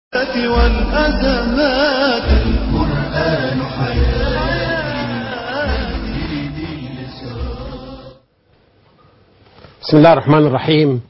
والأزمات القرآن بسم الله الرحمن الرحيم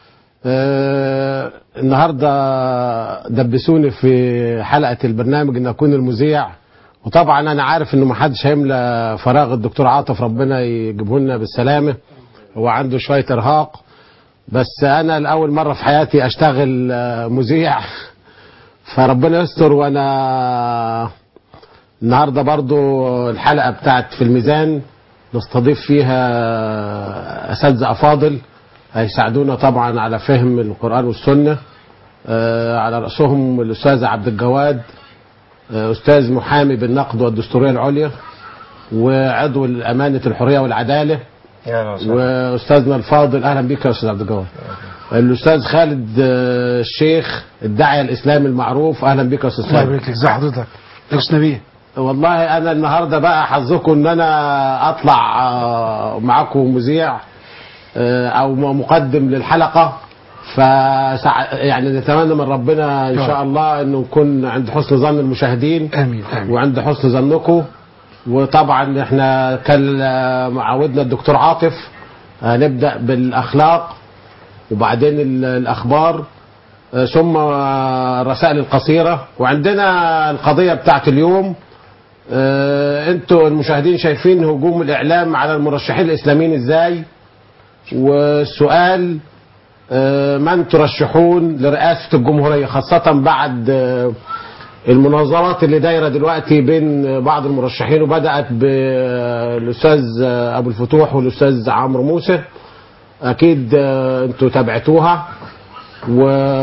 آه النهارده دبسوني في حلقه البرنامج ان اكون المذيع وطبعا انا عارف انه ما حدش هيملى فراغ الدكتور عاطف ربنا يجيبه لنا بالسلامه هو عنده شويه ارهاق بس انا لاول مره في حياتي اشتغل آه، مذيع فربنا يستر وانا النهارده برضو الحلقه بتاعت في الميزان نستضيف فيها اساتذه افاضل هيساعدونا طبعا على فهم القران والسنه آه، على راسهم الاستاذ عبد الجواد آه، استاذ محامي بالنقد والدستوريه العليا وعضو الامانه الحريه والعداله واستاذنا الفاضل اهلا بك يا استاذ عبد الجواد الاستاذ خالد آه، الشيخ الداعيه الاسلامي المعروف اهلا بك يا استاذ الله خالد يبارك لك ازي حضرتك لبس نبيه والله انا النهارده بقى حظكم ان انا اطلع آه، معاكم مذيع آه، او مقدم للحلقه فسع... يعني نتمنى من ربنا ان شاء الله انه نكون عند حسن ظن المشاهدين امين امين وعند حسن ظنكم وطبعا احنا كان آه، معودنا الدكتور عاطف هنبدا بالاخلاق وبعدين ال- الاخبار آه، ثم آه، الرسائل القصيره وعندنا القضيه بتاعت اليوم آه، انتوا المشاهدين شايفين هجوم الاعلام على المرشحين الاسلاميين ازاي والسؤال آه، من ترشحون لرئاسه الجمهوريه خاصه بعد آه، المناظرات اللي دايره دلوقتي بين بعض المرشحين وبدات بالاستاذ ابو الفتوح والاستاذ عمرو موسى اكيد آه، انتوا تابعتوها و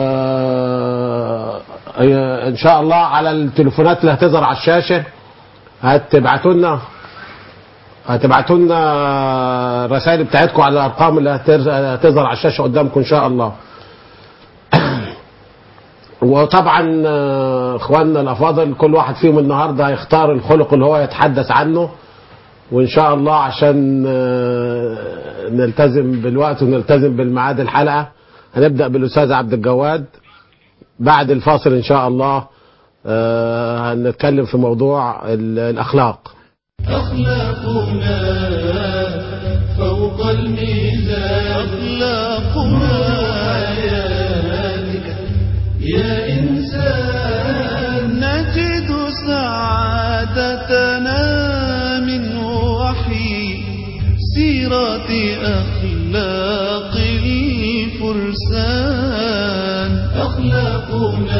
آه، ان شاء الله على التليفونات اللي هتظهر على الشاشه هتبعتوا لنا هتبعتوا لنا الرسائل بتاعتكم على الارقام اللي هتر- هتظهر على الشاشه قدامكم ان شاء الله وطبعا آه، اخواننا الافاضل كل واحد فيهم النهارده هيختار الخلق اللي هو يتحدث عنه وان شاء الله عشان آه، نلتزم بالوقت ونلتزم بالميعاد الحلقه هنبدا بالاستاذ عبد الجواد بعد الفاصل ان شاء الله آه، هنتكلم في موضوع ال- الاخلاق أخلاقنا فوق الميزان أخلاقنا حياتك يا إنسان نجد سعادتنا من وحي سيرة أخلاق الفرسان أخلاقنا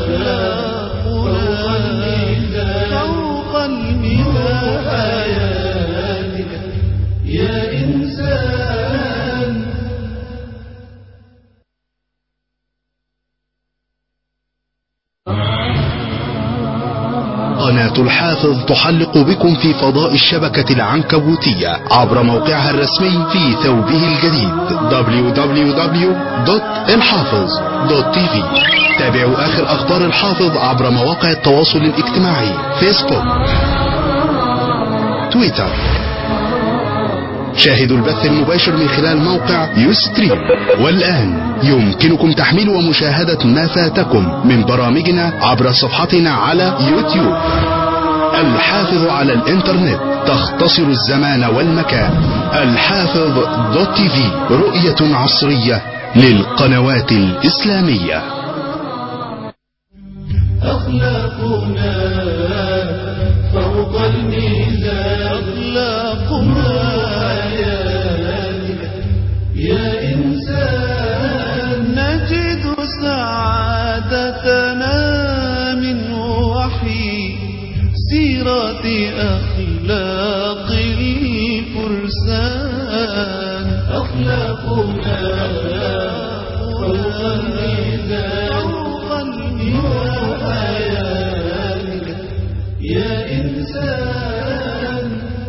فوق الميزان فوق الميزان حياتك يا إنسان قناة الحافظ تحلق بكم في فضاء الشبكة العنكبوتية عبر موقعها الرسمي في ثوبه الجديد www.الحافظ.tv تابعوا آخر أخبار الحافظ عبر مواقع التواصل الاجتماعي فيسبوك تويتر شاهدوا البث المباشر من خلال موقع يستريم والآن يمكنكم تحميل ومشاهدة ما فاتكم من برامجنا عبر صفحتنا على يوتيوب الحافظ على الانترنت تختصر الزمان والمكان الحافظ دوت تي في رؤية عصرية للقنوات الإسلامية أخلاقنا فوق الميزان أخلاقنا حياتك يا إنسان نجد سعادتنا من وحي سيرة أخلاق الفرسان أخلاقنا فوق الميزان فوق الميزان حياتك يا إنسان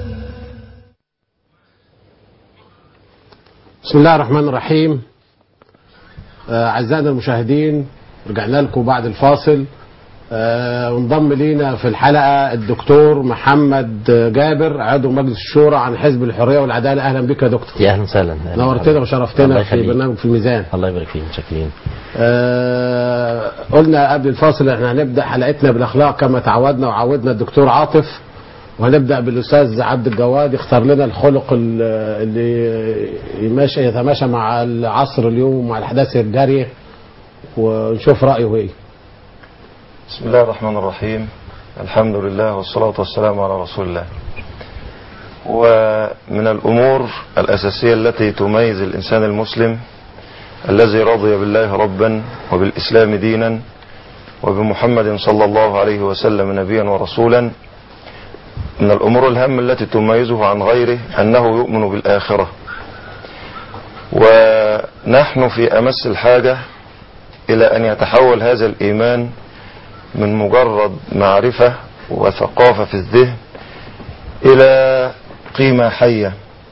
بسم الله الرحمن الرحيم آه، أعزائنا المشاهدين رجعنا لكم بعد الفاصل آه، وانضم لينا في الحلقة الدكتور محمد جابر عضو مجلس الشورى عن حزب الحرية والعدالة أهلا بك يا دكتور يا اهلا وسهلا أهلاً. نورتنا الله وشرفتنا في يخليك. برنامج في الميزان الله يبارك فيك متشكرين آه، قلنا قبل الفاصل احنا هنبدا حلقتنا بالاخلاق كما تعودنا وعودنا الدكتور عاطف وهنبدا بالاستاذ عبد الجواد يختار لنا الخلق ال- اللي يماشي يتماشى مع العصر اليوم ومع الاحداث الجاريه ونشوف رايه ايه بسم الله الرحمن الرحيم الحمد لله والصلاة والسلام على رسول الله ومن الأمور الأساسية التي تميز الإنسان المسلم الذي رضي بالله ربا وبالإسلام دينا وبمحمد صلى الله عليه وسلم نبيا ورسولا من الأمور الهامة التي تميزه عن غيره أنه يؤمن بالآخرة ونحن في أمس الحاجة إلى أن يتحول هذا الإيمان من مجرد معرفة وثقافة في الذهن إلى قيمة حية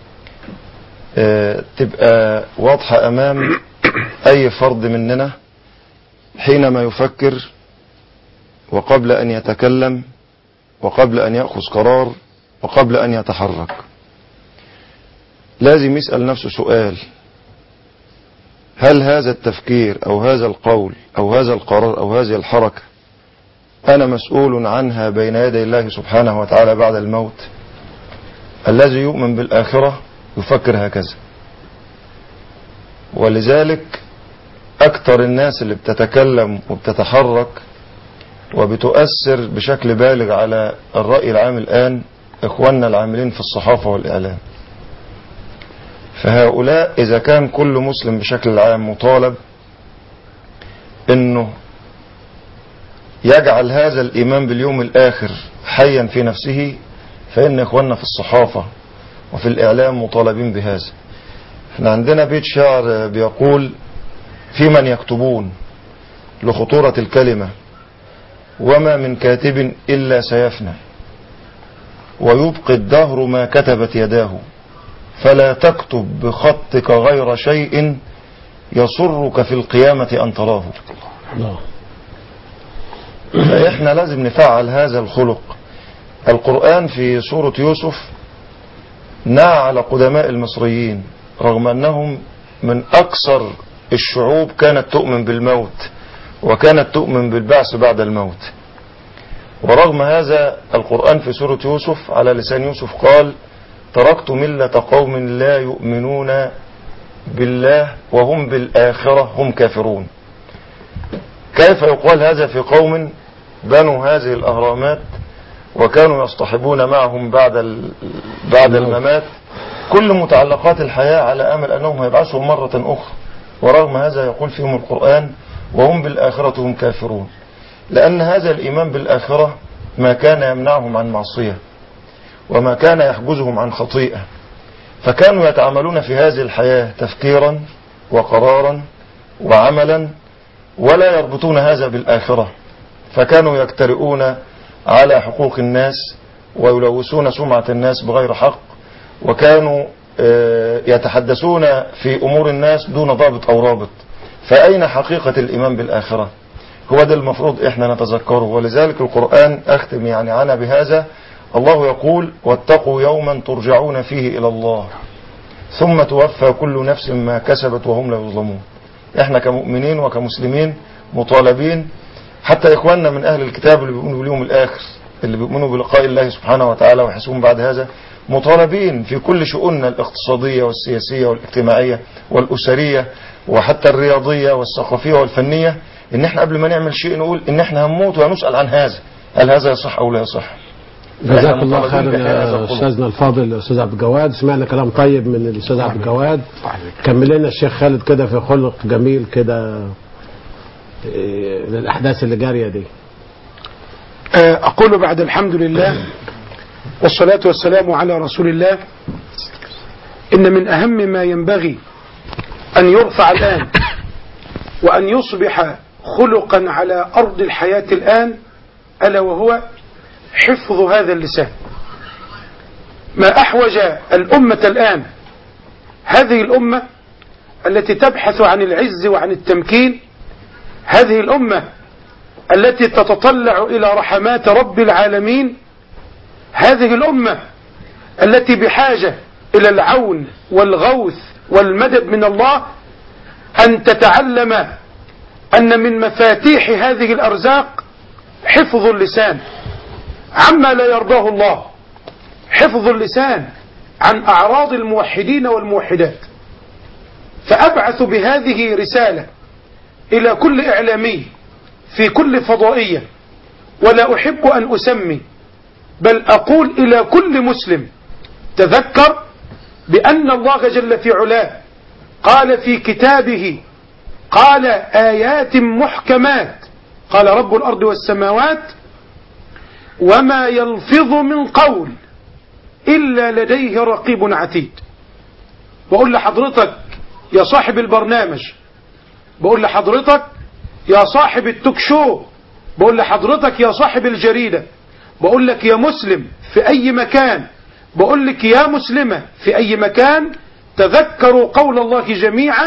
آه، تبقى واضحة أمام أي فرد مننا حينما يفكر وقبل أن يتكلم وقبل أن يأخذ قرار وقبل أن يتحرك لازم يسأل نفسه سؤال هل هذا التفكير أو هذا القول أو هذا القرار أو هذه الحركة أنا مسؤول عنها بين يدي الله سبحانه وتعالى بعد الموت الذي يؤمن بالآخرة يفكر هكذا ولذلك أكثر الناس اللي بتتكلم وبتتحرك وبتؤثر بشكل بالغ على الرأي العام الآن إخواننا العاملين في الصحافة والإعلام فهؤلاء إذا كان كل مسلم بشكل عام مطالب أنه يجعل هذا الإيمان باليوم الآخر حيا في نفسه فإن إخواننا في الصحافة وفي الإعلام مطالبين بهذا احنا عندنا بيت شعر بيقول في من يكتبون لخطورة الكلمة وما من كاتب إلا سيفنى ويبقي الدهر ما كتبت يداه فلا تكتب بخطك غير شيء يسرك في القيامة أن تراه الله فإحنا لازم نفعل هذا الخلق القرآن في سورة يوسف نعى على قدماء المصريين رغم أنهم من أكثر الشعوب كانت تؤمن بالموت وكانت تؤمن بالبعث بعد الموت ورغم هذا القرآن في سورة يوسف على لسان يوسف قال تركت ملة قوم لا يؤمنون بالله وهم بالآخرة هم كافرون كيف يقال هذا في قوم بنوا هذه الأهرامات وكانوا يصطحبون معهم بعد ال... بعد الممات كل متعلقات الحياة على أمل أنهم هيبعثوا مرة أخرى ورغم هذا يقول فيهم القرآن وهم بالآخرة هم كافرون لأن هذا الإيمان بالآخرة ما كان يمنعهم عن معصية وما كان يحجزهم عن خطيئة فكانوا يتعاملون في هذه الحياة تفكيرا وقرارا وعملا ولا يربطون هذا بالآخرة فكانوا يجترئون على حقوق الناس ويلوثون سمعة الناس بغير حق وكانوا آه، يتحدثون في أمور الناس دون ضابط أو رابط فأين حقيقة الإيمان بالآخرة هو ده المفروض إحنا نتذكره ولذلك القرآن أختم يعني عنا بهذا الله يقول واتقوا يوما ترجعون فيه إلى الله ثم توفى كل نفس ما كسبت وهم لا يظلمون احنا كمؤمنين وكمسلمين مطالبين حتى اخواننا من اهل الكتاب اللي بيؤمنوا باليوم الاخر اللي بيؤمنوا بلقاء الله سبحانه وتعالى ويحسبون بعد هذا مطالبين في كل شؤوننا الاقتصادية والسياسية والاجتماعية والأسرية وحتى الرياضية والثقافية والفنية ان احنا قبل ما نعمل شيء نقول ان احنا هنموت وهنسأل عن هذا هل هذا يصح او لا يصح جزاك الله مطالبين خيرا بهذا يا الخلق. استاذنا الفاضل الاستاذ عبد الجواد سمعنا كلام طيب من الاستاذ عبد الجواد كمل لنا الشيخ خالد كده في خلق جميل كده إيه، للاحداث اللي جاريه دي آه، أقول بعد الحمد لله والصلاة والسلام على رسول الله إن من أهم ما ينبغي أن يرفع الآن وأن يصبح خلقا على أرض الحياة الآن ألا وهو حفظ هذا اللسان ما أحوج الأمة الآن هذه الأمة التي تبحث عن العز وعن التمكين هذه الأمة التي تتطلع إلى رحمات رب العالمين هذه الأمة التي بحاجة إلى العون والغوث والمدد من الله أن تتعلم أن من مفاتيح هذه الأرزاق حفظ اللسان عما لا يرضاه الله حفظ اللسان عن أعراض الموحدين والموحدات فأبعث بهذه رسالة إلى كل إعلامي في كل فضائية ولا أحب أن أسمي بل أقول إلى كل مسلم تذكر بأن الله جل في علاه قال في كتابه قال آيات محكمات قال رب الأرض والسماوات وما يلفظ من قول إلا لديه رقيب عتيد بقول لحضرتك يا صاحب البرنامج بقول لحضرتك يا صاحب التوك شو بقول لحضرتك يا صاحب الجريدة بقول لك يا مسلم في أي مكان بقول لك يا مسلمة في أي مكان تذكروا قول الله جميعا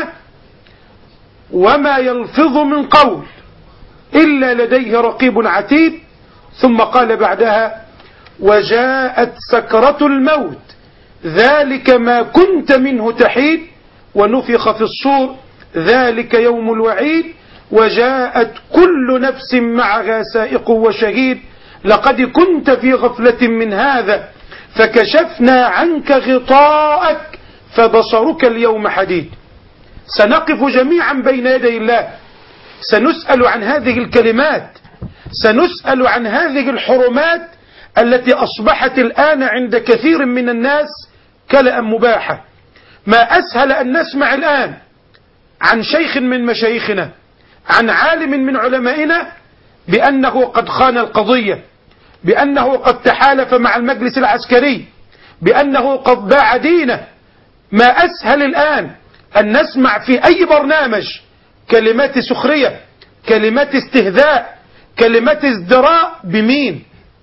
وما يلفظ من قول إلا لديه رقيب عتيد ثم قال بعدها وجاءت سكرة الموت ذلك ما كنت منه تحيد ونفخ في الصور ذلك يوم الوعيد وجاءت كل نفس معها سائق وشهيد لقد كنت في غفلة من هذا فكشفنا عنك غطاءك فبصرك اليوم حديد سنقف جميعا بين يدي الله سنسأل عن هذه الكلمات سنسأل عن هذه الحرمات التي أصبحت الآن عند كثير من الناس كلأ مباحة ما أسهل أن نسمع الآن عن شيخ من مشايخنا عن عالم من علمائنا بأنه قد خان القضية بأنه قد تحالف مع المجلس العسكري بأنه قد باع دينه ما أسهل الآن أن نسمع في أي برنامج كلمات سخرية كلمات استهزاء كلمات ازدراء بمين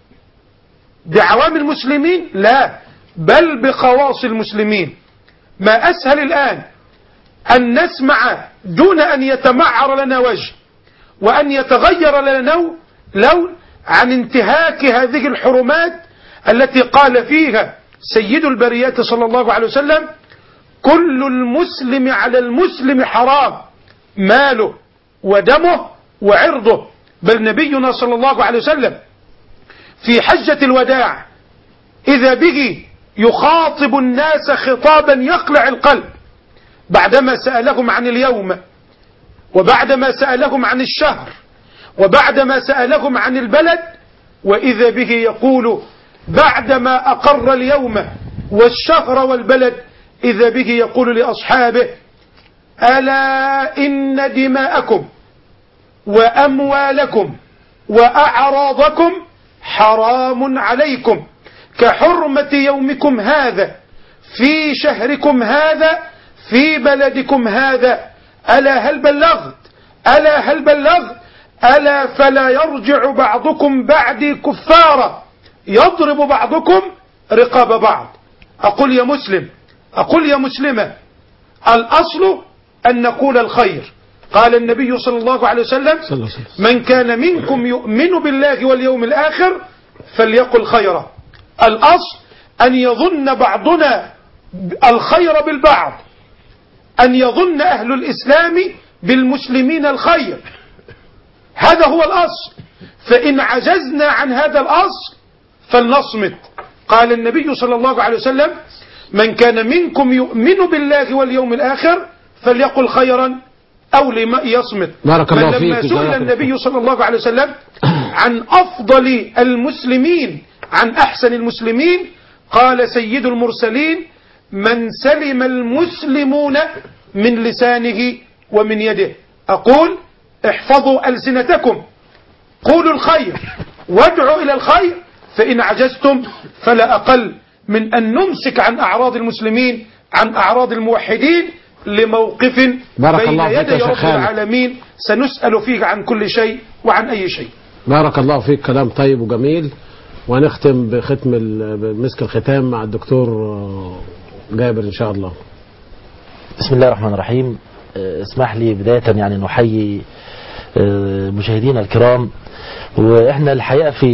بعوام المسلمين لا بل بخواص المسلمين ما أسهل الآن أن نسمع دون أن يتمعر لنا وجه وأن يتغير لنا لون عن انتهاك هذه الحرمات التي قال فيها سيد البريات صلى الله عليه وسلم كل المسلم على المسلم حرام ماله ودمه وعرضه بل نبينا صلى الله عليه وسلم في حجة الوداع إذا به يخاطب الناس خطابا يقلع القلب بعدما سألهم عن اليوم وبعدما سألهم عن الشهر وبعدما سألهم عن البلد وإذا به يقول بعدما أقر اليوم والشهر والبلد إذا به يقول لأصحابه ألا إن دماءكم وأموالكم وأعراضكم حرام عليكم كحرمة يومكم هذا في شهركم هذا في بلدكم هذا ألا هل بلغت ألا هل بلغت ألا فلا يرجع بعضكم بعدي كفارا يضرب بعضكم رقاب بعض أقول يا مسلم أقول يا مسلمة الأصل أن نقول الخير قال النبي صلى الله عليه وسلم صلى الله عليه وسلم. من كان منكم يؤمن بالله واليوم الآخر فليقل خيرا الأصل أن يظن بعضنا الخير بالبعض أن يظن أهل الإسلام بالمسلمين الخير هذا هو الأصل فإن عجزنا عن هذا الأصل فلنصمت قال النبي صلى الله عليه وسلم من كان منكم يؤمن بالله واليوم الآخر فليقل خيرا أو لما يصمت بارك الله بل لما فيك، سئل جزاك الله النبي صلى الله عليه وسلم عن أفضل المسلمين عن أحسن المسلمين قال سيد المرسلين من سلم المسلمون من لسانه ومن يده أقول احفظوا ألسنتكم قولوا الخير وادعوا إلى الخير فإن عجزتم فلا أقل من أن نمسك عن أعراض المسلمين عن أعراض الموحدين لموقف بارك بين الله فيك يا يدي شيخ رب خالد. العالمين سنسأل فيه عن كل شيء وعن أي شيء بارك الله فيك كلام طيب وجميل ونختم بختم ال- بمسك الختام مع الدكتور آه، جابر ان شاء الله بسم الله الرحمن الرحيم آه، اسمح لي بداية يعني نحيي آه، مشاهدينا الكرام واحنا الحقيقه في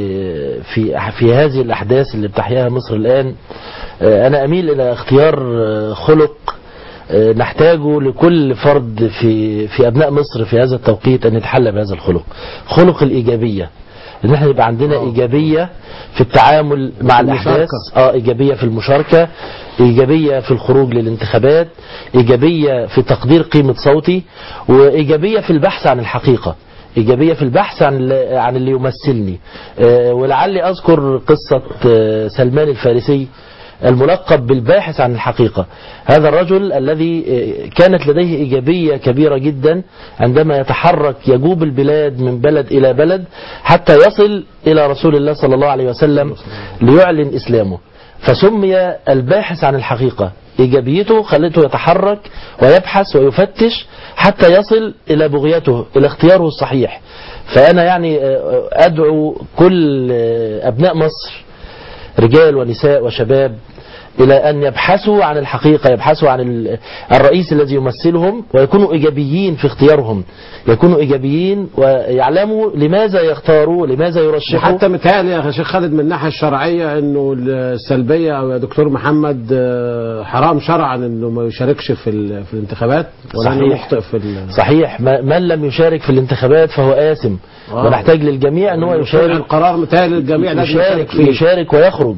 في في هذه الاحداث اللي بتحياها مصر الان آه، انا اميل الى اختيار آه، خلق آه، نحتاجه لكل فرد في في ابناء مصر في هذا التوقيت ان يتحلى بهذا الخلق خلق الايجابيه ان احنا يبقى عندنا ايجابيه في التعامل مع الاحداث اه ايجابيه في المشاركه ايجابيه في الخروج للانتخابات ايجابيه في تقدير قيمه صوتي وايجابيه في البحث عن الحقيقه إيجابية في البحث عن اللي- عن اللي يمثلني آه، ولعلي أذكر قصة آه، سلمان الفارسي الملقب بالباحث عن الحقيقة هذا الرجل الذي آه، كانت لديه إيجابية كبيرة جدا عندما يتحرك يجوب البلاد من بلد إلى بلد حتى يصل إلى رسول الله صلى الله عليه وسلم ليعلن إسلامه فسمي الباحث عن الحقيقة إيجابيته خلته يتحرك ويبحث ويفتش حتى يصل إلى بغيته إلى اختياره الصحيح فأنا يعني آه، أدعو كل آه، أبناء مصر رجال ونساء وشباب إلى أن يبحثوا عن الحقيقة يبحثوا عن ال- الرئيس الذي يمثلهم ويكونوا إيجابيين في اختيارهم يكونوا إيجابيين ويعلموا لماذا يختاروا لماذا يرشحوا حتى متهيألي يا شيخ خالد من الناحيه الشرعيه انه السلبيه او يا دكتور محمد آه، حرام شرعا انه ما يشاركش في ال- في الانتخابات ولا انه صحيح. مخطئ في ال- صحيح ما- من لم يشارك في الانتخابات فهو آثم آه. ونحتاج للجميع أن هو يشارك القرار متهيألي الجميع لازم يشارك يشارك فيه يشارك ويخرج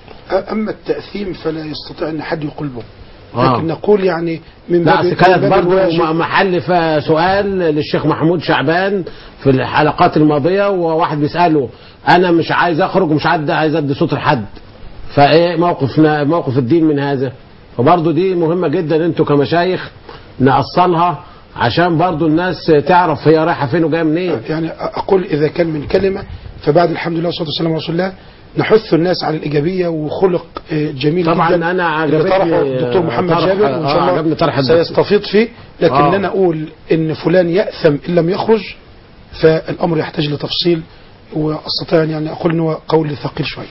أما التأثيم فلا يستطيع أن حد يقول به آه. لكن نقول يعني من لا باب أصل كانت من باب برضه الواجب. م- محل ف- سؤال للشيخ محمود شعبان في الحلقات الماضيه وواحد بيساله انا مش عايز اخرج ومش عايز عايز ادي صوت لحد فايه موقفنا موقف الدين من هذا فبرضه دي مهمه جدا انتوا كمشايخ نأصلها عشان برضه الناس تعرف هي رايحه فين وجايه منين يعني أقول إذا كان من كلمة فبعد الحمد لله والصلاة والسلام على رسول الله نحث الناس على الإيجابية وخلق آه، جميل طبعا جدا أنا اللي عجبتني طرحه الدكتور محمد طرح- جابر وإن آه، شاء عجبني الله طرح الدكتور. سيستفيض فيه لكن آه. أنا أقول إن فلان يأثم إن لم يخرج فالأمر يحتاج لتفصيل واستطيع يعني اقول انه قول ثقيل شويه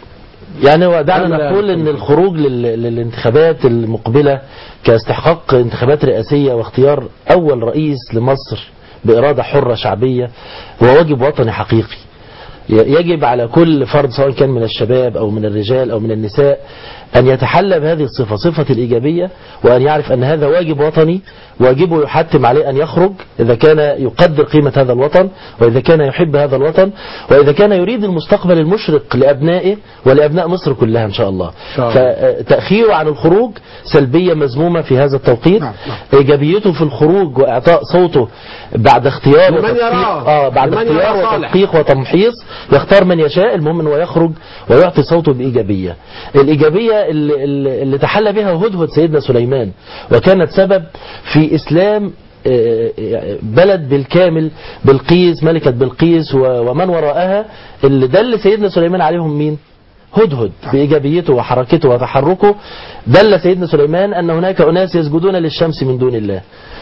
يعني ودعنا كمل يا نقول ان دكتور. الخروج لل- للانتخابات المقبله كاستحقاق انتخابات رئاسيه واختيار اول رئيس لمصر باراده حره شعبيه هو واجب وطني حقيقي ي- يجب على كل فرد سواء كان من الشباب او من الرجال او من النساء ان يتحلى بهذه الصفه صفه الايجابيه وان يعرف ان هذا واجب وطني واجبه يحتم عليه ان يخرج اذا كان يقدر قيمه هذا الوطن واذا كان يحب هذا الوطن واذا كان يريد المستقبل المشرق لابنائه ولابناء مصر كلها ان شاء الله شاء الله. فتاخيره عن الخروج سلبيه مذمومه في هذا التوقيت نعم، نعم. ايجابيته في الخروج واعطاء صوته بعد اختيار لمن وتدقيق- يراه. اه بعد لمن اختيار يراه صالح. وتدقيق وتمحيص يختار من يشاء المهم انه يخرج ويعطي صوته بايجابيه. الايجابيه اللي, اللي اللي تحلى بها هدهد سيدنا سليمان وكانت سبب في اسلام آه، آه، بلد بالكامل بلقيس ملكة بلقيس و- ومن وراءها اللي دل سيدنا سليمان عليهم مين؟ هدهد بإيجابيته وحركته وتحركه دل سيدنا سليمان أن هناك أناس يسجدون للشمس من دون الله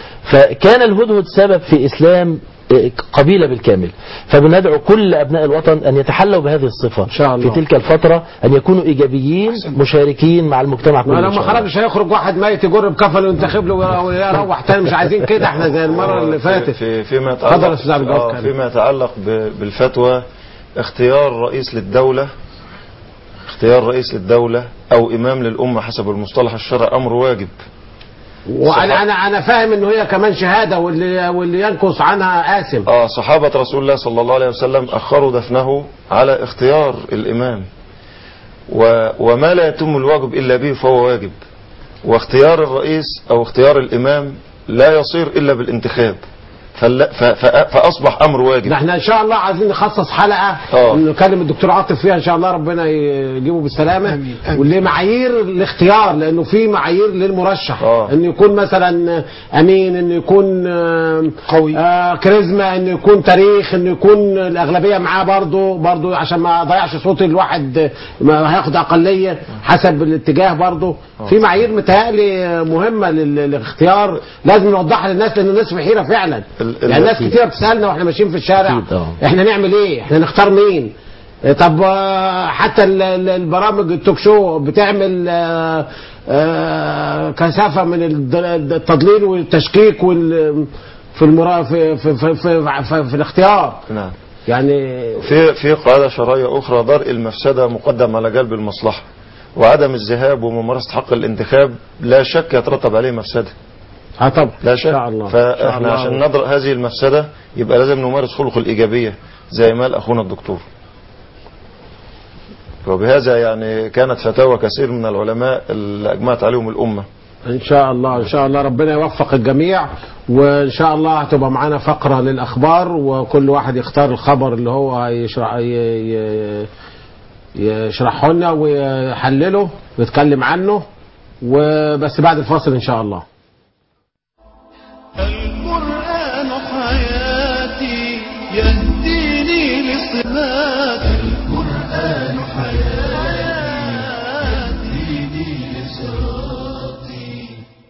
فكان الهدهد سبب في إسلام آه، قبيلة بالكامل فبندعو كل أبناء الوطن أن يتحلوا بهذه الصفة إن شاء الله. في تلك الفترة أن يكونوا إيجابيين مشاركين مع المجتمع كله ما إن لو شاء ما الله. خرجش هيخرج واحد ميت يجر بكفل وينتخب له ويروح تاني مش عايزين كده احنا زي المره اللي في- فاتت في فيما اتفضل يا يتعلق أستاذ عبد الجواد آه، كريم. فيما يتعلق ب- بالفتوى اختيار رئيس للدولة اختيار رئيس للدولة او امام للامة حسب المصطلح الشرعي امر واجب وانا انا انا فاهم ان هي كمان شهاده واللي واللي ينقص عنها آثم اه صحابة رسول الله صلى الله عليه وسلم اخروا دفنه على اختيار الامام و وما لا يتم الواجب الا به فهو واجب واختيار الرئيس او اختيار الامام لا يصير الا بالانتخاب فلا- ف- ف- فاصبح امر واجب ده احنا ان شاء الله عايزين نخصص حلقه آه. نكلم الدكتور عاطف فيها ان شاء الله ربنا يجيبه بالسلامه آمين، آمين. واللي معايير الاختيار لانه في معايير للمرشح آه. انه يكون مثلا امين انه يكون آه، قوي. آه كاريزما انه يكون تاريخ انه يكون الاغلبيه معاه برضه برضه عشان ما اضيعش صوت الواحد ما هياخد اقليه حسب الاتجاه برضه في معايير متهيألي مهمه لل- للاختيار لازم نوضحها للناس لان الناس في حيره فعلا ال- ال- يعني ناس أكيد. كتير بتسالنا واحنا ماشيين في الشارع أكيد، آه. احنا نعمل ايه احنا نختار مين اه، طب اه، حتى ال- ال- البرامج التوك شو بتعمل اه، اه، كثافه من الد- التضليل والتشكيك وال في المرا في في في, في, في, في الاختيار نعم يعني في في قاعدة شرعية أخرى درء المفسدة مقدم على جلب المصلحة وعدم الذهاب وممارسة حق الانتخاب لا شك يترتب عليه مفسدة اه طبعا لا شك ان شاء الله إن شاء فاحنا الله. عشان ندرء هذه المفسدة يبقى لازم نمارس خلق الإيجابية زي ما قال أخونا الدكتور وبهذا يعني كانت فتاوى كثير من العلماء اللي أجمعت عليهم الأمة ان شاء الله ان شاء الله ربنا يوفق الجميع وان شاء الله هتبقى معانا فقره للاخبار وكل واحد يختار الخبر اللي هو هيشرح ي- ي- يشرحه لنا ويحلله ويتكلم عنه وبس بعد الفاصل ان شاء الله القرآن حياتي يهديني لصراط القرآن حياتي يهديني لصراطي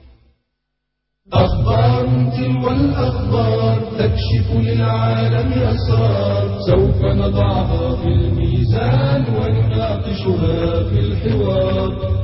أخبار تلو الأخبار تكشف للعالم أسرار سوف نضعها في الميزان ونناقشها في الحوار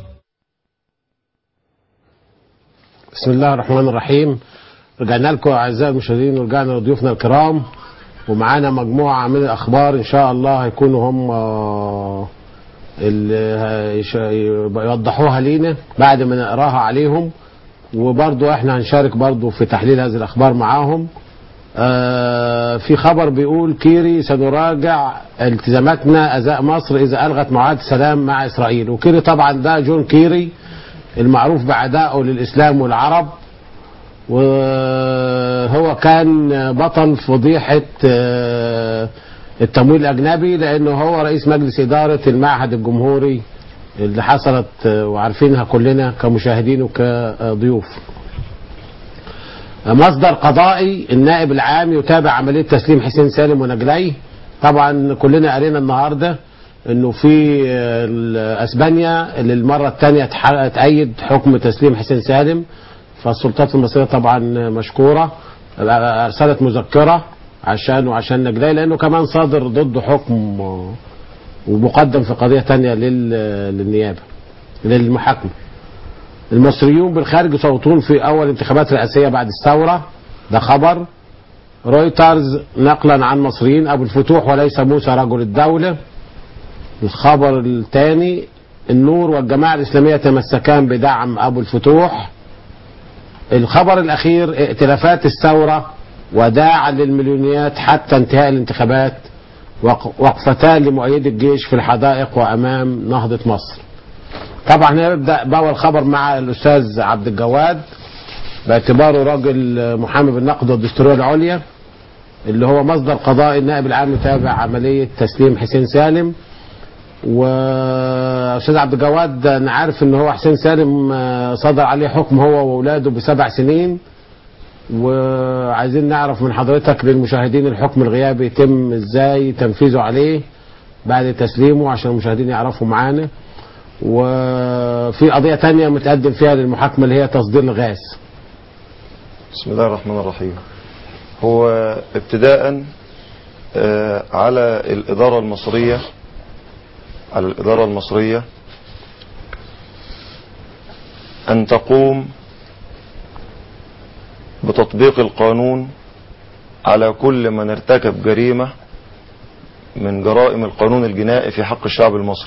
بسم الله الرحمن الرحيم رجعنا لكم اعزائي المشاهدين ورجعنا لضيوفنا الكرام ومعانا مجموعه من الاخبار ان شاء الله هيكونوا هم آه، اللي هيش- يوضحوها لينا بعد ما نقراها عليهم وبرضو احنا هنشارك برضو في تحليل هذه الاخبار معاهم آه، في خبر بيقول كيري سنراجع التزاماتنا ازاء مصر اذا الغت معاهده سلام مع اسرائيل وكيري طبعا ده جون كيري المعروف بعدائه للاسلام والعرب وهو كان بطل فضيحه آه، التمويل الاجنبي لانه هو رئيس مجلس اداره المعهد الجمهوري اللي حصلت آه، وعارفينها كلنا كمشاهدين وكضيوف مصدر قضائي النائب العام يتابع عمليه تسليم حسين سالم ونجلي طبعا كلنا قرينا النهارده انه في آه، اسبانيا للمره الثانيه تأيد حكم تسليم حسين سالم فالسلطات المصريه طبعا مشكوره ارسلت مذكره عشان وعشان نجلي لانه كمان صادر ضده حكم آه، ومقدم في قضيه ثانيه للنيابه للمحاكمه المصريون بالخارج يصوتون في اول انتخابات رئاسيه بعد الثوره ده خبر رويترز نقلا عن مصريين ابو الفتوح وليس موسى رجل الدوله الخبر الثاني النور والجماعه الاسلاميه يتمسكان بدعم ابو الفتوح الخبر الاخير ائتلافات الثوره وداعا للمليونيات حتى انتهاء الانتخابات وق- وقفتان لمؤيدي الجيش في الحدائق وامام نهضه مصر طبعا نبدا باول خبر مع الاستاذ عبد الجواد باعتباره راجل محامي بالنقد والدستوريه العليا اللي هو مصدر قضائي النائب العام يتابع عمليه تسليم حسين سالم واستاذ عبد الجواد انا عارف ان هو حسين سالم آه، صدر عليه حكم هو واولاده بسبع سنين وعايزين نعرف من حضرتك للمشاهدين الحكم الغيابي يتم ازاي تنفيذه عليه بعد تسليمه عشان المشاهدين يعرفوا معانا وفي قضية تانية متقدم فيها للمحاكمة اللي هي تصدير الغاز بسم الله الرحمن الرحيم هو ابتداء آه، على الإدارة المصرية على الإدارة المصرية أن تقوم بتطبيق القانون على كل من ارتكب جريمة من جرائم القانون الجنائي في حق الشعب المصري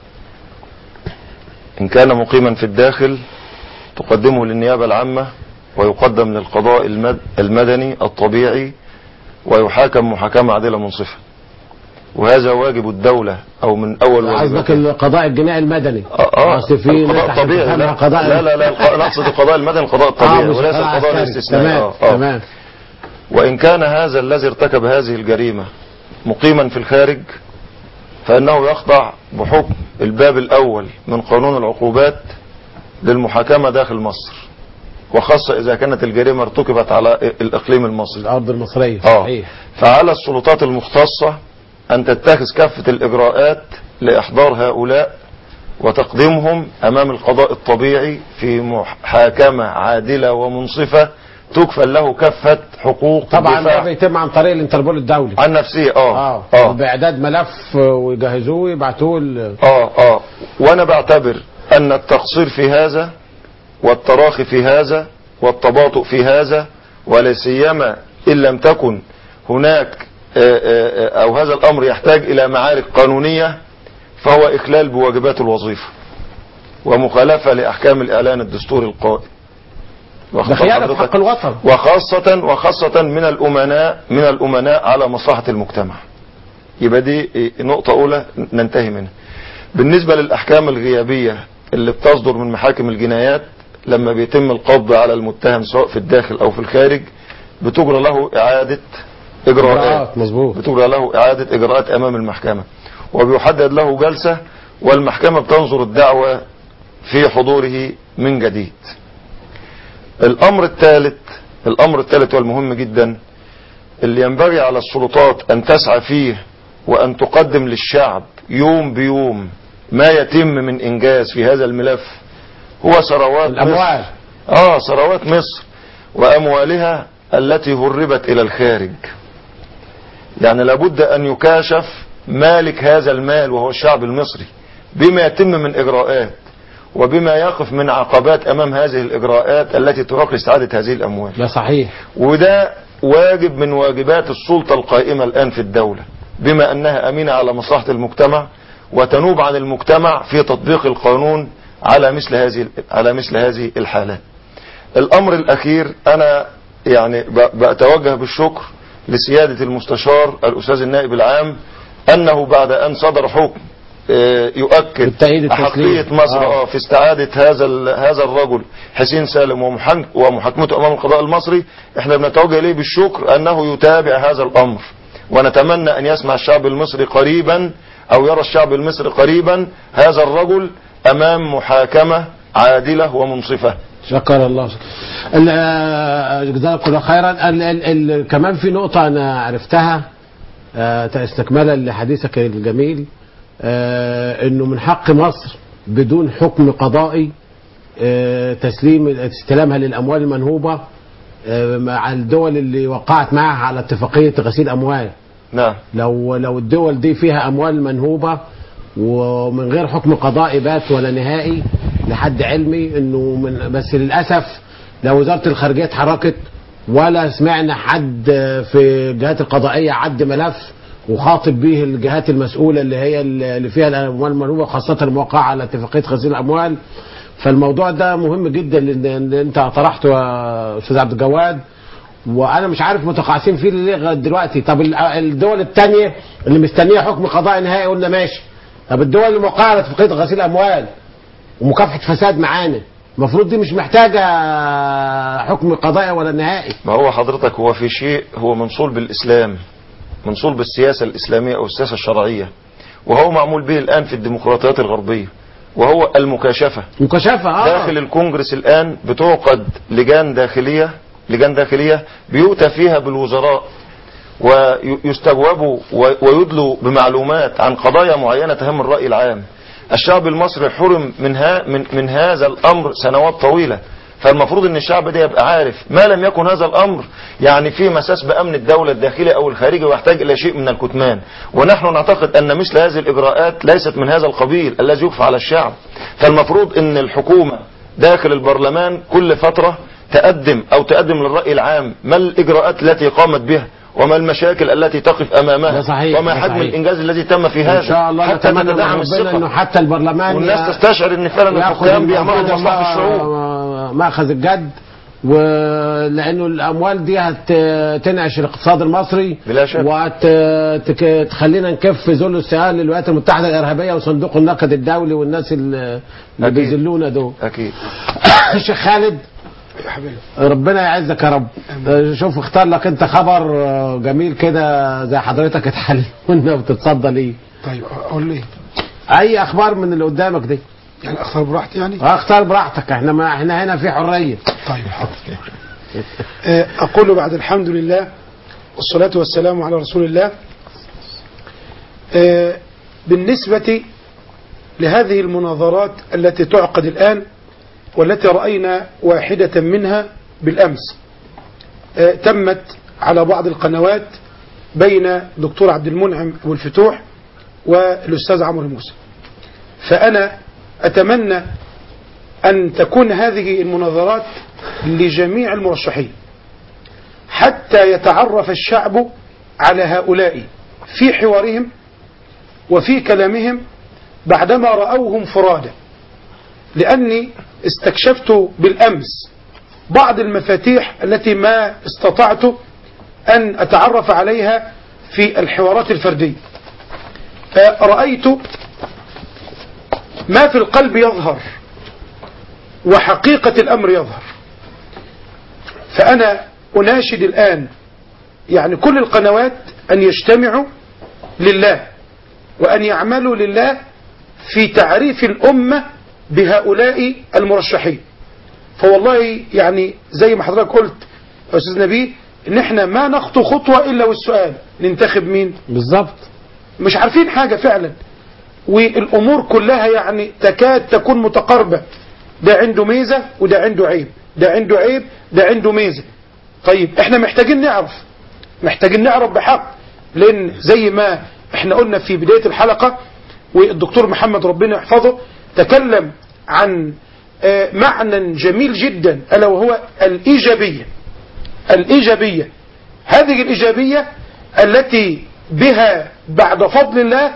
إن كان مقيما في الداخل تقدمه للنيابة العامة ويقدم للقضاء المد المدني الطبيعي ويحاكم محاكمة عادلة منصفة وهذا واجب الدولة أو من أول قصدك واجباتها القضاء الجنائي المدني اه اه أصل في القضاء ناس الطبيعي هتفهمها لا قضاء لا لا, لا الق- لا اقصد القضاء المدني القضاء الطبيعي مش وليس قضاء القضاء عسكري. الاستثنائي تمام آه، آه. تمام وإن كان هذا الذي ارتكب هذه الجريمة مقيما في الخارج فإنه يخضع بحكم الباب الأول من قانون العقوبات للمحاكمة داخل مصر وخاصة إذا كانت الجريمة ارتكبت على الإقليم المصري الأرض المصرية آه. صحيح فعلى السلطات المختصة أن تتخذ كافة الإجراءات لإحضار هؤلاء وتقديمهم أمام القضاء الطبيعي في محاكمة عادلة ومنصفة تكفل له كافة حقوق طبعا ده الدفاع بيتم عن طريق الانتربول الدولي عن نفسه اه اه, اه باعداد ملف ويجهزوه ويبعتوه ل- اه اه وانا بعتبر ان التقصير في هذا والتراخي في هذا والتباطؤ في هذا ولا سيما إن لم تكن هناك آه، آه، آه، أو هذا الأمر يحتاج إلى معارك قانونية فهو إخلال بواجبات الوظيفة ومخالفة لأحكام الإعلان الدستوري القائم واخد ده بال خيانة في حضرتك؟ حق الوطن وخاصة وخاصة من الأمناء من الأمناء على مصلحة المجتمع يبقى دي نقطة أولى ننتهي منها بالنسبة للأحكام الغيابية اللي بتصدر من محاكم الجنايات لما بيتم القبض على المتهم سواء في الداخل أو في الخارج بتجرى له إعادة إجراءات إجراءات، مظبوط. بتجرى له إعادة إجراءات أمام المحكمة وبيحدد له جلسة والمحكمة بتنظر الدعوة في حضوره من جديد الأمر الثالث الأمر الثالث والمهم جدا اللي ينبغي على السلطات أن تسعى فيه وأن تقدم للشعب يوم بيوم ما يتم من إنجاز في هذا الملف هو ثروات الأموال مصر آه ثروات مصر وأموالها التي هربت إلى الخارج يعني لابد أن يكاشف مالك هذا المال وهو الشعب المصري بما يتم من إجراءات وبما يقف من عقبات أمام هذه الإجراءات التي تعوق لاستعادة هذه الأموال ده صحيح وده واجب من واجبات السلطة القائمة الآن في الدولة بما أنها أمينة على مصلحة المجتمع وتنوب عن المجتمع في تطبيق القانون على مثل هذه على مثل هذه الحالات. الأمر الأخير أنا يعني ب- بتوجه بالشكر لسيادة المستشار الأستاذ النائب العام أنه بعد أن صدر حكم آه، يؤكد بالتأييد التسليم. أحقية مصر آه. آه. في استعادة هذا ال- هذا الرجل حسين سالم ومحاك- ومحاكمته أمام القضاء المصري احنا بنتوجه إليه بالشكر أنه يتابع هذا الأمر ونتمنى أن يسمع الشعب المصري قريبا أو يرى الشعب المصري قريبا هذا الرجل أمام محاكمة عادلة ومنصفة شكر الله ال- آه، جزاك الله خيرا ال ال ال كمان في نقطة أنا عرفتها آه، استكمالا لحديثك الجميل آه، إنه من حق مصر بدون حكم قضائي آه، تسليم استلامها للأموال المنهوبة آه، مع الدول اللي وقعت معها على اتفاقية غسيل أموال نعم لو لو الدول دي فيها اموال منهوبه ومن غير حكم قضائي بات ولا نهائي لحد علمي انه من بس للاسف لو وزاره الخارجيه اتحركت ولا سمعنا حد في الجهات القضائيه عد ملف وخاطب به الجهات المسؤوله اللي هي اللي فيها الاموال المنهوبه خاصه الموقعه على اتفاقيه غسيل الاموال فالموضوع ده مهم جدا اللي اللي انت طرحته يا استاذ عبد الجواد وانا مش عارف متقاعسين فيه ليه لغايه دلوقتي طب ال- الدول الثانيه اللي مستنيه حكم قضائي نهائي قلنا ماشي طب الدول اللي موقعه على اتفاقيه غسيل اموال ومكافحه فساد معانا المفروض دي مش محتاجه حكم قضائي ولا نهائي ما هو حضرتك هو في شيء هو منصول بالإسلام منصول بالسياسة الإسلامية أو السياسة الشرعية وهو معمول به الآن في الديمقراطيات الغربية وهو المكاشفة مكاشفه اه داخل الكونجرس الآن بتعقد لجان داخلية لجان داخلية بيؤتى فيها بالوزراء ويستجوبوا و- ويدلوا بمعلومات عن قضايا معينة تهم الرأي العام الشعب المصري حرم من, ها من, من هذا الأمر سنوات طويلة فالمفروض ان الشعب ده يبقى عارف ما لم يكن هذا الامر يعني في مساس بامن الدوله الداخلي او الخارجي ويحتاج الى شيء من الكتمان ونحن نعتقد ان مثل هذه الاجراءات ليست من هذا القبيل الذي يخفى على الشعب فالمفروض ان الحكومه داخل البرلمان كل فتره تقدم او تقدم للراي العام ما الاجراءات التي قامت بها وما المشاكل التي تقف امامها ده صحيح، وما ده حجم صحيح. الانجاز الذي تم في هذا ان شاء الله حتى نتمنى من تتدعم ربنا الثقه انه حتى البرلمان والناس ي- تستشعر ان فعلا ياخذ الحكام بيعملوا الموضوع ده لمصلحه الشعوب ما- ماخذ الجد ولانه الاموال دي هتنعش الاقتصاد المصري بلا شك. وهتخلينا نكف ذل السهال للولايات المتحده الارهابيه وصندوق النقد الدولي والناس اللي اللي أكيد. بيذلونا دول اكيد الشيخ خالد يا حبيبي ربنا يعزك يا رب شوف اختار لك انت خبر جميل كده زي حضرتك اتحللنا وتتصدى ليه طيب اقول ليه اي اخبار من اللي قدامك دي يعني اختار براحتي يعني اه اختار براحتك احنا ما احنا هنا في حريه طيب حاضر آه، أقول بعد الحمد لله والصلاة والسلام على رسول الله آه، بالنسبة لهذه المناظرات التي تعقد الآن والتي رأينا واحدة منها بالأمس آه، تمت على بعض القنوات بين دكتور عبد المنعم أبو الفتوح والأستاذ عمرو موسى فأنا أتمنى أن تكون هذه المناظرات لجميع المرشحين حتى يتعرف الشعب على هؤلاء في حوارهم وفي كلامهم بعدما رأوهم فرادى لأني استكشفت بالأمس بعض المفاتيح التي ما استطعت أن أتعرف عليها في الحوارات الفردية رأيت ما في القلب يظهر وحقيقة الأمر يظهر فأنا أناشد الآن يعني كل القنوات أن يجتمعوا لله وأن يعملوا لله في تعريف الأمة بهؤلاء المرشحين فوالله يعني زي ما حضرتك قلت يا أستاذ نبيه إن إحنا ما نخطو خطوة إلا والسؤال ننتخب مين بالظبط مش عارفين حاجة فعلا والأمور كلها يعني تكاد تكون متقاربة ده عنده ميزة وده عنده عيب ده عنده عيب ده عنده ميزة طيب احنا محتاجين نعرف محتاجين نعرف بحق لان زي ما احنا قلنا في بداية الحلقة والدكتور محمد ربنا يحفظه تكلم عن آه، معنى جميل جدا ألا وهو الإيجابية الإيجابية هذه الإيجابية التي بها بعد فضل الله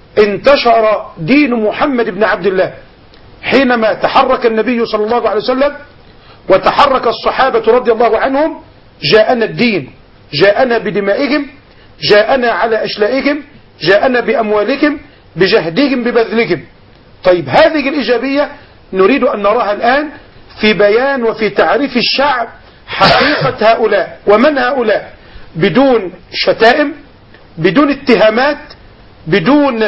انتشر دين محمد بن عبد الله حينما تحرك النبي صلى الله عليه وسلم وتحرك الصحابة رضي الله عنهم جاءنا الدين جاءنا بدمائهم جاءنا على أشلائهم جاءنا بأموالهم بجهدهم ببذلهم طيب هذه الإيجابية نريد أن نراها الآن في بيان وفي تعريف الشعب حقيقة هؤلاء ومن هؤلاء بدون شتائم بدون اتهامات بدون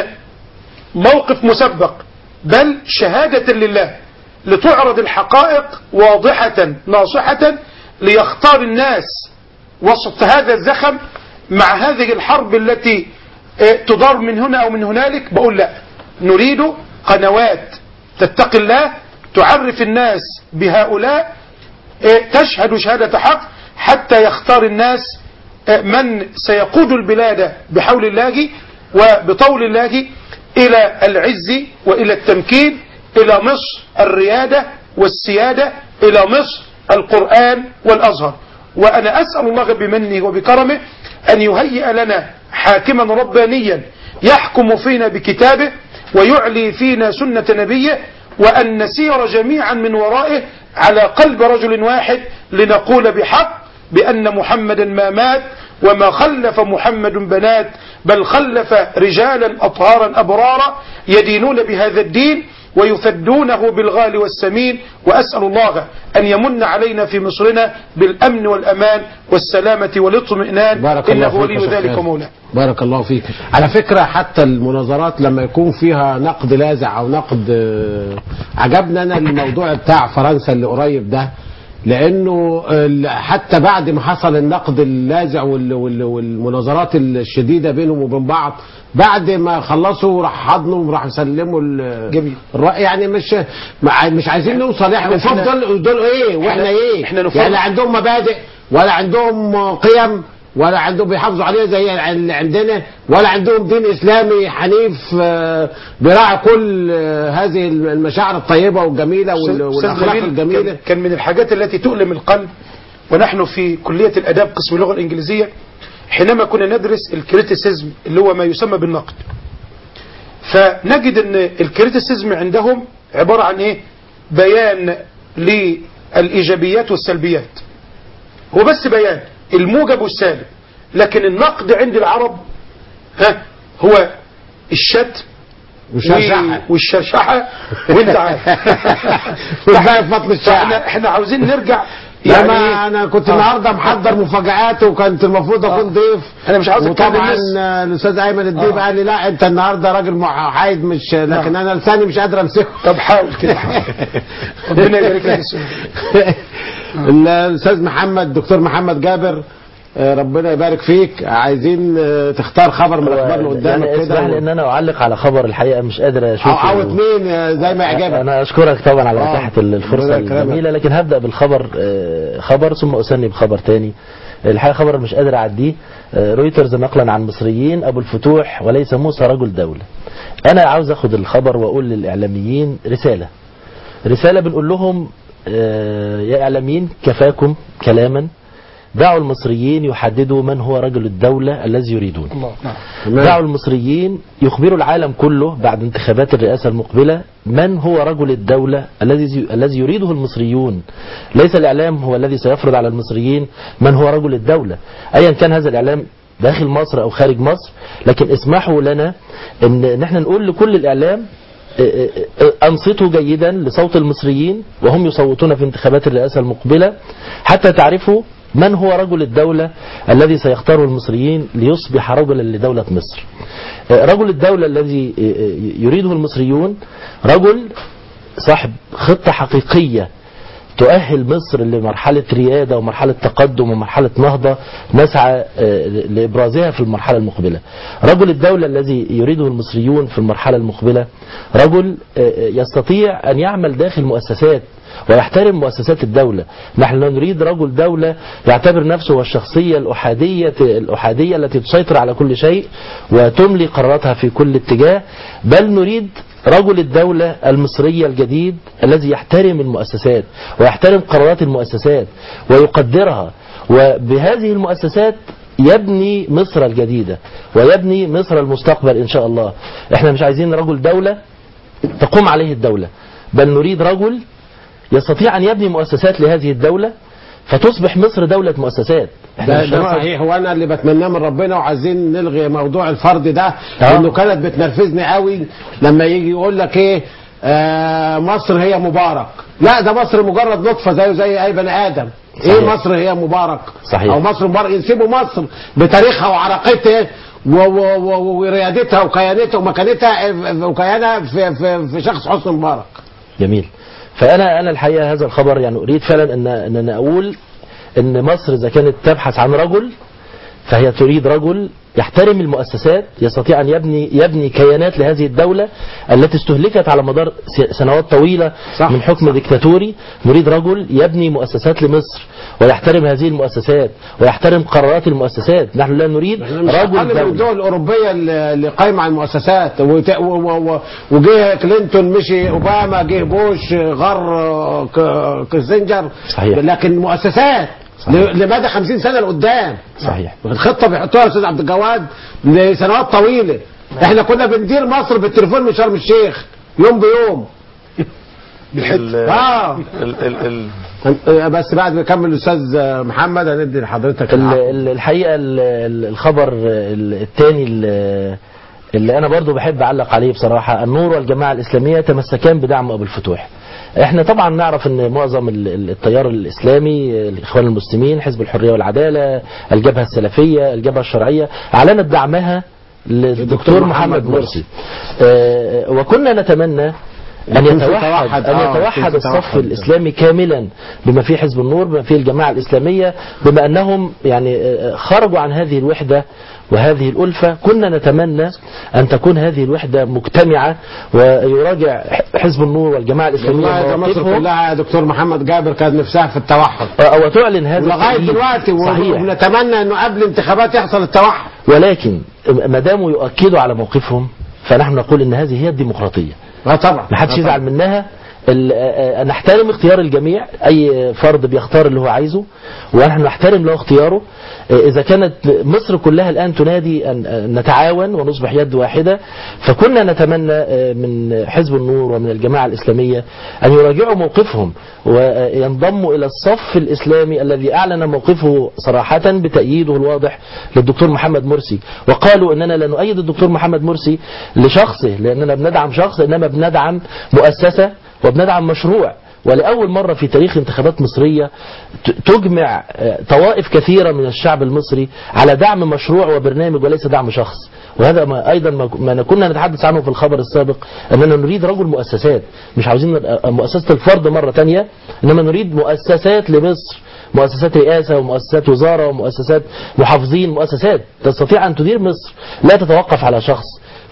موقف مسبق بل شهادة لله لتعرض الحقائق واضحة ناصحة ليختار الناس وسط هذا الزخم مع هذه الحرب التي اه، تدار من هنا أو من هنالك بقول لا نريد قنوات تتقي الله تعرف الناس بهؤلاء اه، تشهد شهادة حق حتى يختار الناس اه، من سيقود البلاد بحول الله وبطول الله إلى العز وإلى التمكين إلى مصر الريادة والسيادة إلى مصر القرآن والأزهر وأنا أسأل الله بمنه وبكرمه أن يهيئ لنا حاكما ربانيا يحكم فينا بكتابه ويعلي فينا سنة نبيه وأن نسير جميعا من ورائه على قلب رجل واحد لنقول بحق بأن محمدا ما مات وما خلف محمد بنات بل خلف رجالا أطهارا أبرارا يدينون بهذا الدين ويفدونه بالغال والسمين وأسأل الله أن يمن علينا في مصرنا بالأمن والأمان والسلامة والاطمئنان بارك الله إنه فيك ولي يا شيخ ذلك ياسر. مولاه بارك الله فيك على فكرة حتى المناظرات لما يكون فيها نقد لاذع أو نقد آه، عجبنا أنا الموضوع بتاع فرنسا اللي قريب ده لأنه ال- حتى بعد ما حصل النقد اللاذع وال- وال- والمناظرات الشديدة بينهم وبين بعض بعد ما خلصوا راح حضنوا وراح يسلموا ال- جميل. الرأي يعني مش مع- مش عايزين نوصل احنا إحنا- نشوف دول دول ايه واحنا إحنا- ايه إحنا نفرق. يعني لا عندهم مبادئ ولا عندهم قيم ولا عندهم بيحافظوا عليها زي اللي عندنا ولا عندهم دين اسلامي حنيف آه، بيراعي كل آه، هذه المشاعر الطيبه والجميله وال- أستاذ والاخلاق نبيل، الجميله كان- كان من الحاجات التي تؤلم القلب ونحن في كلية الأداب قسم اللغة الإنجليزية حينما كنا ندرس الكريتيسيزم اللي هو ما يسمى بالنقد فنجد ان الكريتيسيزم عندهم عبارة عن ايه بيان للإيجابيات والسلبيات هو بس بيان الموجب والسالب لكن النقد عند العرب ها هو الشتم وشرشحة. والشرشحة وانت عارف والباقي بفضل الشعب. فاحنا احنا عاوزين نرجع يعني يعني ما انا كنت آه. النهارده محضر مفاجآت وكنت المفروض اكون ضيف أنا مش عاوز أتكلم وطبعا بس. آه، الاستاذ ايمن الديب آه. قال لي لا انت النهارده راجل محايد مش لكن انا لساني مش قادر امسكه طب حاول كده حاول. ربنا يبارك لك السنة الاستاذ محمد دكتور محمد جابر آه، ربنا يبارك فيك عايزين آه، تختار خبر من الاخبار اللي قدامك يعني اسمح لي كده ان انا اعلق على خبر الحقيقه مش قادر او اشوفه او اتنين آه، زي ما يعجبك انا اشكرك طبعا على آه. اتاحه الفرصه ربنا يكرمك. الجميله لكن هبدا بالخبر آه، خبر ثم اسني بخبر تاني الحقيقه خبر مش قادر اعديه آه، رويترز نقلا عن مصريين ابو الفتوح وليس موسى رجل دوله انا عاوز اخد الخبر واقول للاعلاميين رساله رساله بنقول لهم آه، يا اعلاميين كفاكم كلاما دعوا المصريين يحددوا من هو رجل الدولة الذي يريدون الله نعم دعوا المصريين يخبروا العالم كله بعد انتخابات الرئاسة المقبلة من هو رجل الدولة الذي الذي يريده المصريون ليس الإعلام هو الذي سيفرض على المصريين من هو رجل الدولة أيا كان هذا الإعلام داخل مصر أو خارج مصر لكن اسمحوا لنا ان إن احنا نقول لكل الإعلام اه، اه، اه، أنصتوا جيدا لصوت المصريين وهم يصوتون في انتخابات الرئاسة المقبلة حتى تعرفوا من هو رجل الدولة الذي سيختاره المصريين ليصبح رجلا لدولة مصر آه، رجل الدولة الذي آه، آه، يريده المصريون رجل صاحب خطة حقيقية تؤهل مصر لمرحلة ريادة ومرحلة تقدم ومرحلة نهضة نسعى آه، لإبرازها في المرحلة المقبلة رجل الدولة الذي يريده المصريون في المرحلة المقبلة رجل آه، يستطيع أن يعمل داخل مؤسسات ويحترم مؤسسات الدولة نحن لا نريد رجل دولة يعتبر نفسه هو الشخصية الأحادية الأحادية التي تسيطر على كل شيء وتملي قراراتها في كل اتجاه بل نريد رجل الدولة المصرية الجديد الذي يحترم المؤسسات ويحترم قرارات المؤسسات ويقدرها وبهذه المؤسسات يبني مصر الجديدة ويبني مصر المستقبل إن شاء الله احنا مش عايزين رجل دولة تقوم عليه الدولة بل نريد رجل يستطيع أن يبني مؤسسات لهذه الدولة فتصبح مصر دولة مؤسسات احنا ده, مش ده هنفرض- صحيح وانا اللي بتمناه من ربنا وعايزين نلغي موضوع الفرد ده آه. لانه كانت بتنرفزني قوي لما يجي يقول لك ايه آه مصر هي مبارك لا ده مصر مجرد نطفه زيه زي اي بني ادم ايه صحيح. مصر هي مبارك صحيح. او مصر مبارك يسيبوا مصر بتاريخها وعراقتها و- و- و- وريادتها وكيانتها ومكانتها وكيانها في, في, في شخص حسني مبارك جميل فانا انا الحقيقه هذا الخبر يعني اريد فعلا ان ان انا اقول ان مصر اذا كانت تبحث عن رجل فهي تريد رجل يحترم المؤسسات يستطيع ان يبني يبني كيانات لهذه الدوله التي استهلكت على مدار س- سنوات طويله صح، من حكم ديكتاتوري نريد رجل يبني مؤسسات لمصر ويحترم هذه المؤسسات ويحترم قرارات المؤسسات نحن لا نريد احنا مش رجل اقل من دوله الدول الاوروبيه اللي اللي قايمه على المؤسسات وت- و- و- و- وجه كلينتون مشي اوباما جه بوش غر ك- كيسنجر صحيح. لكن مؤسسات صحيح. ل- لمدى 50 سنه لقدام صحيح الخطه بيحطوها يا استاذ عبد الجواد لسنوات طويله احنا كنا بندير مصر بالتليفون من شرم الشيخ يوم بيوم ال- اه ال- ال- ال- بس بعد ما يكمل الاستاذ محمد هندي لحضرتك ال- العفو. ال- الحقيقه ال- ال- الخبر الثاني اللي انا برضو بحب اعلق عليه بصراحه النور والجماعه الاسلاميه تمسكان بدعم ابو الفتوح احنا طبعا نعرف ان معظم ال- ال- التيار الاسلامي الاخوان المسلمين حزب الحريه والعداله الجبهه السلفيه الجبهه الشرعيه اعلنت دعمها للدكتور محمد مرسي آه، وكنا نتمنى أن يكون في يتوحد توحد، أن آه، يتوحد يكون في الصف توحد. الإسلامي كاملا بما فيه حزب النور بما فيه الجماعة الإسلامية بما أنهم يعني آه، خرجوا عن هذه الوحدة وهذه الألفة كنا نتمنى أن تكون هذه الوحدة مجتمعة ويراجع حزب النور والجماعة الإسلامية والله ده مصر مواقفهم كلها يا دكتور محمد جابر كانت نفسها في التوحد آه، وتعلن هذا ولغايه التأييد. دلوقتي و- صحيح ونتمنى انه قبل الانتخابات يحصل التوحد ولكن ما داموا يؤكدوا على موقفهم فنحن نقول ان هذه هي الديمقراطيه اه طبعا ما حدش آه يزعل طبعاً. منها ال- آه، آه، نحترم اختيار الجميع اي فرد بيختار اللي هو عايزه ونحن نحترم له اختياره آه، اذا كانت مصر كلها الان تنادي ان أن نتعاون ونصبح يد واحده فكنا نتمنى آه، من حزب النور ومن الجماعه الاسلاميه ان يراجعوا موقفهم وينضموا الى الصف الاسلامي الذي اعلن موقفه صراحه بتأييده الواضح للدكتور محمد مرسي وقالوا اننا لا نؤيد الدكتور محمد مرسي لشخصه لاننا بندعم شخص انما بندعم مؤسسه وبندعم مشروع ولأول مرة في تاريخ انتخابات مصرية ت- تجمع آه، طوائف كثيرة من الشعب المصري على دعم مشروع وبرنامج وليس دعم شخص وهذا ما أيضا ما ما كنا نتحدث عنه في الخبر السابق أننا نريد رجل مؤسسات مش عاوزين آه، مؤسسة الفرد مرة تانية إنما نريد مؤسسات لمصر مؤسسات رئاسة ومؤسسات وزارة ومؤسسات محافظين مؤسسات تستطيع أن تدير مصر لا تتوقف على شخص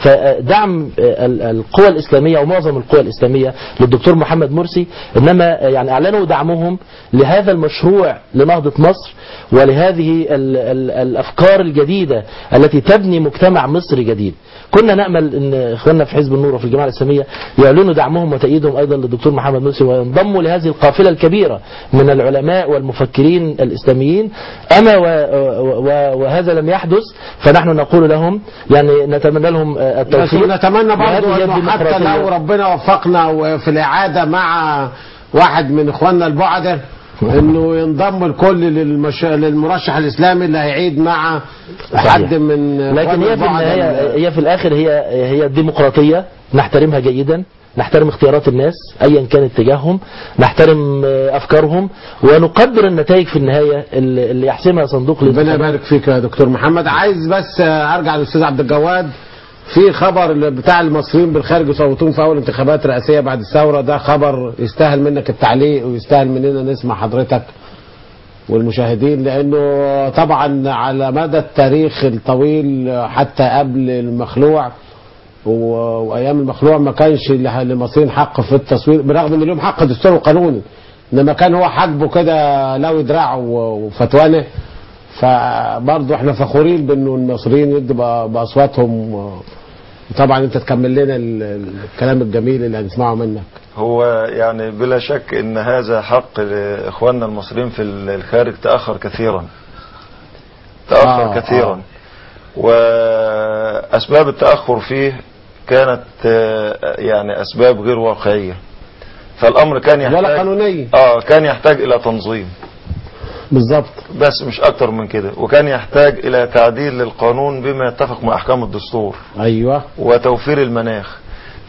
فدعم ال- القوى الإسلامية ومعظم القوى الإسلامية للدكتور محمد مرسي إنما يعني أعلنوا دعمهم لهذا المشروع لنهضة مصر ولهذه ال ال الأفكار الجديدة التي تبني مجتمع مصري جديد كنا نأمل أن إخواننا في حزب النور وفي الجماعة الإسلامية يعلنوا دعمهم وتأييدهم أيضا للدكتور محمد مرسي وينضموا لهذه القافلة الكبيرة من العلماء والمفكرين الإسلاميين أما و و وهذا لم يحدث فنحن نقول لهم يعني نتمنى لهم بس التوفيق نتمنى برضه وهذه انه حتى الديمقراطية. لو ربنا وفقنا وفي الاعاده مع واحد من اخواننا البعده انه ينضم الكل للمش... للمرشح الاسلامي اللي هيعيد مع صحيح. حد من لكن إخواننا هي في البعدة النهاية هي في الآخر هي هي الديمقراطية نحترمها جيدا نحترم اختيارات الناس ايا كان اتجاههم نحترم آه، افكارهم ونقدر النتائج في النهايه اللي اللي يحسمها صندوق ربنا الانتخابات يبارك فيك يا دكتور محمد عايز بس ارجع للاستاذ عبد الجواد في خبر اللي بتاع المصريين بالخارج يصوتون في اول انتخابات رئاسيه بعد الثوره ده خبر يستاهل منك التعليق ويستاهل مننا نسمع حضرتك والمشاهدين لانه طبعا على مدى التاريخ الطويل حتى قبل المخلوع و- وايام المخلوع ما كانش له- للمصريين حق في التصويت برغم ان لهم حق دستوري وقانوني انما كان هو حاجبه كده لو دراعه و- وفتوانه فبرضه احنا فخورين بانه المصريين يدوا بأ- باصواتهم طبعا انت تكمل لنا ال- ال- الكلام الجميل اللي هنسمعه منك هو يعني بلا شك ان هذا حق لاخواننا المصريين في الخارج تاخر كثيرا تاخر آه، آه كثيرا واسباب التاخر فيه كانت آه، يعني اسباب غير واقعيه فالامر كان ولا يحتاج قانونيه اه كان يحتاج الى تنظيم بالظبط بس مش اكتر من كده وكان يحتاج الى تعديل للقانون بما يتفق مع احكام الدستور ايوه وتوفير المناخ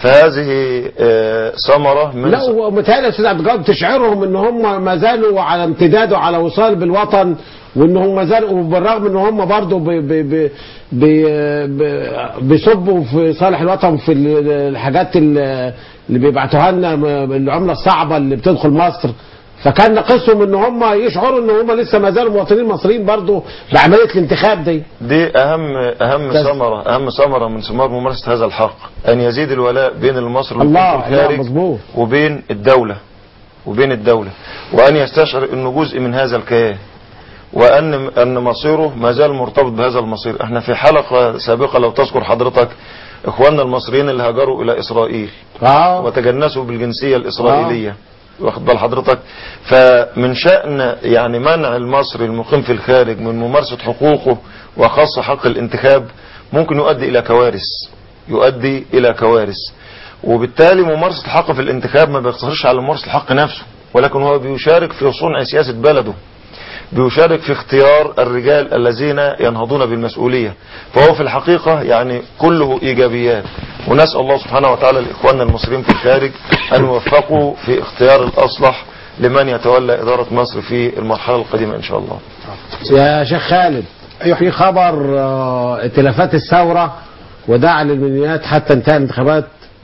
فهذه آه، ثمره من لا ومتهيألي يا استاذ عبد الجواد تشعرهم ان هم ما زالوا على امتداد وعلى وصال بالوطن وان هم ما زالوا وبالرغم ان هم برضه بي بي بي بي بي بيصبوا في صالح الوطن في ال- الحاجات ال- اللي بيبعتوها لنا م- العمله الصعبه اللي بتدخل مصر فكان ناقصهم ان هم يشعروا ان هم لسه ما زالوا مواطنين مصريين برضه بعمليه الانتخاب دي دي اهم اهم تز- ثمره اهم ثمره من ثمار ممارسه هذا الحق ان يزيد الولاء بين المصري الله والمصري الله الخارج مظبوط وبين الدوله وبين الدوله وان يستشعر انه جزء من هذا الكيان وان ان مصيره ما زال مرتبط بهذا المصير احنا في حلقه سابقه لو تذكر حضرتك اخواننا المصريين اللي هاجروا الى اسرائيل اه وتجنسوا بالجنسية الإسرائيلية واخد بال حضرتك فمن شأن يعني منع المصري المقيم في الخارج من ممارسة حقوقه وخاصة حق الانتخاب ممكن يؤدي إلى كوارث يؤدي إلى كوارث وبالتالي ممارسة الحق في الانتخاب ما بيقتصرش على ممارسة الحق نفسه ولكن هو بيشارك في صنع سياسة بلده بيشارك في اختيار الرجال الذين ينهضون بالمسؤولية فهو في الحقيقة يعني كله إيجابيات ونسأل الله سبحانه وتعالى لإخواننا المصريين في الخارج أن يوفقوا في اختيار الأصلح لمن يتولى إدارة مصر في المرحلة القادمة إن شاء الله يا شيخ خالد في خبر آه، ائتلافات الثورة ودعا للمنيات حتى انتهى الانتخابات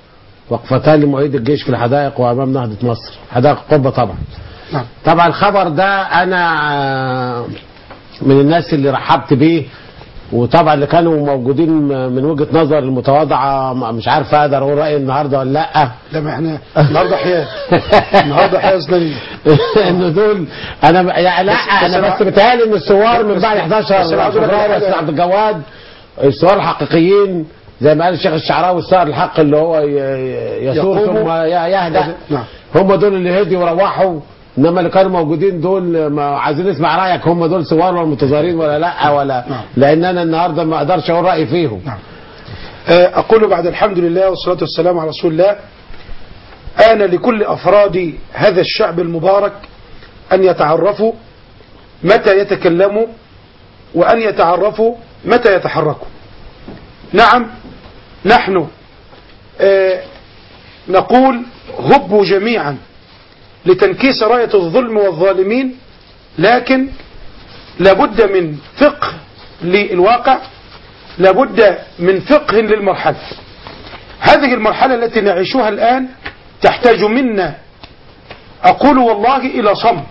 وقفتان لمؤيد الجيش في الحدائق وامام نهضة مصر حدائق القبة طبعا نعم. طبعا الخبر ده انا آه، من الناس اللي رحبت بيه وطبعا اللي كانوا موجودين من وجهة نظر المتواضعة مش عارف اقدر اقول رأيي النهارده ولا لا لا ما احنا النهارده حياه النهارده حياه اسلاميه انه دول انا ب- يعني لا بس- بس انا أنا- بس بيتهيألي ان الثوار من بس- بعد بس 11 أنا عاوز أقول لك فبراير يا حاجة. استاذ عبد الجواد الثوار الحقيقيين زي ما قال الشيخ الشعراوي الثار الحق اللي هو ي- ي- يثور يقوموا- ثم ي- يهدأ نعم. هم دول اللي هدوا وروحوا انما اللي كانوا موجودين دول ما عايزين نسمع رايك هم دول ثوار ولا متظاهرين ولا لا ولا نعم. لان انا النهارده ما اقدرش اقول رايي فيهم نعم. آه، أقول بعد الحمد لله والصلاة والسلام على رسول الله آن لكل أفراد هذا الشعب المبارك أن يتعرفوا متى يتكلموا وأن يتعرفوا متى يتحركوا نعم نحن آه، نقول هبوا جميعا لتنكيس راية الظلم والظالمين لكن لابد من فقه للواقع لابد من فقه للمرحلة هذه المرحلة التي نعيشها الآن تحتاج منا أقول والله إلى صمت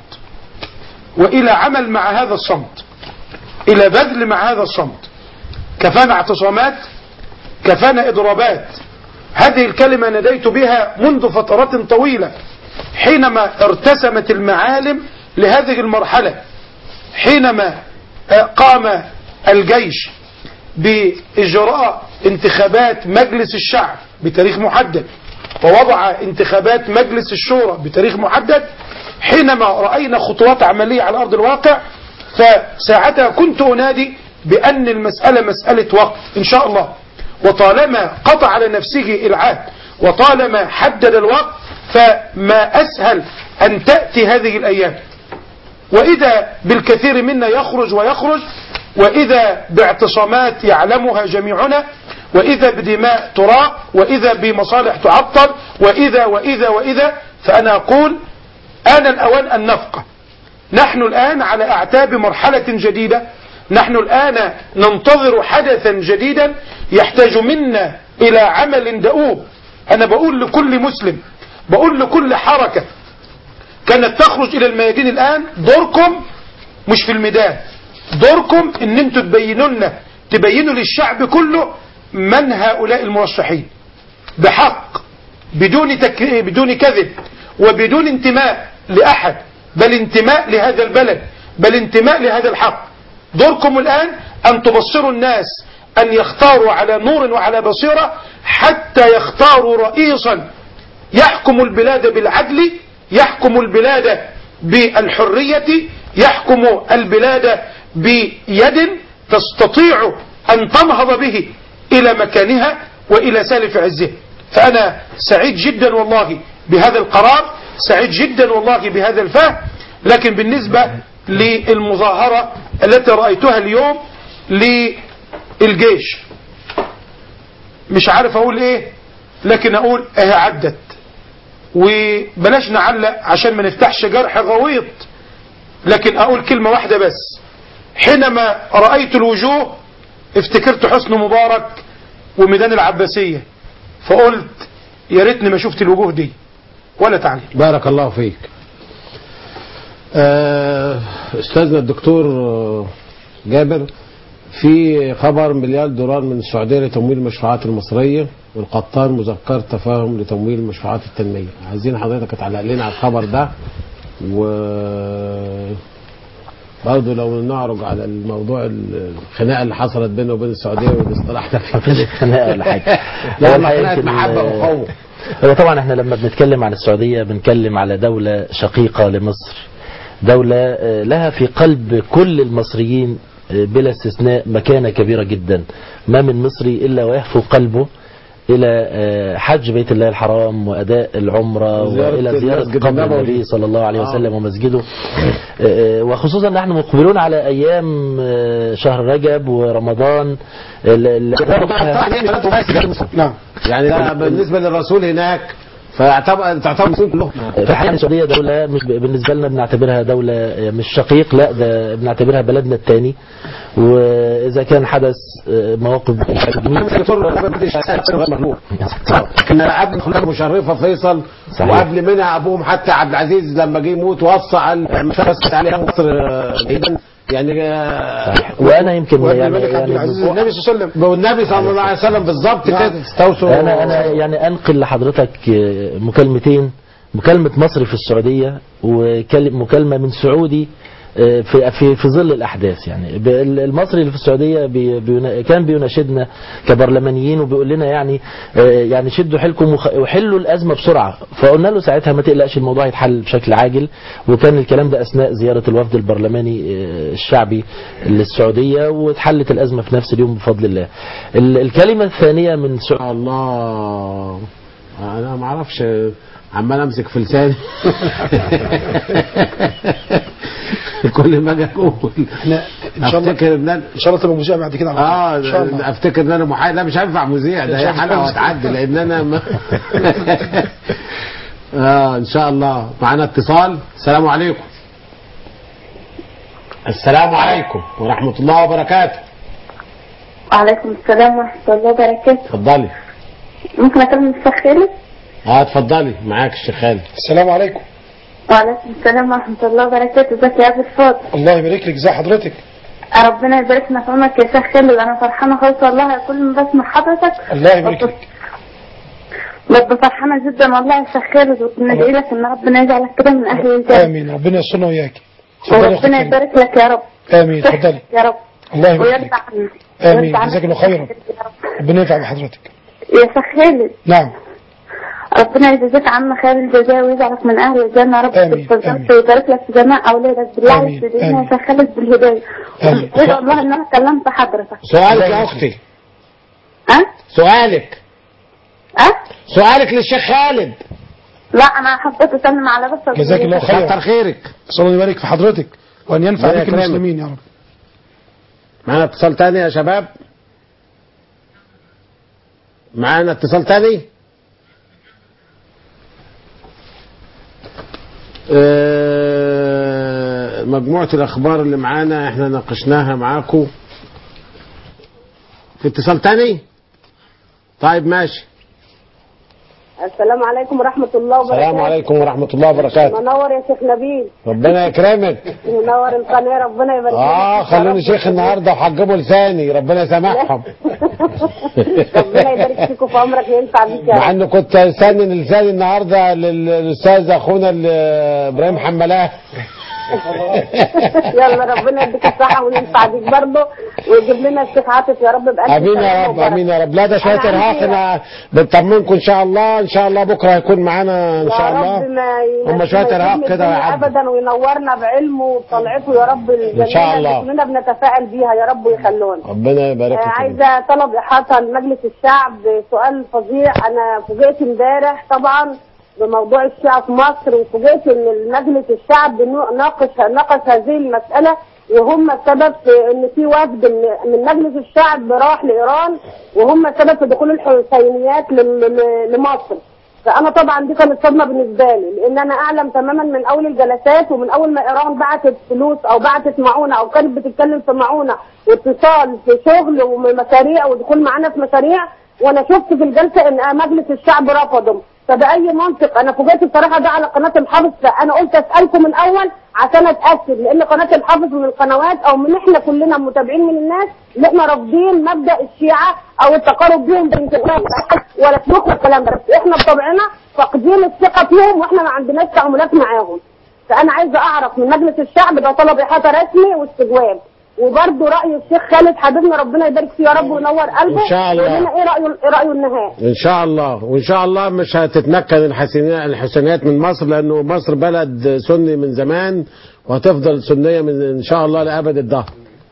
وإلى عمل مع هذا الصمت إلى بذل مع هذا الصمت كفانا اعتصامات كفانا إضرابات هذه الكلمة ناديت بها منذ فترات طويلة حينما ارتسمت المعالم لهذه المرحلة حينما آه، قام الجيش بإجراء انتخابات مجلس الشعب بتاريخ محدد ووضع انتخابات مجلس الشورى بتاريخ محدد حينما رأينا خطوات عملية على أرض الواقع فساعتها كنت أنادي بأن المسألة مسألة وقت إن شاء الله وطالما قطع على نفسه العهد وطالما حدد الوقت فما أسهل أن تأتي هذه الأيام وإذا بالكثير منا يخرج ويخرج وإذا باعتصامات يعلمها جميعنا وإذا بدماء تراق وإذا بمصالح تعطل وإذا وإذا وإذا فأنا أقول آن الأوان أن نفقه نحن الآن على أعتاب مرحلة جديدة نحن الآن ننتظر حدثا جديدا يحتاج منا إلى عمل دؤوب أنا بقول لكل مسلم بقول لكل حركة كانت تخرج إلى الميادين الآن دوركم مش في الميدان دوركم ان انتوا تبينوا لنا تبينوا للشعب كله من هؤلاء المرشحين بحق بدون تك... بدون كذب وبدون انتماء لأحد بل انتماء لهذا البلد بل انتماء لهذا الحق دوركم الآن أن تبصروا الناس أن يختاروا على نور وعلى بصيرة حتى يختاروا رئيسا يحكم البلاد بالعدل يحكم البلاد بالحرية يحكم البلاد بيد تستطيع أن تنهض به إلى مكانها وإلى سالف عزه فأنا سعيد جدا والله بهذا القرار سعيد جدا والله بهذا الفهم لكن بالنسبة للمظاهرة التي رأيتها اليوم للجيش مش عارف أقول إيه لكن أقول إيه عدت وبلاش نعلق عشان ما نفتحش جرح غويط لكن أقول كلمة واحدة بس حينما رأيت الوجوه افتكرت حسن مبارك وميدان العباسية فقلت يا ريتني ما شفت الوجوه دي ولا تعليم بارك الله فيك آه، استاذنا الدكتور آه، جابر في خبر مليار دولار من السعوديه لتمويل المشروعات المصريه والقطان مذكره تفاهم لتمويل مشروعات التنميه عايزين حضرتك تعلق لنا على الخبر ده و برضه لو نعرج على الموضوع الخناقه اللي حصلت بينه وبين السعوديه والاصطلاح ده مفيش خناقه ولا حاجه لا هو ما الحقيقة خناقه يمكن- محبه واخوه هو طبعا احنا لما بنتكلم عن السعودية بنتكلم على دولة شقيقة لمصر دولة آه، لها في قلب كل المصريين آه، بلا استثناء مكانة كبيرة جدا ما من مصري إلا ويهفو قلبه إلى آه، حج بيت الله الحرام وأداء العمرة وزيارة وإلى زيارة المسجد قبر النبوي. النبي صلى الله عليه آه. وسلم ومسجده آه، آه، وخصوصا نحن مقبلون على أيام آه، شهر رجب ورمضان ال- ال- نعم يعني ده بالنسبه للرسول هناك فيعتبر تعتبر المسلمين كلهم في الحقيقة السعودية دولة مش بالنسبة لنا بنعتبرها دولة مش شقيق لا ده بنعتبرها بلدنا الثاني وإذا كان حدث مواقف كان قبل خلافه مشرفه فيصل صحيح. وقبل منها ابوهم حتى عبد العزيز لما جه يموت وصى على مش بس عليها مصر آه، جيدا يعني آه، وأنا يمكن وابن يعني, الملك عبد العزيز يعني النبي صلى الله عليه وسلم والنبي صلى الله عليه وسلم بالظبط نعم. كده استوصوا أنا أنا يعني أنقل لحضرتك مكالمتين مكالمة مصري في السعودية ومكالمة من سعودي في في في ظل الاحداث يعني ب- المصري اللي في السعوديه بي بينا كان بيناشدنا كبرلمانيين وبيقول لنا يعني آه، يعني شدوا حيلكم وخ- وحلوا الازمه بسرعه فقلنا له ساعتها ما تقلقش الموضوع هيتحل بشكل عاجل وكان الكلام ده اثناء زياره الوفد البرلماني آه، الشعبي للسعوديه واتحلت الازمه في نفس اليوم بفضل الله. ال- الكلمه الثانيه من سعودية الله انا ما اعرفش عمال امسك في لساني كل ما اجي اقول احنا ان شاء الله افتكر ان انا ان شاء الله تبقى مذيع بعد كده على طول. اه ان شاء الله افتكر ان انا محايد لا مش هينفع مذيع ده مش هي هينفع حلقه مذيع. وهتعدي لان انا ما اه ان شاء الله معانا اتصال السلام عليكم السلام عليكم ورحمه الله وبركاته وعليكم السلام ورحمة الله وبركاته اتفضلي ممكن أكلم الشيخ خالد؟ اه اتفضلي معاك الشيخ خالد السلام عليكم وعليكم السلام ورحمة الله وبركاته ازيك يا أبو الفاضل الله يبارك لك ازي حضرتك ربنا يبارك لنا في عمرك يا شيخ خالد انا فرحانه خالص والله كل ما بسمع حضرتك الله يبارك لك ببقى فرحانه جدا والله يا شيخ خالد وبندعي لك ان ربنا يجعلك كده من اهل الجنه امين ربنا يسترنا وياك اتفضلي يا أختي وربنا كريم. يبارك لك يا رب امين اتفضلي يا رب الله يبارك ويرضى لك عنك آمين. ويرضى عنك جزاك الله خيرا. يا رب. ربنا ينفع بحضرتك يا شيخ خالد نعم ربنا يجزيك عنا خير الجزاء ويجعلك من اهل الجنه يا رب آمين. في الفردوس آمين. ويبارك لك في جميع اولادك بالله آمين. عليك تدعينا آمين. يا شيخ خالد بالهدايه آمين. وادعو الله ان انا كلمت حضرتك سؤالك يا اختي ها سؤالك ها سؤالك للشيخ خالد لا انا حبيت اسلم على بس جزاك الله خيرا كتر خيرك صلى الله يبارك في حضرتك وان ينفع ربنا بك يكرمك. المسلمين يا رب معانا اتصال تاني يا شباب معانا اتصال تاني آه، مجموعة الأخبار اللي معانا احنا ناقشناها معاكم في اتصال تاني طيب ماشي السلام عليكم ورحمة الله وبركاته السلام عليكم ورحمة الله وبركاته منور يا شيخ نبيل ربنا يكرمك منور القناة ربنا يبارك اه فيك. خلوني شيخ النهارده وحجبوا لساني ربنا يسامحهم ربنا يبارك فيك وفي عمرك ينفع بيك يا مع رب انه كنت سنن لساني النهارده لل- للاستاذ اخونا ال- ابراهيم حملاه يلا ربنا يديك الصحة وينفع بيك برضه ويجيب لنا الشيخ عاطف يا رب بألف امين سلامة يا رب وبركة. امين يا رب لا ده شويه أنا ارهاق عندي- انا بنطمنكم ان شاء الله ان شاء الله بكره هيكون معانا ان يا شاء رب الله ما ي- هم ما شويه يسيبني ارهاق كده الدنيا ويعدوا ابدا وينورنا بعلمه وبطلعته يا رب الجميله شاء الله. اللي كلنا بنتفائل بيها يا رب ويخلونا ربنا يبارك آه، فيك عايزه طلب احاطه لمجلس الشعب سؤال فظيع انا فوجئت امبارح طبعا بموضوع الشيعة في مصر وفوجئت ان المجلس الشعب نو- ناقش ناقش هذه المساله وهم السبب في ان في وفد من- من مجلس الشعب راح لايران وهم السبب في دخول الحسينيات لل- ل- لمصر فانا طبعا دي كانت صدمه بالنسبه لي لان انا اعلم تماما من اول الجلسات ومن اول ما ايران بعتت فلوس او بعتت معونه او كانت بتتكلم في معونه واتصال في شغل ومشاريع ودخول معانا في مشاريع وانا شفت في الجلسه ان مجلس الشعب رفضهم فباي منطق انا فوجئت بصراحه ده على قناه الحافظ فانا قلت اسالكم الاول عشان اتاكد لان قناه الحافظ من القنوات او من احنا كلنا متابعين من الناس اللي احنا رافضين مبدا الشيعه او التقارب بيهم بالانتخابات ولا سلوك الكلام ده بس احنا بطبعنا فاقدين الثقه فيهم واحنا ما عندناش تعاملات معاهم فانا عايزه اعرف من مجلس الشعب ده طلب احاطه رسمي واستجواب وبرده راي الشيخ خالد حبيبنا ربنا يبارك فيه يا رب وينور قلبه إن شاء الله. يقول لنا ايه رايه ايه رايه النهائي ان شاء الله وان شاء الله مش هتتمكن الحسينيات الحسينيات من مصر لانه مصر بلد سني من زمان وهتفضل سنيه من ان شاء الله لابد الدهر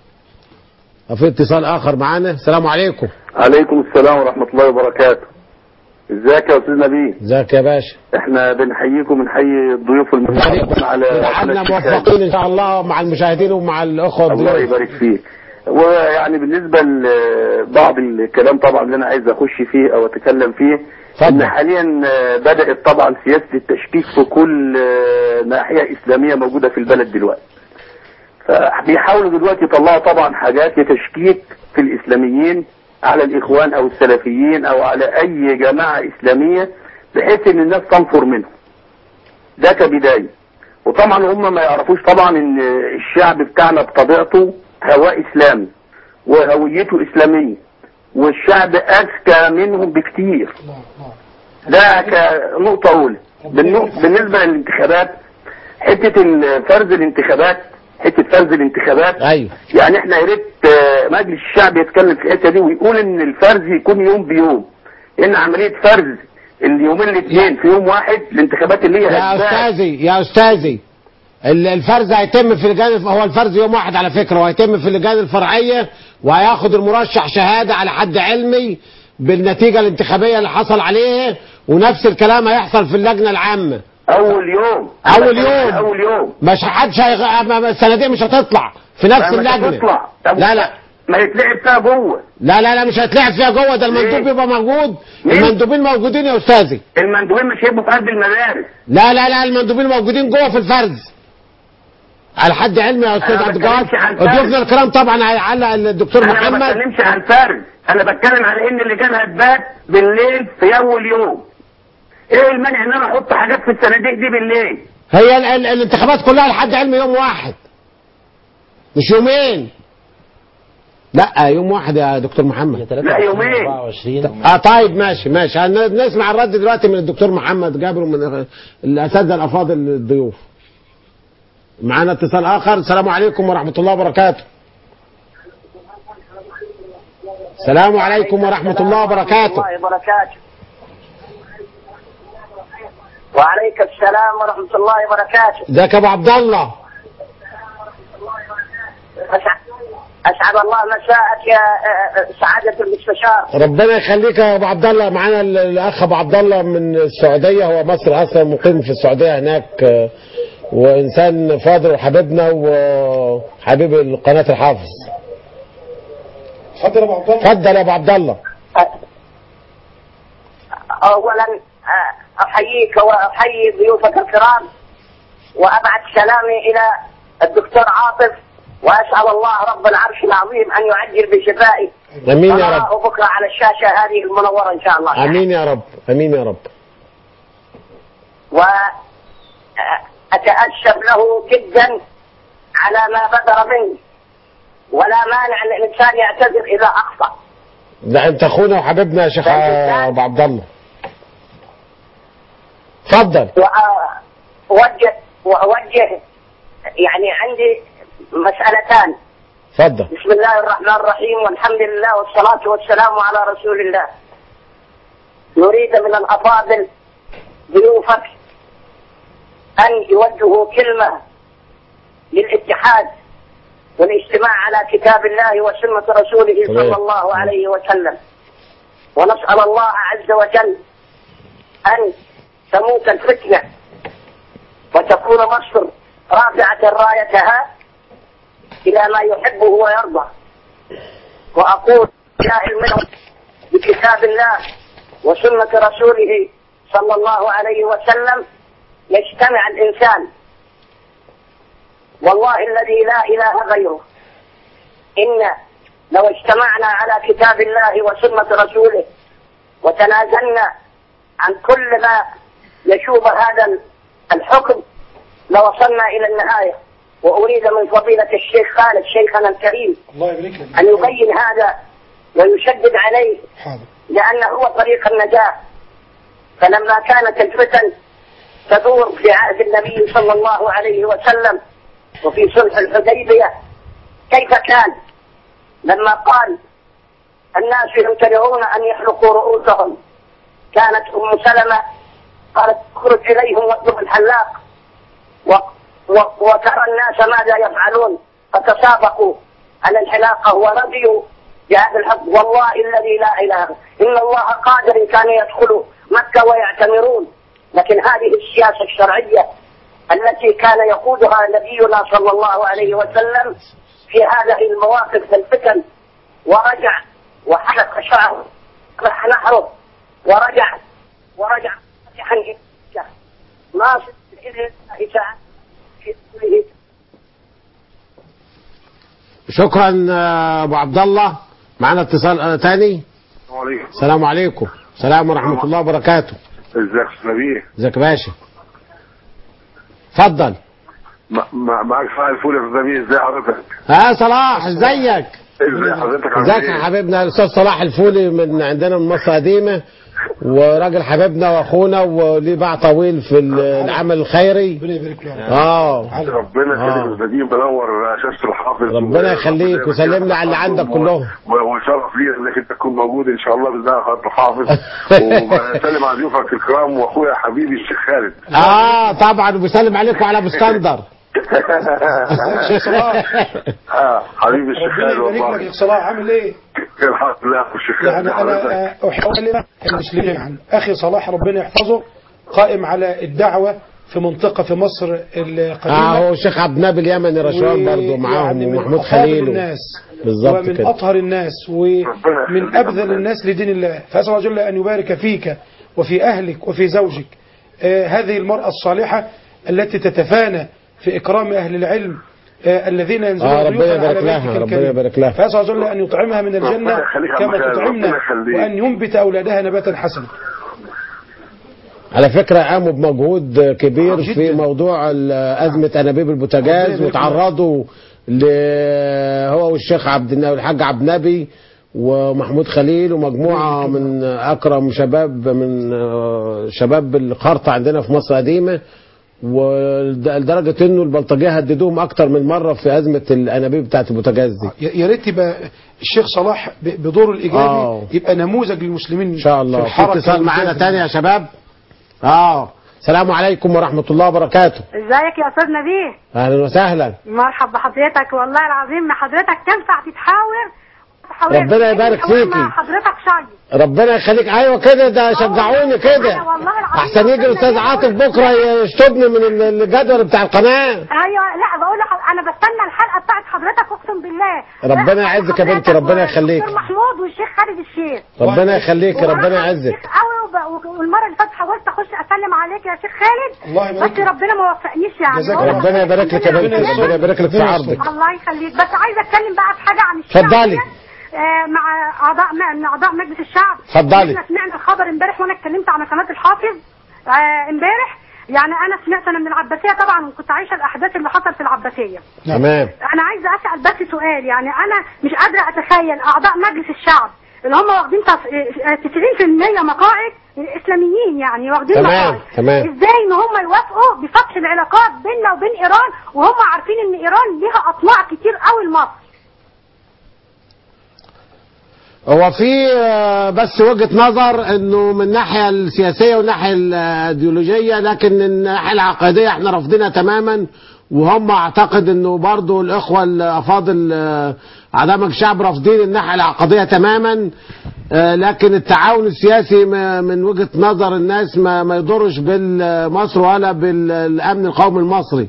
وفي اتصال اخر معانا السلام عليكم عليكم السلام ورحمة الله وبركاته ازيك يا استاذ نبيل ازيك يا باشا احنا بنحييكم ونحيي الضيوف المشرفين على احنا قناة الشيخ موفقين ان شاء الله مع المشاهدين ومع الاخوه الله الضيوف. يبارك فيك ويعني بالنسبة لبعض الكلام طبعا اللي انا عايز اخش فيه او اتكلم فيه اتفضل. ان حاليا آه، بدأت طبعا سياسة التشكيك في كل آه، ناحية اسلامية موجودة في البلد دلوقتي فبيحاولوا دلوقتي يطلعوا طبعا حاجات لتشكيك في الاسلاميين على الاخوان او السلفيين او على اي جماعة اسلامية بحيث ان الناس تنفر منهم ده كبداية وطبعا هم ما يعرفوش طبعا ان الشعب بتاعنا بطبيعته هواء اسلامي وهويته اسلامية والشعب اذكى منهم بكتير ده كنقطة اولى بالنقطة بالنسبة للانتخابات حتة ال- فرز الانتخابات حتة فرز الانتخابات ايوه يعني احنا يا ريت آه، مجلس الشعب يتكلم في الحته دي ويقول ان الفرز يكون يوم بيوم ان عمليه فرز اليومين الاثنين في يوم واحد الانتخابات اللي هي يا أجزاء. استاذي يا استاذي ال- الفرز هيتم في اللجان هو الفرز يوم واحد على فكره وهيتم في اللجان الفرعيه وهياخد المرشح شهاده على حد علمي بالنتيجه الانتخابيه اللي حصل عليه ونفس الكلام هيحصل في اللجنه العامه اول يوم أول يوم. اول يوم مش حدش هيغ... ما- ما- الصناديق مش هتطلع في نفس ما- ما اللجنه تطلع. طب لا لا ما يتلعب فيها جوه لا لا لا مش هتلعب فيها جوه ده المندوب ليه؟ بيبقى موجود ليه؟ المندوبين موجودين يا استاذي المندوبين مش هيبقوا في قلب المدارس لا لا لا المندوبين موجودين جوه في الفرز على حد علمي يا استاذ أنا عبد ما الجواد بتكلمش عن فرز. ضيوفنا الكرام طبعا هيعلق الدكتور انا ما محمد بتكلمش عن فرز انا بتكلم على ان اللجان هتبات بالليل في اول يوم ايه المانع ان انا احط حاجات في الصناديق دي بالليل هي ال ال الانتخابات كلها لحد علمي يوم واحد مش يومين لا يوم واحد يا دكتور محمد لا، يومين. 24 اه طيب ماشي ماشي هن- نسمع الرد دلوقتي من الدكتور محمد جابر ومن الاساتذه الافاضل الضيوف معانا اتصال اخر السلام عليكم ورحمه الله وبركاته السلام عليكم ورحمه الله وبركاته الله وبركاته وعليك السلام ورحمة الله وبركاته ازيك يا ابو عبد الله أسعد, أسعد الله مساءك يا آه، آه، سعادة المستشار ربنا يخليك يا ابو عبد الله معانا ال- الاخ ابو عبد الله من السعوديه هو مصر اصلا مقيم في السعوديه هناك آه، وانسان فاضل وحبيبنا وحبيب قناه الحافظ اتفضل يا ابو عبد الله اتفضل يا ابو عبد الله أولا آه، أحييك وأحيي ضيوفك الكرام وأبعث سلامي إلى الدكتور عاطف وأسأل الله رب العرش العظيم أن يعجل بشفائي امين يا رب ونراه بكرة على الشاشة هذه المنورة إن شاء الله امين يا رب امين يا رب وأتأسف له جدا على ما بدر منه ولا مانع أن الإنسان يعتذر إذا أخطأ ده انت اخونا وحبيبنا يا شيخ ابو عبد الله اتفضل وأوجه وأوجه يعني عندي مسألتان اتفضل بسم الله الرحمن الرحيم والحمد لله والصلاة والسلام على رسول الله نريد من الأفاضل ضيوفك أن يوجهوا كلمة للاتحاد والاجتماع على كتاب الله وسنة رسوله صلى الله عليه وسلم ونسأل الله عز وجل أن تموت الفتنة وتكون مصر رافعة رايتها إلى ما يحبه ويرضى وأقول جاهل منهم بكتاب الله وسنة رسوله صلى الله عليه وسلم يجتمع الإنسان والله الذي لا إله غيره إن لو اجتمعنا على كتاب الله وسنة رسوله وتنازلنا عن كل ما يشوب هذا الحكم لوصلنا إلى النهاية وأريد من فضيلة الشيخ خالد شيخنا الكريم الله يبارك لك أن يبين هذا ويشدد عليه حاضر لأنه هو طريق النجاة فلما كانت الفتن تدور في عهد النبي صلى الله عليه وسلم وفي صلح الحديبية كيف كان لما قال الناس يمتنعون أن يحلقوا رؤوسهم كانت أم سلمة قالت اخرج إليهم واطلب الحلاق و و وترى الناس ماذا يفعلون فتسابقوا على الحلاقة ورضيوا بهذا الحق والله الذي لا إله إن الله قادر كان يدخلوا مكة ويعتمرون لكن هذه السياسة الشرعية التي كان يقودها نبينا صلى الله عليه وسلم في هذه المواقف الفتن ورجع وحلق شعره راح نحره ورجع ورجع فاتحا إلى ناصر بإذن الله تعالى في قوله شكرا آه، ابو عبد الله معانا اتصال آه، تاني عليكم السلام عليكم السلام ورحمه الله وبركاته ازيك يا أستاذ نبيه ازيك يا باشا اتفضل ما- ما- معاك صلاح الفول يا أستاذ نبيه ازي حضرتك ها صلاح ازيك ازي حضرتك عامل ازيك يا ايه حبيبنا الاستاذ صلاح الفولي من عندنا من مصر قديمه وراجل حبيبنا واخونا وليه باع طويل في ال- العمل الخيري ربنا يبارك له اه ربنا آه. يخليك يا أستاذ بنور شاشه الحافظ ربنا يخليك وسلم لي على اللي عندك كلهم و- وشرف لي انك انت تكون موجود ان شاء الله باذن الله خاطر الحافظ وسلم على ضيوفك الكرام واخويا حبيبي الشيخ خالد اه طبعا وبيسلم عليكم وعلى ابو اسكندر شيخ صلاح اه حبيبي الشيخ ربنا خالد يبارك لك والله يا صلاح عامل ايه؟ الحمد لله الشيخ خالد يعني حضرتك. انا آه، احاول المسلمين جميعا اخي صلاح ربنا يحفظه قائم على الدعوه في منطقه في مصر القديمه اه هو الشيخ عبد النبي اليمني رشوان برضه معاهم يعني من ومحمود أفاضل خليل و- الناس بالظبط ومن كده أطهر الناس ومن أبذل الناس لدين الله فأسأل الله جل أن يبارك فيك وفي أهلك وفي زوجك آه هذه المرأة الصالحة التي تتفانى في إكرام أهل العلم آه الذين ينزلون آه، ربنا ضيوفا على يبارك لها، بيتك ربنا الكريم. يبارك لها. فأسأل الله جل أن يطعمها من الجنة ربنا يخليك يا كما عم خالد، تطعمنا ربنا يخليك. وأن ينبت أولادها نباتا حسنا على فكرة قاموا بمجهود كبير جداً. في موضوع ال- أزمة أنابيب البوتاجاز ربنا يبارك وتعرضوا اللي هو والشيخ عبد النبي الحاج عبد النبي ومحمود خليل ومجموعة من أكرم شباب من آه، شباب الخرطة عندنا في مصر قديمة ولدرجة انه البلطجية هددوهم اكتر من مرة في ازمة الانابيب بتاعت البوتاجاز دي يا يا ريت يبقى الشيخ صلاح ب- بدوره الايجابي آه. يبقى نموذج للمسلمين ان شاء الله في في الحركة اتصال معانا والجهاد. تاني يا شباب اه السلام عليكم ورحمة الله وبركاته ازيك يا استاذ نبيه اهلا وسهلا مرحب بحضرتك والله العظيم ما حضرتك تنفع تتحاور تحاور. ربنا يبارك تحاور فيكي. مع حضرتك شاي ربنا يخليك ايوه كده ده شجعوني كده أنا والله العظيم احسن يجي ربنا الاستاذ يبارك عاطف بكره يشطبني من ال- الجدول بتاع القناه ايوه لا بقول لك انا بستنى الحلقه بتاعت حضرتك اقسم بالله ربنا يعزك يا بنتي ربنا يخليك الدكتور محمود والشيخ خالد الشيخ ربنا يخليك ربنا وأنا يعزك الشيخ قوي وب- والمره اللي فاتت حاولت اخش اسلم عليك يا شيخ خالد الله يبارك بس ربنا ما وفقنيش يعني جزاك هو الله. ربنا يبارك لك يا بنتي ربنا يبارك لك في عرضك الله يخليك بس عايزه اتكلم بقى في حاجه عن الشعب اتفضلي. آه مع اعضاء من اعضاء مجلس الشعب اتفضلي. احنا سمعنا الخبر امبارح وانا اتكلمت على قناه الحافظ آه، امبارح يعني انا سمعت انا من العباسيه طبعا وكنت عايشه الاحداث اللي حصل في العباسيه تمام انا عايزه اسال بس سؤال يعني انا مش قادره اتخيل اعضاء مجلس الشعب اللي هم واخدين تص- آه، 90% مقاعد اسلاميين يعني واخدين تمام، مقاعد تمام. ازاي ان هم يوافقوا بفتح العلاقات بيننا وبين ايران وهم عارفين ان ايران ليها اطماع كتير قوي لمصر هو في آه، بس وجهة نظر انه من الناحية السياسية والناحية الايديولوجية لكن من الناحية العقائدية احنا رافضينها تماما وهم اعتقد انه برضو الاخوة الافاضل آه، اعضاء مجلس الشعب رافضين الناحية العقدية تماما آه، لكن التعاون السياسي ما- من وجهة نظر الناس ما, ما يضرش بالمصر ولا بالامن القومي المصري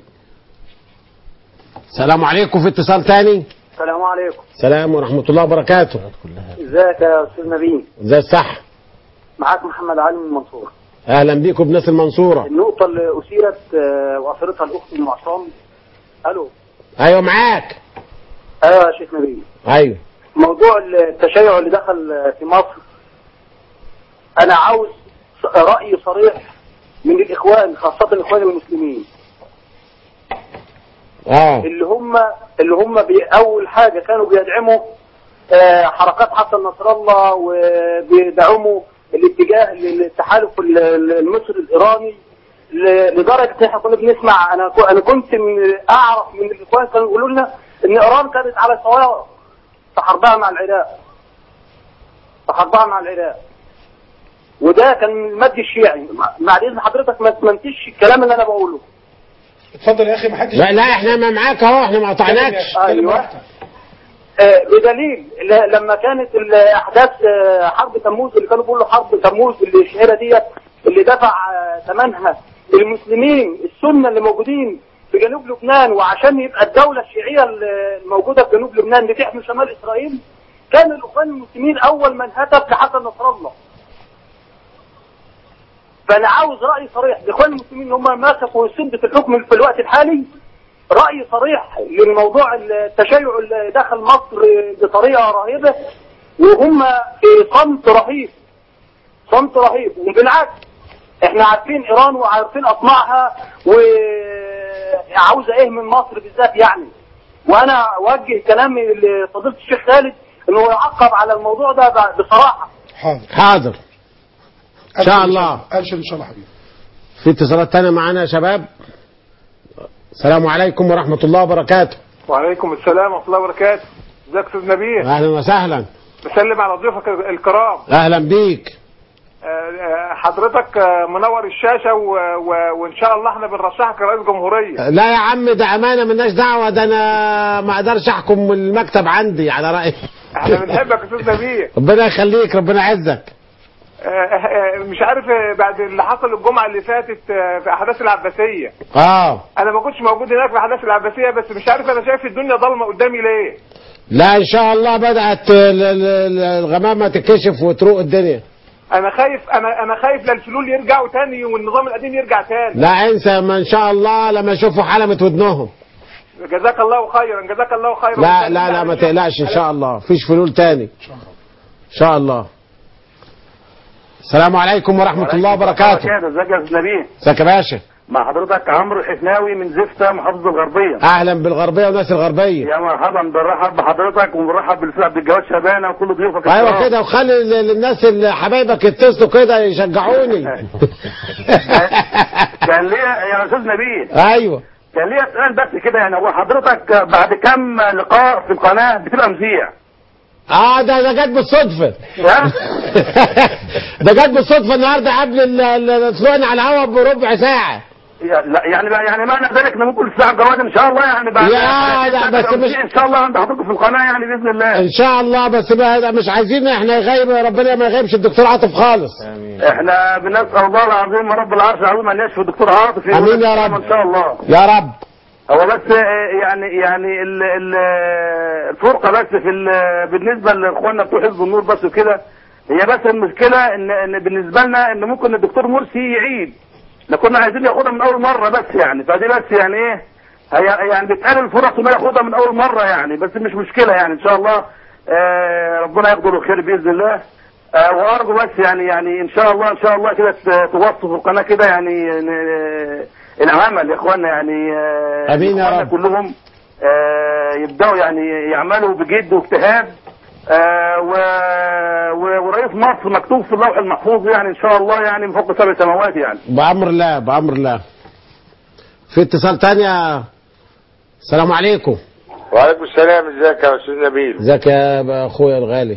السلام عليكم في اتصال تاني السلام عليكم سلام ورحمة الله وبركاته ازيك يا استاذ نبيل زي الصح معاك محمد علي من المنصورة اهلا بيكم بناس المنصورة النقطة اللي أثيرت آه، وأثرتها الأخت أم عصام ألو ايوه معاك أيوة يا شيخ نبيل ايوه موضوع التشيع اللي دخل آه، في مصر أنا عاوز ص- رأي صريح من الإخوان خاصة الإخوان المسلمين اه اللي هم اللي هم بي- أول حاجة كانوا بيدعموا آه، حركات حسن نصر الله وبيدعموا الاتجاه للتحالف ال- ال- المصري الإيراني ل- لدرجة إن احنا كنا بنسمع أنا كو- أنا كنت من أعرف من الإخوان كانوا يقولوا لنا إن إيران كانت على سواء في حربها مع العراق في حربها مع العراق وده كان من المد الشيعي بعد إذن حضرتك ما تمنتش الكلام اللي أنا بقوله اتفضل يا اخي ما حدش لا لا احنا ما معاك اهو احنا ما قطعناكش ايوه آه، بدليل ل- لما كانت الاحداث آه، حرب تموز اللي كانوا بيقولوا حرب تموز اللي الشهيره ديت اللي دفع آه، ثمنها المسلمين السنه اللي موجودين في جنوب لبنان وعشان يبقى الدوله الشيعيه الموجوده في جنوب لبنان بتحمي شمال اسرائيل كان الاخوان المسلمين اول من هتف لحسن نصر الله فانا عاوز راي صريح الاخوان المسلمين اللي هم ماسكوا سده الحكم في الوقت الحالي راي صريح للموضوع التشيع اللي دخل مصر بطريقه رهيبه وهم في صمت رهيب صمت رهيب وبالعكس احنا عارفين ايران وعارفين اطماعها وعاوزه ايه من مصر بالذات يعني وانا اوجه كلامي لفضيله الشيخ خالد انه يعقب على الموضوع ده بصراحه حاضر حاضر ان شاء الله ابشر ان شاء الله حبيبي في اتصالات تانية معانا يا شباب السلام عليكم ورحمة الله وبركاته وعليكم السلام ورحمة الله وبركاته ازيك يا استاذ نبيل اهلا وسهلا بسلم على ضيوفك الكرام اهلا بيك آه، آه، حضرتك آه، منور الشاشة و... و... وان شاء الله احنا بنرشحك رئيس جمهورية لا يا عم ده امانة ملناش دعوة ده انا ما اقدرش احكم المكتب عندي على رأيي احنا بنحبك يا استاذ نبيل ربنا يخليك ربنا يعزك آه، آه، آه، مش عارف آه، بعد اللي حصل الجمعة اللي فاتت آه، في احداث العباسية اه انا ما كنتش موجود هناك في احداث العباسية بس مش عارف انا شايف الدنيا ضلمة قدامي ليه لا ان شاء الله بدأت ال- ال- ال- الغمامة تكشف وتروق الدنيا انا خايف انا انا خايف لا الفلول يرجعوا تاني والنظام القديم يرجع تاني لا انسى ما ان شاء الله لما يشوفوا حلمة ودنهم جزاك الله خيرا جزاك الله خيرا لا لا لا ما تقلقش ان شاء الله فيش فلول تاني ان شاء الله السلام عليكم ورحمة الله وبركاته ازيك يا استاذ نبيل ازيك يا باشا مع حضرتك عمرو الحفناوي من زفتة محافظة الغربية اهلا بالغربيه والناس الغربيه يا مرحبا بنرحب بحضرتك وبنرحب بالاستاذ عبد الجواد شبانه وكل ضيوفك ايوه الكرام. كده وخلي ال- الناس اللي حبايبك يتصلوا كده يشجعوني كان ليا يا استاذ نبيل ايوه كان ليا سؤال بس كده يعني هو حضرتك بعد كم لقاء في القناه بتبقى مذيع؟ اه ده ده جت بالصدفه ده جت بالصدفه النهارده قبل ال- ال- طلوعنا على الهواء بربع ساعه يا- لا يعني يعني معنى ذلك ان ممكن الساعه الجواد ان شاء الله يعني بعد يا لا، بس تبقى مش- مذيع ان شاء الله عند حضرتك في القناه يعني باذن الله ان شاء الله بس بقى مش عايزين احنا يغيب ربنا ما يغيبش الدكتور عاطف خالص احنا بنسال الله العظيم رب العرش العظيم ان يشفي الدكتور عاطف آمين يا رب. ان شاء الله يا رب هو بس آه، يعني يعني ال- ال- الفرقه بس في ال- بالنسبه لاخواننا بتوع حزب النور بس وكده هي بس المشكله ان ان بالنسبه لنا ان ممكن الدكتور مرسي يعيد احنا كنا عايزين ياخدها من اول مره بس يعني فدي بس يعني ايه هي يعني بتقلل الفرص انه ياخدها من اول مره يعني بس مش مشكله يعني ان شاء الله آه ربنا يقدر الخير باذن الله آه وارجو بس يعني يعني ان شاء الله ان شاء الله كده ت- توصفوا القناه كده يعني ن- العمل يا اخوانا يعني آه آمين يا إخواننا رب. كلهم آه يبداوا يعني يعملوا بجد واجتهاد آه و... و... ورئيس مصر مكتوب في اللوح المحفوظ يعني ان شاء الله يعني من فوق سبع سماوات يعني بأمر الله بأمر الله في اتصال تانية السلام عليكم وعليكم السلام ازيك يا استاذ نبيل ازيك يا اخويا الغالي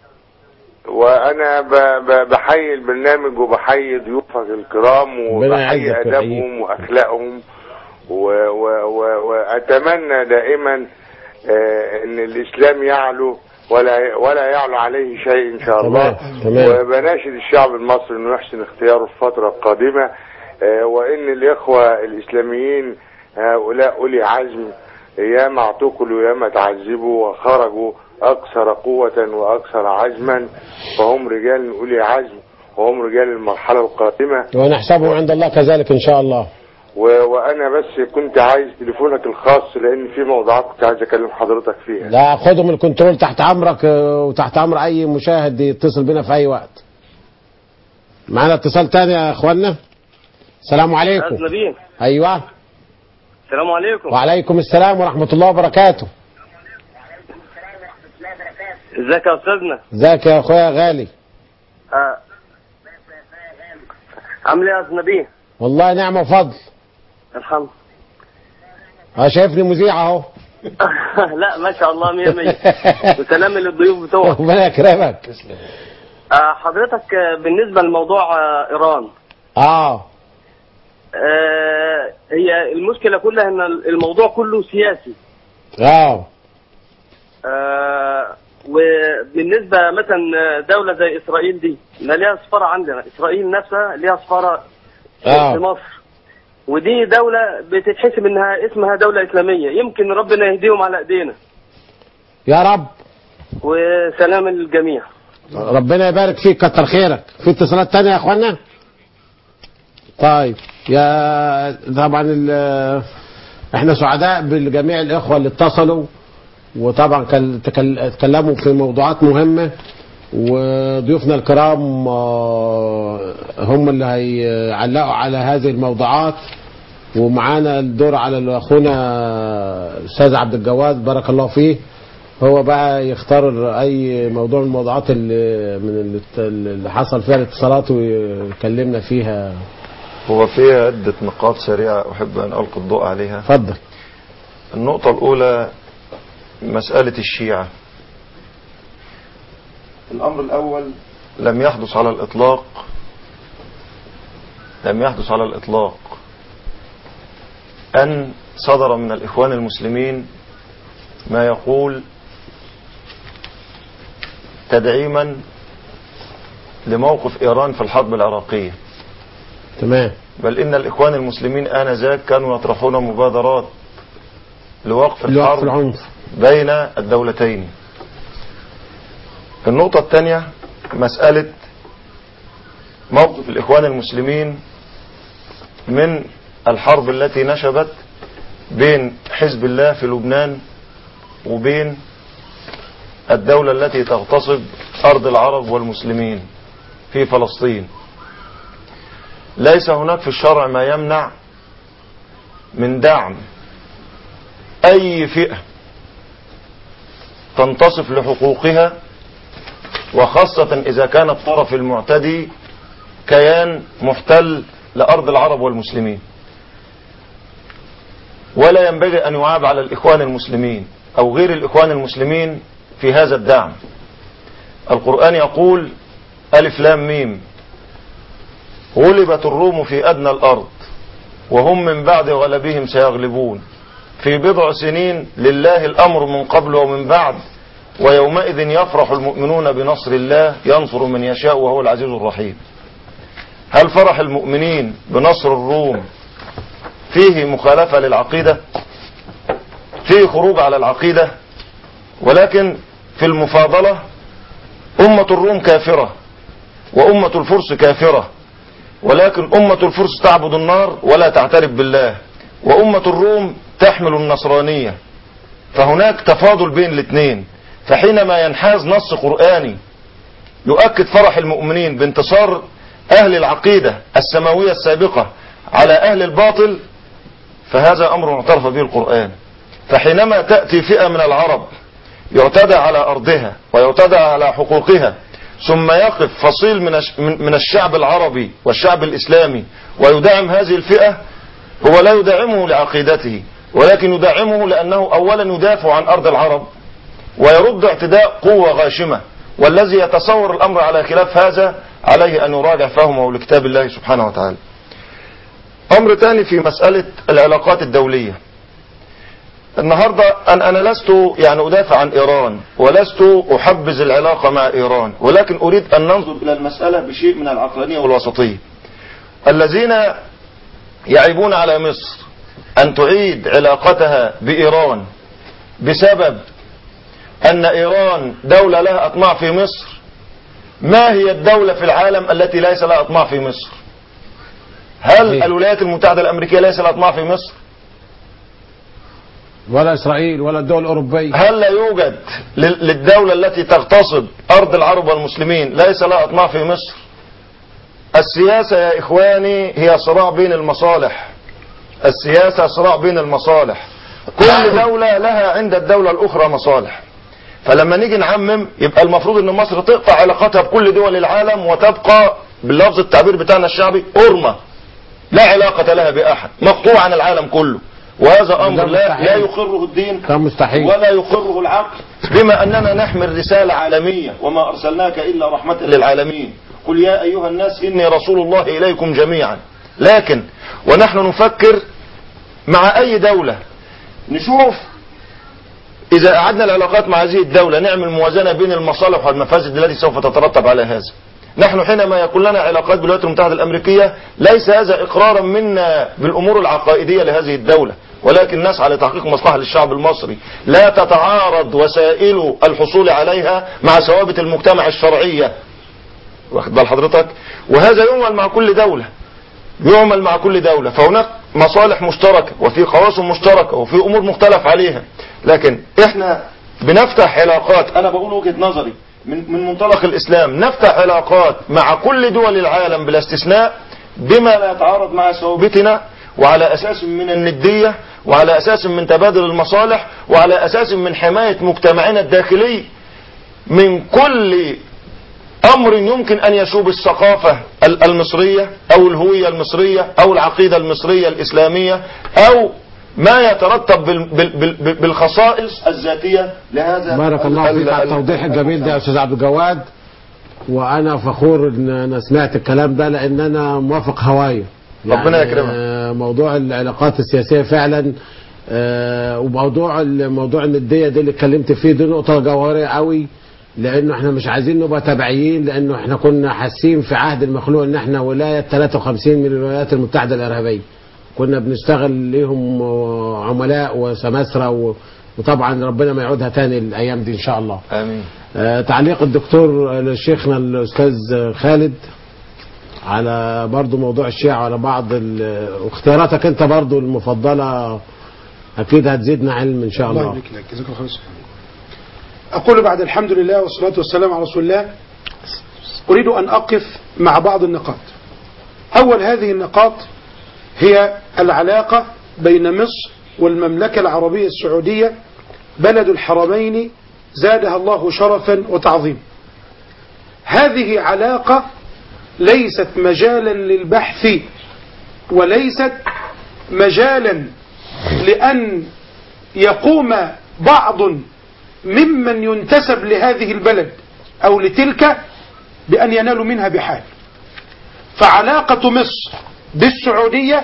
وانا ب... ب... بحيي البرنامج وبحيي ضيوفك الكرام ربنا وبحيي يعزك ادبهم واخلاقهم و... و... و... واتمنى دائما آه، ان الاسلام يعلو ولا ولا يعلو عليه شيء ان شاء الله تمام، تمام. وبناشد الشعب المصري انه يحسن اختياره في الفتره القادمه آه، وان الاخوه الاسلاميين هؤلاء اولي عزم ياما اعتقلوا ياما تعذبوا وخرجوا اكثر قوه واكثر عزما فهم رجال اولي عزم وهم رجال المرحله القادمه ونحسبهم عند الله كذلك ان شاء الله و... وانا بس كنت عايز تليفونك الخاص لان في موضوعات كنت عايز اكلم حضرتك فيها لا خدهم الكنترول تحت امرك آه، وتحت امر اي مشاهد يتصل بنا في اي وقت معانا اتصال تاني يا اخوانا السلام عليكم أستاذ نبيل ايوه السلام عليكم وعليكم السلام ورحمه الله وبركاته ازيك يا استاذنا ازيك يا اخويا غالي آه. عامل ايه يا استاذ نبيل والله نعمه وفضل الحمد اه شايفني مذيع اهو لا ما شاء الله مية مية وسلام للضيوف بتوعك ربنا يكرمك آه حضرتك آه، بالنسبة لموضوع آه ايران اه آه هي المشكلة كلها ان الموضوع كله سياسي اه آه وبالنسبة مثلا دولة زي إسرائيل دي ما ليها سفارة عندنا إسرائيل نفسها ليها سفارة آه. في مصر ودي دولة بتتحسب إنها اسمها دولة إسلامية يمكن ربنا يهديهم على إيدينا يا رب وسلام للجميع ربنا يبارك فيك كتر خيرك في اتصالات تانية يا اخوانا طيب يا طبعا ال- احنا سعداء بجميع الاخوه اللي اتصلوا وطبعا كان- تكل- اتكلموا في موضوعات مهمه وضيوفنا الكرام آه، هم اللي هيعلقوا على هذه الموضوعات ومعانا الدور على اخونا استاذ عبد الجواد بارك الله فيه هو بقى يختار اي موضوع من الموضوعات اللي من اللي, اللي حصل فيها الاتصالات ويكلمنا فيها هو فيها عدة نقاط سريعة أحب أن ألقي الضوء عليها اتفضل النقطة الأولى مسألة الشيعة الأمر الأول لم يحدث على الإطلاق لم يحدث على الإطلاق أن صدر من الإخوان المسلمين ما يقول تدعيما لموقف إيران في الحرب العراقية تمام بل إن الإخوان المسلمين آنذاك كانوا يطرحون مبادرات لوقف لوقف الحرب العنف بين الدولتين النقطة الثانية مسألة موقف الإخوان المسلمين من الحرب التي نشبت بين حزب الله في لبنان وبين الدولة التي تغتصب أرض العرب والمسلمين في فلسطين ليس هناك في الشرع ما يمنع من دعم أي فئة تنتصف لحقوقها وخاصة إذا كان الطرف المعتدي كيان محتل لأرض العرب والمسلمين ولا ينبغي أن يعاب على الإخوان المسلمين أو غير الإخوان المسلمين في هذا الدعم القرآن يقول ألف لام ميم غلبت الروم في أدنى الأرض وهم من بعد غلبهم سيغلبون في بضع سنين لله الأمر من قبل ومن بعد ويومئذ يفرح المؤمنون بنصر الله ينصر من يشاء وهو العزيز الرحيم هل فرح المؤمنين بنصر الروم فيه مخالفة للعقيدة فيه خروج على العقيدة ولكن في المفاضلة أمة الروم كافرة وأمة الفرس كافرة ولكن أمة الفرس تعبد النار ولا تعترف بالله وأمة الروم تحمل النصرانية فهناك تفاضل بين الاثنين فحينما ينحاز نص قرآني يؤكد فرح المؤمنين بانتصار أهل العقيدة السماوية السابقة على أهل الباطل فهذا أمر معترف به القرآن فحينما تأتي فئة من العرب يعتدى على أرضها ويعتدى على حقوقها ثم يقف فصيل من من الشعب العربي والشعب الإسلامي ويدعم هذه الفئة هو لا يدعمه لعقيدته ولكن يدعمه لأنه أولا يدافع عن أرض العرب ويرد اعتداء قوة غاشمة والذي يتصور الأمر على خلاف هذا عليه أن يراجع فهمه لكتاب الله سبحانه وتعالى أمر تاني في مسألة العلاقات الدولية النهاردة أنا, أنا لست يعني أدافع عن إيران ولست أحبذ العلاقة مع إيران ولكن أريد أن ننظر إلى المسألة بشيء من العقلانية والوسطية الذين يعيبون على مصر أن تعيد علاقتها بإيران بسبب أن إيران دولة لها أطماع في مصر ما هي الدولة في العالم التي ليس لها أطماع في مصر هل الولايات المتحدة الأمريكية ليس لها أطماع في مصر ولا إسرائيل ولا الدول الأوروبية هل لا يوجد للدولة التي تغتصب أرض العرب والمسلمين ليس لها أطماع في مصر السياسة يا إخواني هي صراع بين المصالح السياسة صراع بين المصالح كل دولة لها عند الدولة الأخرى مصالح فلما نيجي نعمم يبقى المفروض ان مصر تقطع علاقاتها بكل دول العالم وتبقى باللفظ التعبير بتاعنا الشعبي أرمة لا علاقة لها بأحد مقطوع عن العالم كله وهذا أمر لا, لا يقره الدين كان مستحيل ولا يقره العقل بما أننا نحمل رسالة عالمية وما أرسلناك إلا رحمة للعالمين قل يا أيها الناس إني رسول الله إليكم جميعا لكن ونحن نفكر مع أي دولة نشوف إذا أعدنا العلاقات مع هذه الدولة نعمل موازنة بين المصالح والمفاسد التي سوف تترتب على هذا نحن حينما يكون لنا علاقات بالولايات المتحدة الأمريكية ليس هذا إقرارا منا بالأمور العقائدية لهذه الدولة ولكن نسعى لتحقيق مصلحة للشعب المصري لا تتعارض وسائل الحصول عليها مع ثوابت المجتمع الشرعية واخد بال حضرتك وهذا يعمل مع كل دولة يعمل مع كل دولة فهناك مصالح مشتركة وفي قواسم مشتركة وفي أمور مختلف عليها لكن احنا بنفتح علاقات أنا بقول وجهة نظري من, من منطلق الإسلام نفتح علاقات مع كل دول العالم بلا استثناء بما لا يتعارض مع ثوابتنا وعلى أساس من الندية وعلى أساس من تبادل المصالح وعلى أساس من حماية مجتمعنا الداخلي من كل أمر يمكن أن يشوب الثقافة المصرية أو الهوية المصرية أو العقيدة المصرية الإسلامية أو ما يترتب بالخصائص الذاتية لهذا بارك الله فيك على التوضيح الجميل ده يا أستاذ عبد الجواد وأنا فخور إن أنا سمعت الكلام ده لأن أنا موافق هواية ربنا يكرمك موضوع العلاقات السياسية فعلا آه وموضوع موضوع الندية دي اللي اتكلمت فيه دي نقطة جوهرية قوي لانه احنا مش عايزين نبقى تبعيين لانه احنا كنا حاسين في عهد المخلوق ان احنا ولايه 53 من الولايات المتحده الارهابيه كنا بنشتغل ليهم عملاء وسماسره و... وطبعا ربنا ما يعودها تاني الايام دي ان شاء الله امين آه تعليق الدكتور لشيخنا الاستاذ خالد على برضو موضوع الشيعة على بعض ال... واختياراتك انت برضو المفضله اكيد هتزيدنا علم ان شاء الله, الله يبارك لك جزاك الله خير أقول بعد الحمد لله والصلاة والسلام على رسول الله أريد أن أقف مع بعض النقاط أول هذه النقاط هي العلاقة بين مصر والمملكة العربية السعودية بلد الحرمين زادها الله شرفا وتعظيما هذه علاقة ليست مجالا للبحث وليست مجالا لأن يقوم بعض ممن ينتسب لهذه البلد أو لتلك بأن ينالوا منها بحال فعلاقة مصر بالسعودية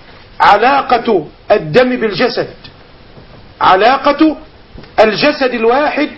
علاقة الدم بالجسد علاقة الجسد الواحد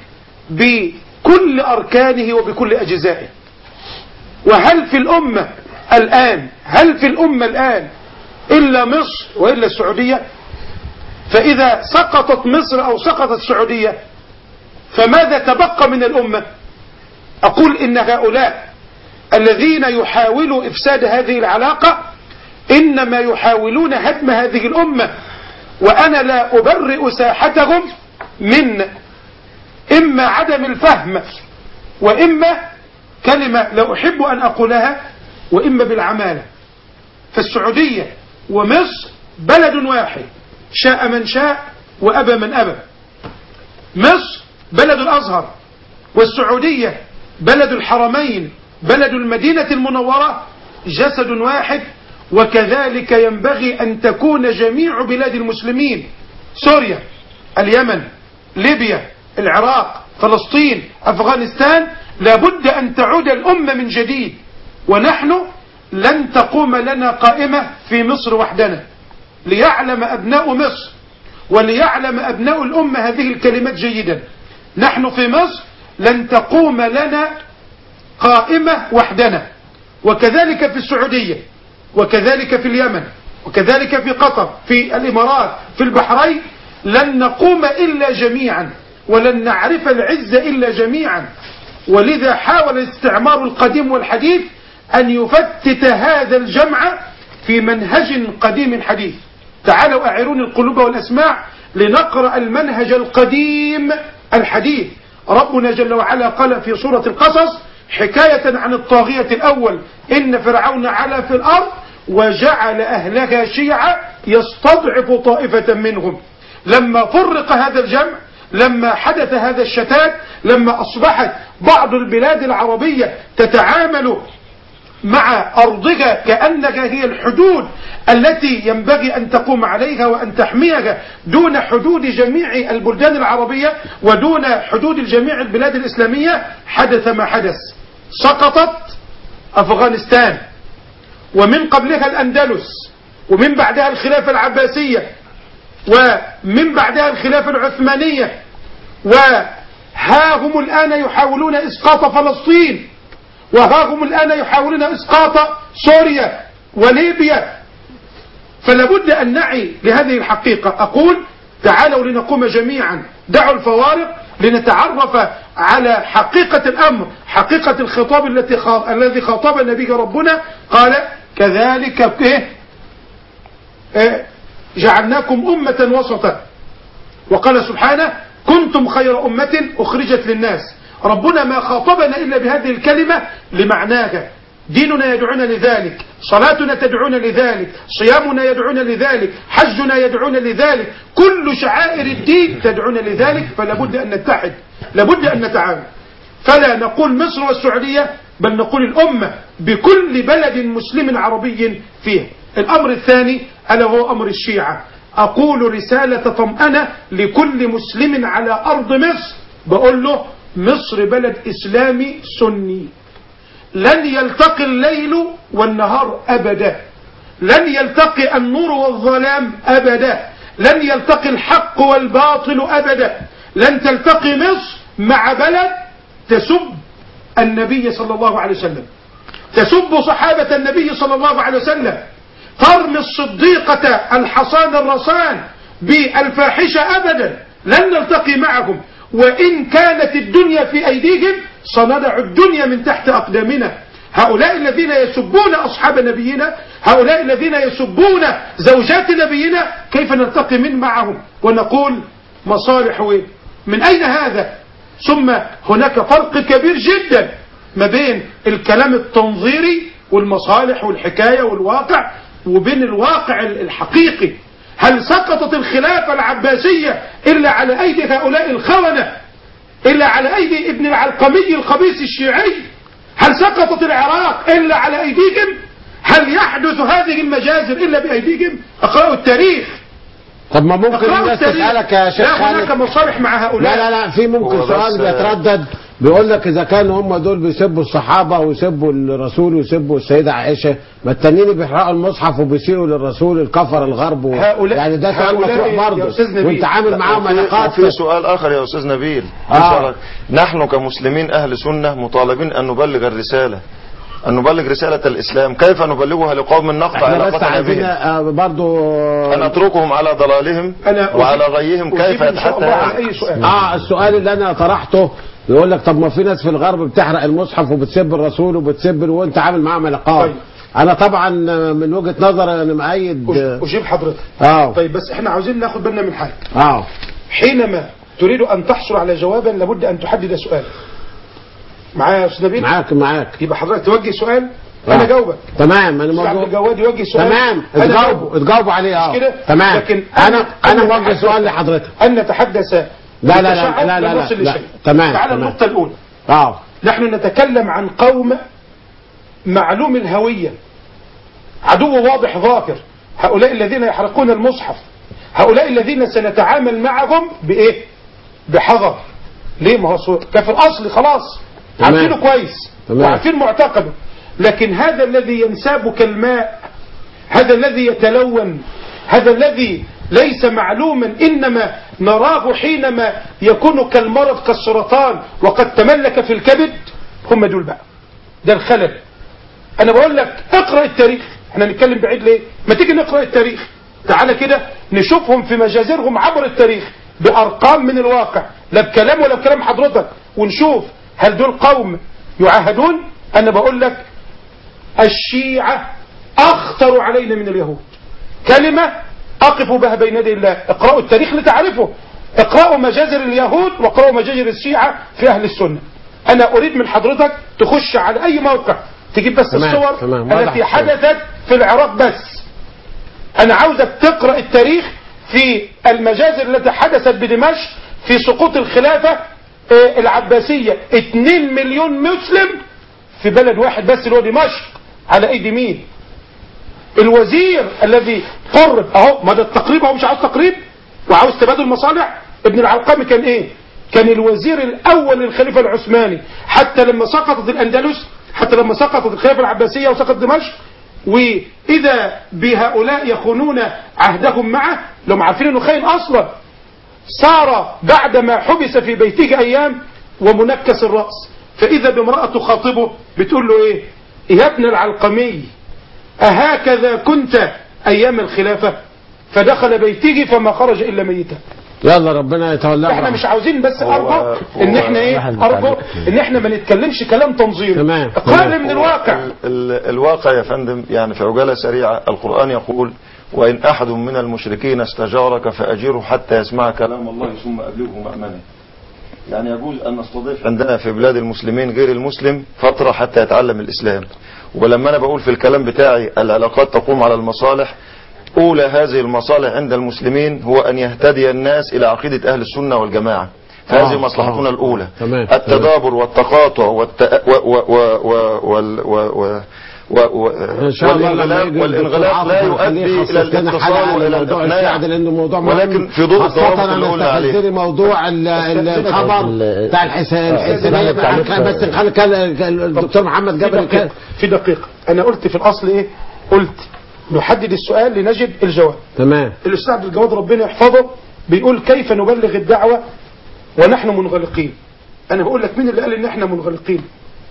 بكل أركانه وبكل أجزائه وهل في الأمة الآن هل في الأمة الآن إلا مصر وإلا السعودية فإذا سقطت مصر أو سقطت السعودية فماذا تبقى من الأمة أقول إن هؤلاء الذين يحاولوا إفساد هذه العلاقة إنما يحاولون هدم هذه الأمة وأنا لا أبرئ ساحتهم من إما عدم الفهم وإما كلمة لا أحب أن أقولها وإما بالعمالة فالسعودية ومصر بلد واحد شاء من شاء وأبى من أبى مصر بلد الأزهر والسعودية بلد الحرمين بلد المدينة المنورة جسد واحد وكذلك ينبغي أن تكون جميع بلاد المسلمين سوريا اليمن ليبيا العراق فلسطين أفغانستان لابد أن تعود الأمة من جديد ونحن لن تقوم لنا قائمة في مصر وحدنا ليعلم أبناء مصر وليعلم أبناء الأمة هذه الكلمات جيدا نحن في مصر لن تقوم لنا قائمة وحدنا وكذلك في السعودية وكذلك في اليمن وكذلك في قطر في الإمارات في البحرين لن نقوم إلا جميعا ولن نعرف العزة إلا جميعا ولذا حاول الاستعمار القديم والحديث أن يفتت هذا الجمع في منهج قديم حديث تعالوا أعيروني القلوب والأسماع لنقرأ المنهج القديم الحديث ربنا جل وعلا قال في سورة القصص حكاية عن الطاغية الأول إن فرعون علا في الأرض وجعل أهلها شيعا يستضعف طائفة منهم لما فرق هذا الجمع لما حدث هذا الشتات لما أصبحت بعض البلاد العربية تتعامل مع أرضها كأنها هي الحدود التي ينبغي أن تقوم عليها وأن تحميها دون حدود جميع البلدان العربية ودون حدود جميع البلاد الإسلامية حدث ما حدث سقطت أفغانستان ومن قبلها الأندلس ومن بعدها الخلافة العباسية ومن بعدها الخلافة العثمانية وها هم الآن يحاولون إسقاط فلسطين وها هم الآن يحاولون إسقاط سوريا وليبيا فلابد أن نعي لهذه الحقيقة أقول تعالوا لنقوم جميعا دعوا الفوارق لنتعرف على حقيقة الأمر حقيقة الخطاب التي خاطب الذي خاطبنا به ربنا قال كذلك إيه إيه جعلناكم أمة وسطا وقال سبحانه كنتم خير أمة أخرجت للناس ربنا ما خاطبنا إلا بهذه الكلمة لمعناها ديننا يدعونا لذلك صلاتنا تدعونا لذلك صيامنا يدعونا لذلك حجنا يدعونا لذلك كل شعائر الدين تدعونا لذلك فلا بد أن نتحد لابد أن نتعاون فلا نقول مصر والسعودية بل نقول الأمة بكل بلد مسلم عربي فيه الأمر الثاني ألا هو أمر الشيعة أقول رسالة طمأنة لكل مسلم على أرض مصر بقول له مصر بلد إسلامي سني لن يلتقي الليل والنهار أبدا لن يلتقي النور والظلام أبدا لن يلتقي الحق والباطل أبدا لن تلتقي مصر مع بلد تسب النبي صلى الله عليه وسلم تسب صحابة النبي صلى الله عليه وسلم ترمي الصديقة الحصان الرصان بالفاحشة أبدا لن نلتقي معهم وإن كانت الدنيا في أيديهم سنضع الدنيا من تحت أقدامنا هؤلاء الذين يسبون أصحاب نبينا هؤلاء الذين يسبون زوجات نبينا كيف نلتقي من معهم ونقول مصالح وين من أين هذا ثم هناك فرق كبير جدا ما بين الكلام التنظيري والمصالح والحكاية والواقع وبين الواقع الحقيقي هل سقطت الخلافة العباسية إلا على أيدي هؤلاء الخونة إلا على أيدي ابن العلقمي الخبيث الشيعي هل سقطت العراق إلا على أيديهم هل يحدث هذه المجازر إلا بأيديهم اقرأوا التاريخ طب ما ممكن اقرأوا الناس التاريخ تسألك يا شيخ لا هناك خالد مصالح مع هؤلاء لا لا لا في ممكن هو سؤال بس- بيتردد بيقول لك اذا كانوا هم دول بيسبوا الصحابه ويسبوا الرسول ويسبوا السيده عائشه ما التانيين بيحرقوا المصحف وبيسيئوا للرسول الكفر الغرب و... هؤلاء- يعني ده سؤال هؤلاء مطروح يا برضه أستاذ نبيل. وانت عامل معاهم وفي- علاقات وفي سؤال آخر يا أستاذ نبيل آه. إن شاء الله. نحن كمسلمين أهل سنة مطالبين أن نبلغ الرسالة أن نبلغ رسالة الإسلام كيف نبلغها لقوم نقطع احنا بس علاقتنا عايزين بهم آه، برضه أن نتركهم على ضلالهم أنا وعلى أجيب- غيهم كيف أجيب إن شاء يتحتى الله على أي سؤال اه السؤال اللي انا طرحته يقول لك طب ما في ناس في الغرب بتحرق المصحف وبتسب الرسول وبتسب ال- وانت عامل معاهم علاقات طيب. انا طبعا من وجهه نظري انا مؤيد أج- أجيب حضرتك اه طيب بس احنا عاوزين ناخد بالنا من حاجة اه حينما تريد أن تحصل على جوابا لابد أن تحدد سؤال معايا يا أستاذ نبيل معاك معاك يبقى حضرتك توجه سؤال آه. أنا جاوبك تمام انا أستاذ عبد موجود الجواد يوجه سؤال تمام أنا اتجاوبوا جاوبه. اتجاوبوا عليه اه مش كده تمام لكن انا انا أتحدث- موجه سؤال لحضرتك أن نتحدث لا لا لا بتشعب لا لا لا, نصل لا. لشيء. تمام تعال تمام النقطة الأولى اه نحن نتكلم عن قوم معلوم الهوية عدو واضح ظاهر هؤلاء الذين يحرقون المصحف هؤلاء الذين سنتعامل معهم بإيه بحذر ليه ما هو صور- كافر أصلي خلاص تمام. عارفينه كويس تمام. وعارفين معتقده لكن هذا الذي ينساب كالماء هذا الذي يتلون هذا الذي ليس معلوما إنما نراه حينما يكون كالمرض كالسرطان وقد تملك في الكبد هم دول بقى ده الخلل أنا بقول لك اقرأ التاريخ احنا نتكلم بعيد ليه ما تيجي نقرأ التاريخ تعالى كده نشوفهم في مجازرهم عبر التاريخ بأرقام من الواقع لا بكلام ولا بكلام حضرتك ونشوف هل دول قوم يعاهدون أنا بقول لك الشيعة أخطر علينا من اليهود كلمة أقف بها بين يدي الله اقرأوا التاريخ لتعرفوا اقرأوا مجازر اليهود واقرأوا مجازر الشيعة في أهل السنة أنا أريد من حضرتك تخش على أي موقع تجيب بس تمام، الصور تمام، واضح التي الصور. حدثت في العراق بس أنا عاوزك تقرأ التاريخ في المجازر التي حدثت بدمشق في سقوط الخلافة آه، العباسية 2 مليون مسلم في بلد واحد بس اللي هو دمشق على ايدي مين الوزير الذي قرب اهو ما ده التقريب اهو مش عاوز تقريب وعاوز تبادل مصالح ابن العلقمي كان ايه كان الوزير الاول للخليفه العثماني حتى لما سقطت الاندلس حتى لما سقطت الخلافه العباسيه وسقط دمشق واذا بهؤلاء يخونون عهدهم معه لهم عارفين انه خاين اصلا صار بعدما حبس في بيته ايام ومنكس الراس فاذا بامراه تخاطبه بتقول له ايه يا ابن العلقمي أهكذا كنت أيام الخلافة فدخل بيته فما خرج إلا ميتا يلا ربنا يتولى احنا مش عاوزين بس هو- أرجو إن هو- احنا إيه نحن أرجو نتعلم. إن احنا ما نتكلمش كلام تنظيري تمام. اقرأ لي من الواقع ال- ال- الواقع يا فندم يعني في عجالة سريعة القرآن يقول وإن أحد من المشركين استجارك فأجره حتى يسمع كلام الله ثم أبلغه مأمنه يعني يجوز أن نستضيف عندنا في بلاد المسلمين غير المسلم فترة حتى يتعلم الإسلام ولما أنا بقول في الكلام بتاعي العلاقات تقوم على المصالح أولى هذه المصالح عند المسلمين هو أن يهتدي الناس إلى عقيدة أهل السنة والجماعة فهذه آه، مصلحتنا آه. الأولى تمام. التدابر والتقاطع والت... و... و... و... و... وال... و... و... و... و... ان شاء الله لما والانغلاق يجي والانغلاق لا الدكتور عاطف يؤدي هنخليه الى يخصص لنا حلقة الاتصال عن والى موضوع الشيعة الاقناع ده لانه موضوع مهم ولكن في ضوء خاصة الضوابط اللي انا قلنا عليه استفزني موضوع ال- ال- الخبر ال- بتاع الحسين الحسينية التعليق- بتاع- بس نخلي كان الدكتور محمد في جابر كان دقيقة في دقيقة أنا قلت في الأصل إيه قلت نحدد السؤال لنجد الجواب تمام الأستاذ عبد الجواد ربنا يحفظه بيقول كيف نبلغ الدعوة ونحن منغلقين أنا بقول لك مين اللي قال إن إحنا منغلقين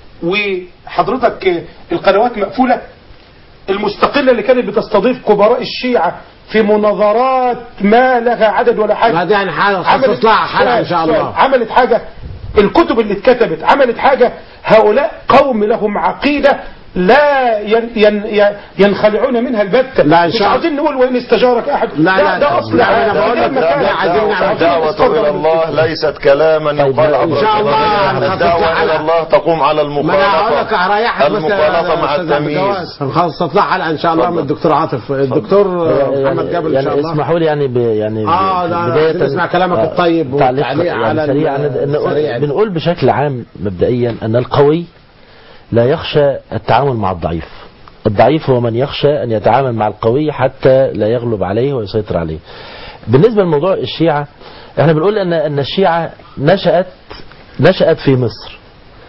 وحضرتك آه، القنوات مقفولة المستقلة اللي كانت بتستضيف كبراء الشيعة في مناظرات ما لها عدد ولا حاجة ما دي يعني حاجة عملت خصص لها حلقة ان شاء سؤال. الله عملت حاجة الكتب اللي اتكتبت عملت حاجة هؤلاء قوم لهم عقيدة لا ين ين ين- ينخلعون منها البتة لا، إن مش شاء الله. عاوزين نقول وإن استجارك أحد لا، ده, لا، ده أصل لا، أنا بقول لك مكان. لا، عايزين نعمل الدعوة إلى الله ليست كلاما يقال عبر إن شاء الله البرنامج. هنخصص الدعوة إلى حلقة. الله تقوم على ما انا هقول لك المخالطة هريحك بس المخالطة مع يا أستاذ عبد التمييز الجواد. هنخصص لها حلقه ان شاء الله من الدكتور عاطف الدكتور محمد جابر ان يعني شاء الله اسمحوا لي يعني ب يعني اه لا عايزين نسمع كلامك الطيب تعليق والتعليق يعني على سريع ال- نقول- السريع. بنقول بشكل عام مبدئيا ان القوي لا يخشى التعامل مع الضعيف الضعيف هو من يخشى ان يتعامل مع القوي حتى لا يغلب عليه ويسيطر عليه بالنسبه لموضوع الشيعه احنا بنقول ان ان الشيعه نشات نشات في مصر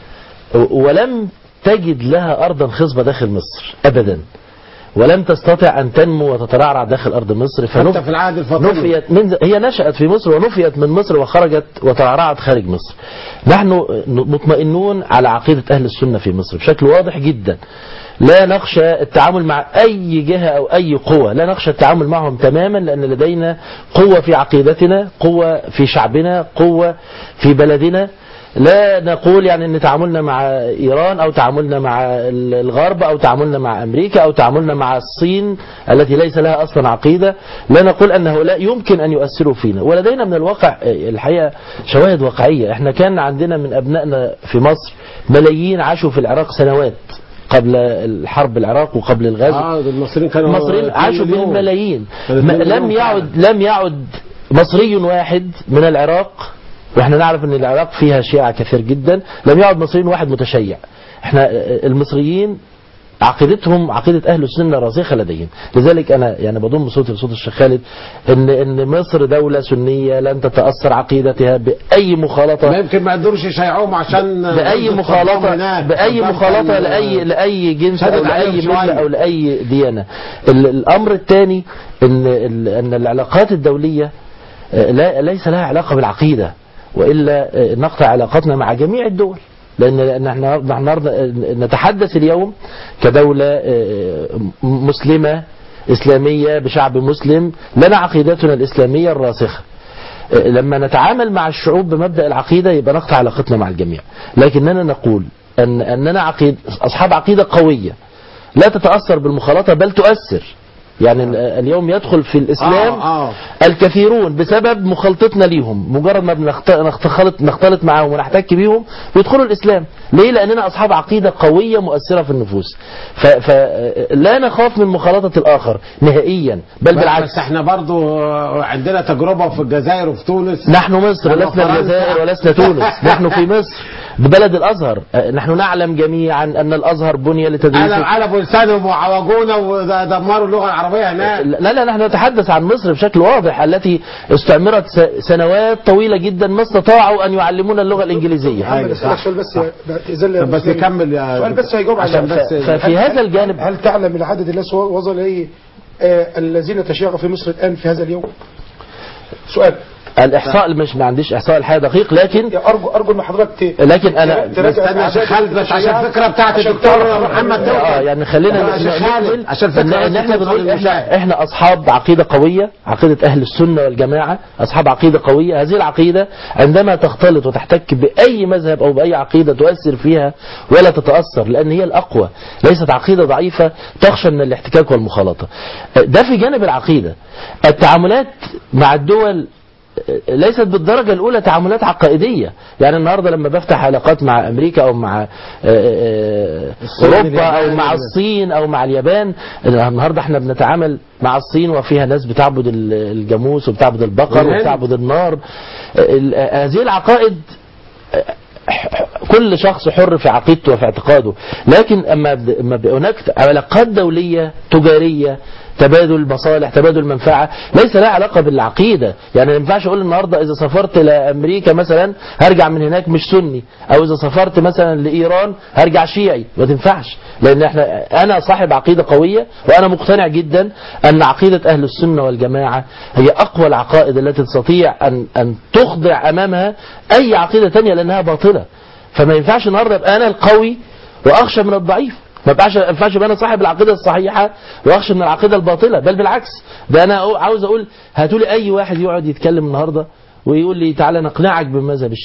و- ولم تجد لها ارضا خصبه داخل مصر ابدا ولم تستطع ان تنمو وتترعرع داخل ارض مصر فنف... حتى في العهد الفاطمي نفيت من هي نشأت في مصر ونفيت من مصر وخرجت وترعرعت خارج مصر نحن مطمئنون على عقيدة أهل السنة في مصر بشكل واضح جدا لا نخشى التعامل مع أي جهة أو أي قوة لا نخشى التعامل معهم تماما لأن لدينا قوة في عقيدتنا قوة في شعبنا قوة في بلدنا لا نقول يعني ان تعاملنا مع ايران او تعاملنا مع الغرب او تعاملنا مع امريكا او تعاملنا مع الصين التي ليس لها اصلا عقيده لا نقول ان هؤلاء يمكن ان يؤثروا فينا ولدينا من الواقع الحقيقه شواهد واقعيه احنا كان عندنا من ابنائنا في مصر ملايين عاشوا في العراق سنوات قبل الحرب العراق وقبل الغزو اه دول المصريين كانوا المصريين عاشوا كل يوم. بالملايين كانوا ما- كل لم يوم يعد لم يعد مصري واحد من العراق واحنا نعرف ان العراق فيها شيعة كثير جدا لم يعد مصري واحد متشيع احنا المصريين عقيدتهم عقيدة أهل السنة راسخة لديهم لذلك أنا يعني بضم صوتي لصوت الشيخ خالد إن إن مصر دولة سنية لن تتأثر عقيدتها بأي مخالطة ما يمكن ما يقدروش يشيعوهم عشان بأي ضد مخالطة التضامن هناك. بأي التضامن مخالطة كان- لأي لأي جنس أو شدد عليهم لأي شوية. ملة أو لأي ديانة ال- الأمر الثاني إن ال- أن العلاقات الدولية آه، لا ليس لها علاقة بالعقيدة وإلا آه، نقطع علاقتنا مع جميع الدول لأن لأن احنا نحن النهاردة نتحدث اليوم كدولة آه، مسلمة إسلامية بشعب مسلم لنا عقيدتنا الإسلامية الراسخة آه، لما نتعامل مع الشعوب بمبدأ العقيدة يبقى نقطع علاقتنا مع الجميع لكننا نقول أن أننا عقيد أصحاب عقيدة قوية لا تتأثر بالمخالطة بل تؤثر يعني ال- اليوم يدخل في الإسلام آه، آه. الكثيرون بسبب مخالطتنا ليهم مجرد ما بنخت- نختلط نختلط معاهم ونحتك بيهم بيدخلوا الإسلام ليه لأننا أصحاب عقيدة قوية مؤثرة في النفوس فلا نخاف من مخالطة الآخر نهائيا بل بالعكس بس احنا برضو عندنا تجربة في الجزائر وفي تونس نحن مصر أنا لسنا فرنسا. الجزائر ولسنا تونس نحن في مصر ببلد الأزهر آه، نحن نعلم جميعا أن الأزهر بني لتدريس قلب قلبوا لسانهم وعوجونا ودمروا اللغة العربية هناك لا لا نحن نتحدث عن مصر بشكل واضح التي استعمرت س- سنوات طويلة جدا ما استطاعوا أن يعلمونا اللغة الإنجليزية محمد اسالك سؤال بس إذا طب بس نكمل يا سؤال بس هيجاوب على عشان بس- ففي هل- هذا الجانب هل تعلم العدد الذي وصل اليه آه، الذين تشيعوا في مصر الان في هذا اليوم؟ سؤال الإحصاء مش ما عنديش إحصاء الحقيقة دقيق لكن ارجو ارجو ان حضرتك ت- لكن أنا تراجع استنى يا شيخ أعداد خالد بس عشان التشيعات الفكرة بتاعت عشان الدكتور تعرف محمد الرقم. اه يعني خلينا يا شيخ خالد، نقول عشان إن- الفكرة ان احنا بس بنقول توصل للمشاهد. احنا احنا اصحاب عقيده قويه عقيده اهل السنه والجماعه اصحاب عقيده قويه هذه العقيده عندما تختلط وتحتك باي مذهب او باي عقيده تؤثر فيها ولا تتاثر لان هي الاقوى ليست عقيده ضعيفه تخشى من الاحتكاك والمخالطه ده في جانب العقيده التعاملات مع الدول ليست بالدرجة الأولى تعاملات عقائدية يعني النهاردة لما بفتح علاقات مع أمريكا أو مع آه، آه، الصين، أوروبا أو اليابان، مع الصين أو مع اليابان النهاردة احنا بنتعامل مع الصين وفيها ناس بتعبد ال- الجاموس وبتعبد البقر والهند. وبتعبد النار ال- هذه العقائد كل شخص حر في عقيدته وفي اعتقاده لكن اما ب- اما ب- هناك علاقات دوليه تجاريه تبادل مصالح تبادل منفعه ليس لها علاقه بالعقيده يعني ما ينفعش اقول النهارده اذا سافرت الى امريكا مثلا هرجع من هناك مش سني او اذا سافرت مثلا لايران هرجع شيعي ما تنفعش لان احنا انا صاحب عقيده قويه وانا مقتنع جدا ان عقيده اهل السنه والجماعه هي اقوى العقائد التي تستطيع ان ان تخضع امامها اي عقيده تانية لانها باطله فما ينفعش النهارده ابقى انا القوي واخشى من الضعيف ما ينفعش ما ينفعش ابقى انا صاحب العقيده الصحيحه واخشى من العقيده الباطله بل بالعكس ده انا أقو- عاوز اقول هاتوا لي اي واحد يقعد يتكلم النهارده ويقول لي تعالى نقنعك بالمذهب الشيعي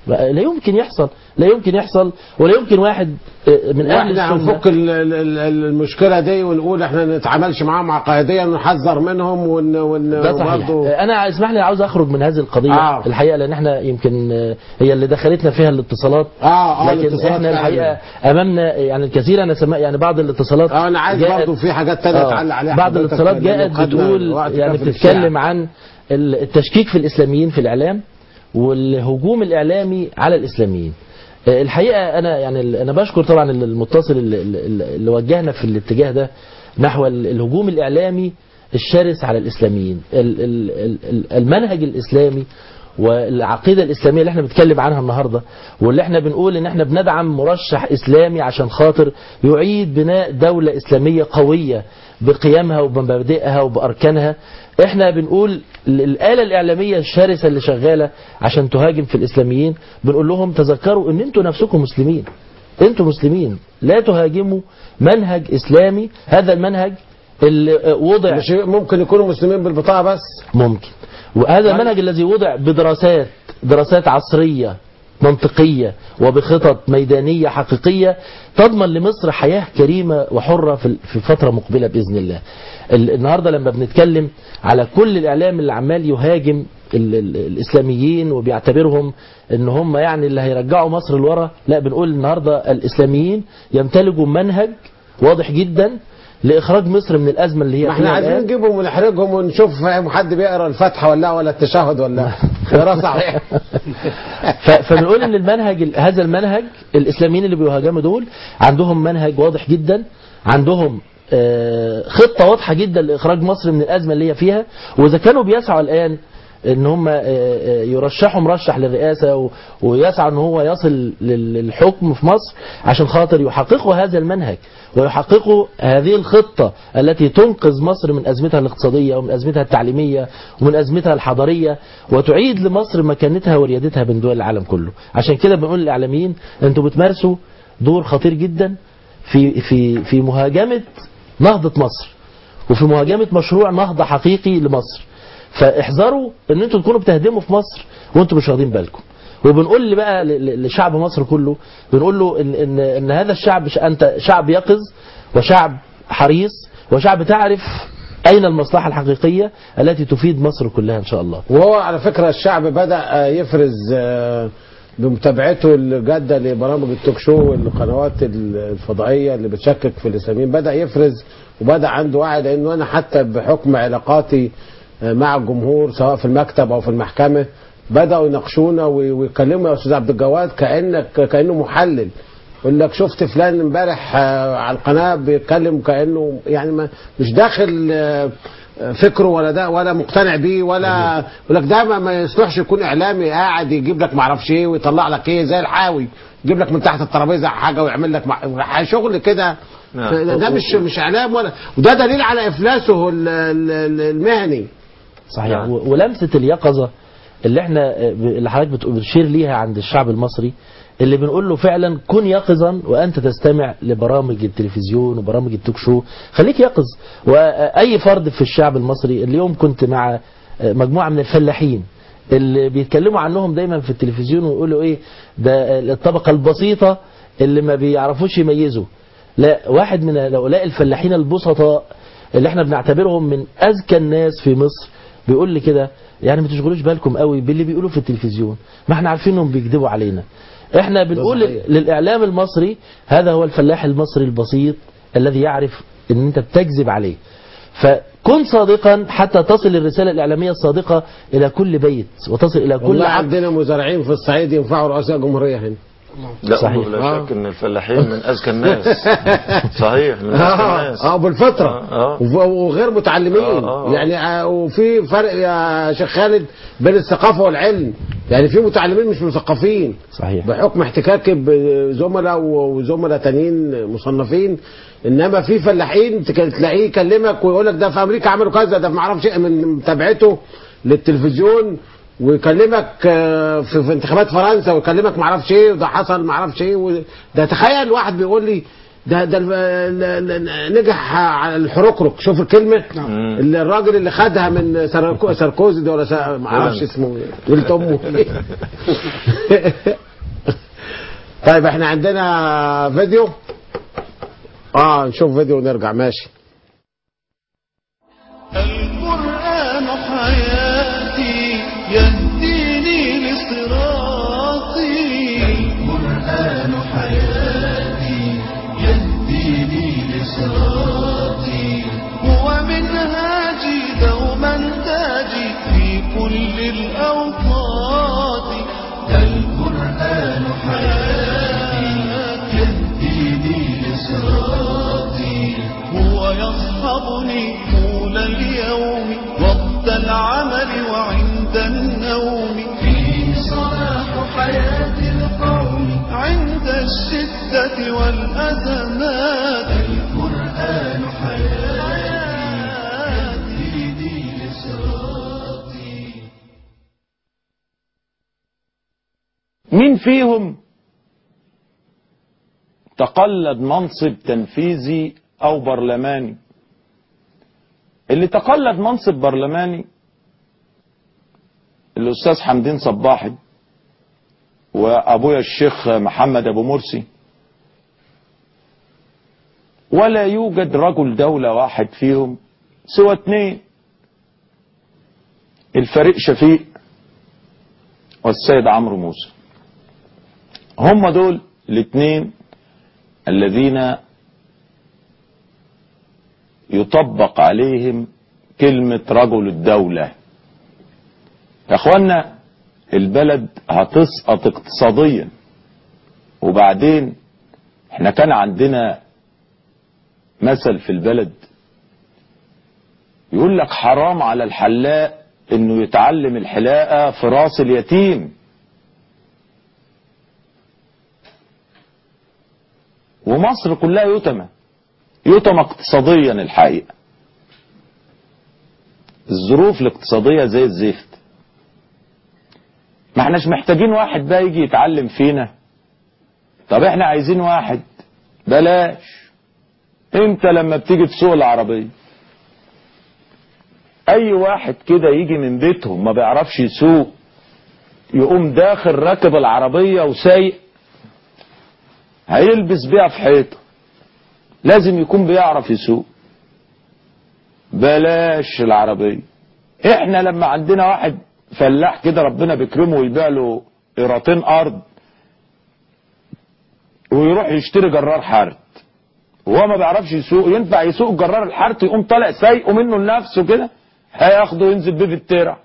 لا يمكن يحصل لا يمكن يحصل ولا يمكن واحد آه، من اهل واحنا السنه هنفك ال- ال- ال- المشكله دي ونقول احنا ما نتعاملش معاهم عقائديا ونحذر منهم ون ون ده صحيح وبرضه- انا اسمح لي عاوز اخرج من هذه القضيه آه. آه. الحقيقه لان احنا يمكن آه، هي اللي دخلتنا فيها الاتصالات اه اه لكن الاتصالات احنا فعلا. الحقيقه امامنا يعني الكثير انا سمع يعني بعض الاتصالات اه انا عايز جاءت- برضه في حاجات تانية آه، تعلق عليها بعض حضرتك الاتصالات لأنه جاءت خدنا بتقول وقت يعني كافي بتتكلم للشعب. عن ال- التشكيك في الاسلاميين في الاعلام والهجوم الاعلامي على الاسلاميين آه، الحقيقه انا يعني ال- انا بشكر طبعا المتصل اللي, اللي اللي وجهنا في الاتجاه ده نحو ال- الهجوم الاعلامي الشرس على الاسلاميين ال- ال- ال- ال- المنهج الاسلامي والعقيدة الإسلامية اللي احنا بنتكلم عنها النهاردة واللي احنا بنقول ان احنا بندعم مرشح إسلامي عشان خاطر يعيد بناء دولة إسلامية قوية بقيمها وبمبادئها وبأركانها احنا بنقول ال- الآلة الإعلامية الشرسة اللي شغالة عشان تهاجم في الإسلاميين بنقول لهم تذكروا ان انتوا نفسكم مسلمين انتوا مسلمين لا تهاجموا منهج إسلامي هذا المنهج اللي وضع مش ممكن يكونوا مسلمين بالبطاقه بس ممكن وهذا المنهج الذي وضع بدراسات دراسات عصرية منطقية وبخطط ميدانية حقيقية تضمن لمصر حياة كريمة وحرة في في فترة مقبلة بإذن الله ال- النهاردة لما بنتكلم على كل الإعلام اللي عمال يهاجم ال- ال- الإسلاميين وبيعتبرهم ان هم يعني اللي هيرجعوا مصر لورا لا بنقول النهاردة الإسلاميين يمتلكوا منهج واضح جدا لإخراج مصر من الأزمة اللي هي ما احنا فيها عايزين الآن. نجيبهم ونحرجهم ونشوف فاهم حد بيقرا الفاتحه ولا لا ولا التشهد ولا لا قراءه صحيح ف- فبنقول ان المنهج ال- هذا المنهج الاسلاميين اللي بيهاجموا دول عندهم منهج واضح جدا عندهم آه، خطه واضحه جدا لاخراج مصر من الازمه اللي هي فيها واذا كانوا بيسعوا الان ان هم آه، آه، يرشحوا مرشح للرئاسه و- ويسعى ان هو يصل لل- للحكم في مصر عشان خاطر يحققوا هذا المنهج ويحققوا هذه الخطه التي تنقذ مصر من ازمتها الاقتصاديه ومن ازمتها التعليميه ومن ازمتها الحضاريه وتعيد لمصر مكانتها وريادتها بين دول العالم كله عشان كده بنقول للاعلاميين انتوا بتمارسوا دور خطير جدا في في في مهاجمه نهضه مصر وفي مهاجمه مشروع نهضه حقيقي لمصر فاحذروا ان انتوا تكونوا بتهدموا في مصر وانتوا مش واخدين بالكم وبنقول لي بقى ل- ل- لشعب مصر كله بنقول له ان ان ان هذا الشعب ش- انت شعب يقظ وشعب حريص وشعب تعرف اين المصلحه الحقيقيه التي تفيد مصر كلها ان شاء الله وهو على فكرة الشعب بدأ آه، يفرز آه، بمتابعته الجادة لبرامج التوك شو والقنوات الفضائية اللي بتشكك في الإسلاميين بدأ يفرز وبدأ عنده وعي لأنه أنا حتى بحكم علاقاتي آه، مع الجمهور سواء في المكتب أو في المحكمة بدأوا يناقشونا وي- ويكلموا يا أستاذ عبد الجواد كأنك كأنه محلل يقول لك شفت فلان امبارح آه، على القناة بيتكلم كأنه يعني ما مش داخل آه، فكره ولا ده ولا مقتنع بيه ولا يقول لك ده ما, ما يصلحش يكون اعلامي قاعد يجيب لك معرفش ايه ويطلع لك ايه زي الحاوي يجيب لك من تحت الترابيزه حاجه ويعمل لك مع... شغل كده نعم. ده مش مش اعلام ولا وده دليل على افلاسه ال- ال- ال- المهني صحيح و- ولمسه اليقظه اللي احنا آه، ب- اللي حضرتك بت- بتشير ليها عند الشعب المصري اللي بنقول له فعلا كن يقظا وانت تستمع لبرامج التلفزيون وبرامج التوك شو خليك يقظ واي فرد في الشعب المصري اليوم كنت مع آه، مجموعه من الفلاحين اللي بيتكلموا عنهم دايما في التلفزيون ويقولوا ايه ده الطبقه البسيطه اللي ما بيعرفوش يميزوا لا واحد من هؤلاء الفلاحين البسطاء اللي احنا بنعتبرهم من اذكى الناس في مصر بيقول لي كده يعني ما تشغلوش بالكم قوي باللي بيقولوا في التلفزيون ما احنا عارفين انهم بيكذبوا علينا احنا بنقول صحيح. للاعلام المصري هذا هو الفلاح المصري البسيط الذي يعرف ان انت بتكذب عليه فكن صادقا حتى تصل الرسالة الإعلامية الصادقة إلى كل بيت وتصل إلى كل والله عقل عندنا مزارعين في الصعيد ينفعوا رؤساء جمهوريه هنا لا صحيح. بلا آه. شك ان الفلاحين من اذكى الناس صحيح من اذكى اه الناس اه بالفطره آه. وف- وغير متعلمين آه، آه. يعني آه، وفي فرق يا شيخ خالد بين الثقافه والعلم يعني في متعلمين مش مثقفين صحيح بحكم احتكاكي بزملاء وزملاء تانيين مصنفين انما في فلاحين تك- تلاقيه يكلمك ويقول لك ده في امريكا عملوا كذا ده في معرفش إيه من متابعته للتلفزيون ويكلمك آه، في, في انتخابات فرنسا ويكلمك معرفش ايه وده حصل معرفش ايه و- ده تخيل واحد بيقول لي ده ده ال- ال- ال- نجح على الحركرك شوف الكلمه اللي الراجل اللي خدها من ساركو- ساركوزي ده ولا سا- ما اعرفش هولندا. اسمه ايه ولد امه طيب احنا عندنا فيديو اه نشوف فيديو ونرجع ماشي القرآن حياتي يهديني لصراطي القرآن حياتي يهديني لصراطي هو منهاجي دوما تاجي في كل الأوقات القرآن حياتي يهديني لصراطي هو يصحبني طول اليوم وقت العمل وعند النوم فيه صلاح حياة القوم عند الشدة والأزمات القرآن حياتي يهديني لصراطي مين فيهم تقلد منصب تنفيذي او برلماني اللي تقلد منصب برلماني الاستاذ حمدين صباحي وابويا الشيخ محمد ابو مرسي ولا يوجد رجل دولة واحد فيهم سوى اتنين الفريق شفيق والسيد عمرو موسى هم دول الاثنين الذين يطبق عليهم كلمة رجل الدولة يا اخوانا البلد هتسقط اقتصاديا وبعدين احنا كان عندنا مثل في البلد يقول لك حرام على الحلاق انه يتعلم الحلاقة في راس اليتيم ومصر كلها يتمة يتمة اقتصاديا الحقيقة الظروف الاقتصادية زي الزفت ما احناش محتاجين واحد بقى يجي يتعلم فينا طب احنا عايزين واحد بلاش انت لما بتيجي تسوق العربية اي واحد كده يجي من بيتهم ما بيعرفش يسوق يقوم داخل راكب العربية وسايق هيلبس بيها في حيطه لازم يكون بيعرف يسوق بلاش العربية احنا لما عندنا واحد فلاح كده ربنا بيكرمه ويبيع له قيراطين ارض ويروح يشتري جرار حارت وهو ما بيعرفش يسوق ينفع يسوق الجرار الحارت يقوم طالع سايقه منه لنفسه كده هياخده ينزل بيه في الترع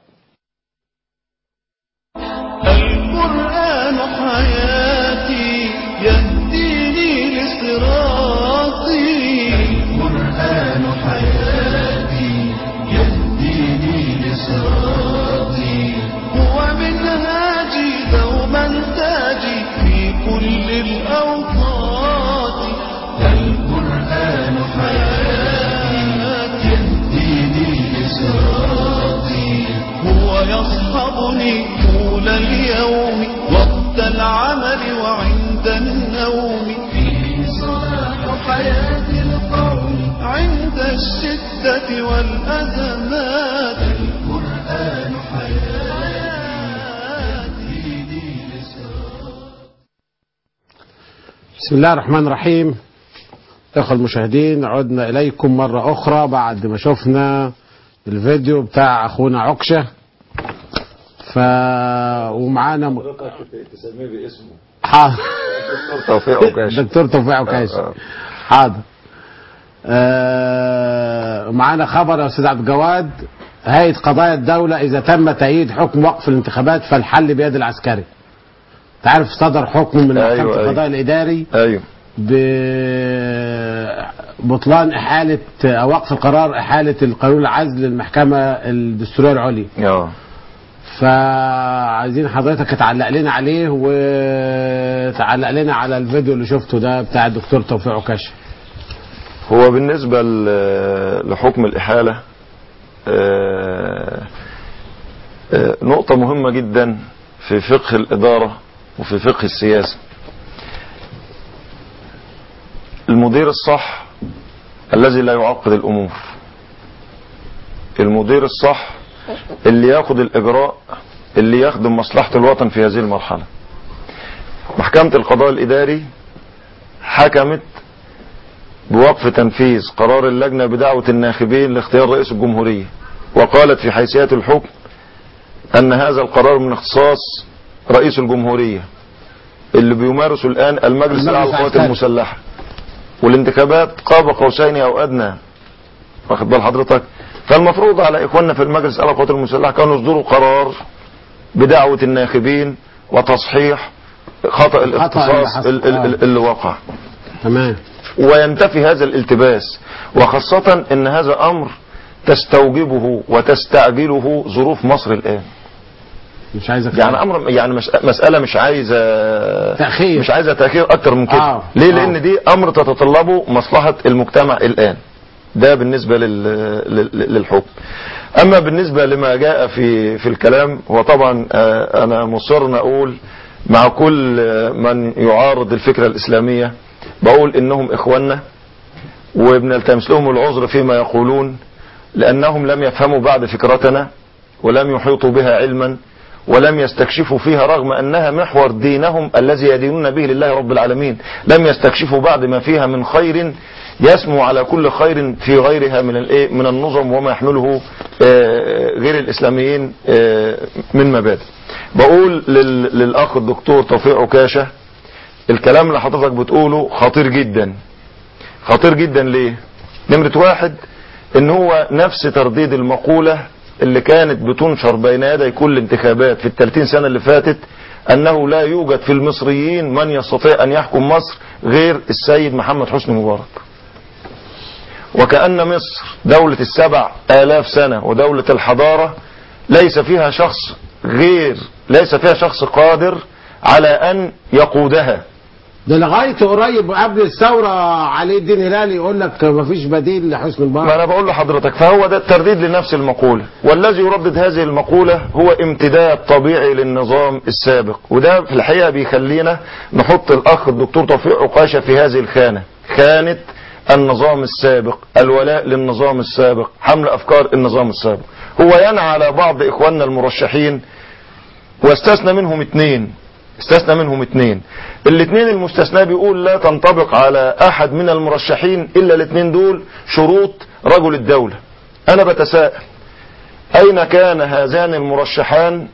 القرآن حياتي يهديني لصراطي القرآن حياتي يهديني لصراطي هو منهاجي دوما تاجي في كل الأوقات القرآن حياتي يهديني لصراطي هو يصحبني طول اليوم وقت العمل وعند النوم فيه صلاح حياة القوم عند الشدة والأزمات القرآن حياتي بسم الله الرحمن الرحيم اخوة المشاهدين عدنا اليكم مرة اخرى بعد ما شفنا الفيديو بتاع اخونا عكشة ف ومعانا م... تسميه باسمه حاضر دكتور توفيق عكاش دكتور توفيق عكاش حاضر آه معانا خبر يا استاذ عبد الجواد هيئة قضايا الدولة إذا تم تأييد حكم وقف الانتخابات فالحل بيد العسكري. تعرف صدر حكم من محكمة أيوة، أيوة. القضاء الإداري ايوه ببطلان إحالة أو وقف القرار إحالة القانون العزل للمحكمة الدستورية العليا. اه فعايزين حضرتك تعلق لنا عليه وتعلق لنا على الفيديو اللي شفته ده بتاع الدكتور توفيق عكاش. هو بالنسبة ل- لحكم الإحالة آه، آه، نقطة مهمة جدا في فقه الإدارة وفي فقه السياسة المدير الصح الذي لا يعقد الامور المدير الصح اللي ياخد الاجراء اللي يخدم مصلحة الوطن في هذه المرحلة محكمة القضاء الاداري حكمت بوقف تنفيذ قرار اللجنة بدعوة الناخبين لاختيار رئيس الجمهورية وقالت في حيثيات الحكم ان هذا القرار من اختصاص رئيس الجمهورية اللي بيمارسه الان المجلس الاعلى للقوات العسكري. المسلحة والانتخابات قاب قوسين او ادنى واخد بال حضرتك فالمفروض على اخواننا في المجلس الاعلى للقوات المسلحة كانوا يصدروا قرار بدعوة الناخبين وتصحيح خطأ الاختصاص حصل. ال- ال- ال- اللي وقع تمام وينتفي هذا الالتباس وخاصة ان هذا امر تستوجبه وتستعجله ظروف مصر الان مش عايز يعني امر يعني مش مساله مش عايزه تاخير مش عايزه تاخير اكتر من كده آه. ليه آه. لان دي امر تتطلبه مصلحه المجتمع الان ده بالنسبه لل... لل- للحكم اما بالنسبه لما جاء في في الكلام هو طبعا آه، انا مصر ان اقول مع كل آه، من يعارض الفكره الاسلاميه بقول انهم اخواننا وبنلتمس لهم العذر فيما يقولون لانهم لم يفهموا بعد فكرتنا ولم يحيطوا بها علما ولم يستكشفوا فيها رغم انها محور دينهم الذي يدينون به لله رب العالمين لم يستكشفوا بعد ما فيها من خير يسمو على كل خير في غيرها من الايه من النظم وما يحمله آه، غير الاسلاميين آه، من مبادئ بقول لل- للاخ الدكتور توفيق عكاشه الكلام اللي حضرتك بتقوله خطير جدا خطير جدا ليه نمرة واحد ان هو نفس ترديد المقولة اللي كانت بتنشر بين يدي كل انتخابات في الثلاثين سنة اللي فاتت انه لا يوجد في المصريين من يستطيع ان يحكم مصر غير السيد محمد حسني مبارك وكأن مصر دولة السبع آلاف سنة ودولة الحضارة ليس فيها شخص غير ليس فيها شخص قادر على أن يقودها ده لغايه قريب قبل الثوره علي الدين هلال يقول لك مفيش بديل لحسن ما مبارك انا بقول لحضرتك فهو ده الترديد لنفس المقولة والذي يردد هذه المقولة هو امتداد طبيعي للنظام السابق وده في الحقيقة بيخلينا نحط الاخ الدكتور توفيق عقاشة في هذه الخانة خانة النظام السابق الولاء للنظام السابق حمل افكار النظام السابق هو ينعى على بعض اخواننا المرشحين واستثنى منهم اثنين استثنى منهم اثنين الاثنين المستثنى بيقول لا تنطبق على احد من المرشحين الا الاثنين دول شروط رجل الدولة انا بتساءل اين كان هذان المرشحان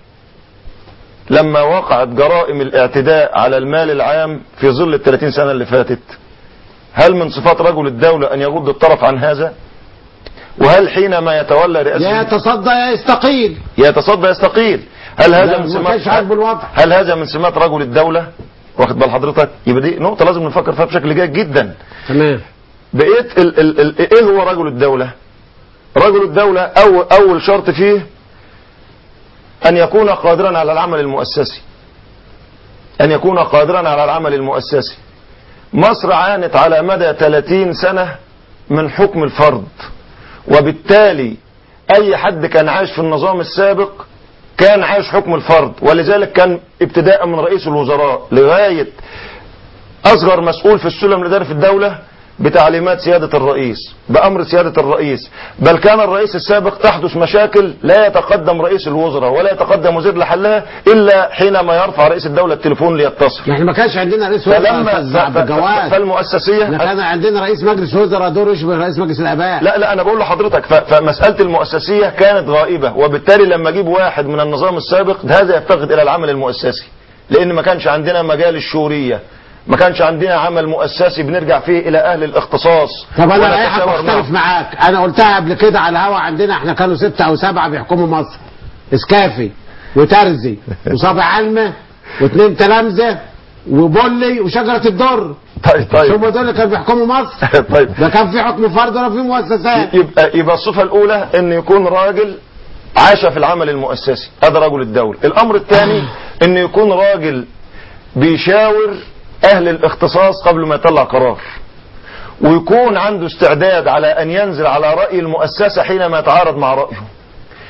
لما وقعت جرائم الاعتداء على المال العام في ظل الثلاثين سنة اللي فاتت هل من صفات رجل الدولة ان يغض الطرف عن هذا وهل حينما يتولى رئاسة يا يتصدى يا يستقيل يتصدى يستقيل هل هذا لا، من ما سمات كانش عاجبه الوضع. هل هذا من سمات رجل الدولة واخد بال حضرتك يبقى دي نقطة لازم نفكر فيها بشكل جيد جدا تمام بقيت ال ال ال ايه هو رجل الدولة رجل الدولة أو اول شرط فيه ان يكون قادرا على العمل المؤسسي ان يكون قادرا على العمل المؤسسي مصر عانت على مدى 30 سنة من حكم الفرد وبالتالي اي حد كان عايش في النظام السابق كان عايش حكم الفرد ولذلك كان ابتداء من رئيس الوزراء لغاية اصغر مسؤول في السلم الاداري في الدولة بتعليمات سيادة الرئيس بأمر سيادة الرئيس بل كان الرئيس السابق تحدث مشاكل لا يتقدم رئيس الوزراء ولا يتقدم وزير لحلها إلا حينما يرفع رئيس الدولة التليفون ليتصل احنا ما كانش عندنا رئيس وزراء فلما أستاذ عبد الجواد فالمؤسسية احنا كان عندنا رئيس مجلس وزراء دوره يشبه رئيس مجلس الاباء لا لا انا بقول لحضرتك ف- فمساله المؤسسيه كانت غائبه وبالتالي لما اجيب واحد من النظام السابق هذا يفتقد الى العمل المؤسسي لان ما كانش عندنا مجال الشوريه ما كانش عندنا عمل مؤسسي بنرجع فيه الى اهل الاختصاص طب انا ونتشاور رايحك معهم. واختلف معاك انا قلتها قبل كده على الهوا عندنا احنا كانوا ستة او سبعة بيحكموا مصر اسكافي وترزي وصابع علمة واثنين تلامذة وبولي وشجرة الدر طيب طيب هم دول اللي كانوا بيحكموا مصر طيب ده كان في حكم فرد ولا في مؤسسات يبقى يبقى الصفه الاولى ان يكون راجل عاش في العمل المؤسسي هذا رجل الدوله الامر الثاني ان يكون راجل بيشاور اهل الاختصاص قبل ما يطلع قرار ويكون عنده استعداد على ان ينزل على راي المؤسسه حينما يتعارض مع رايه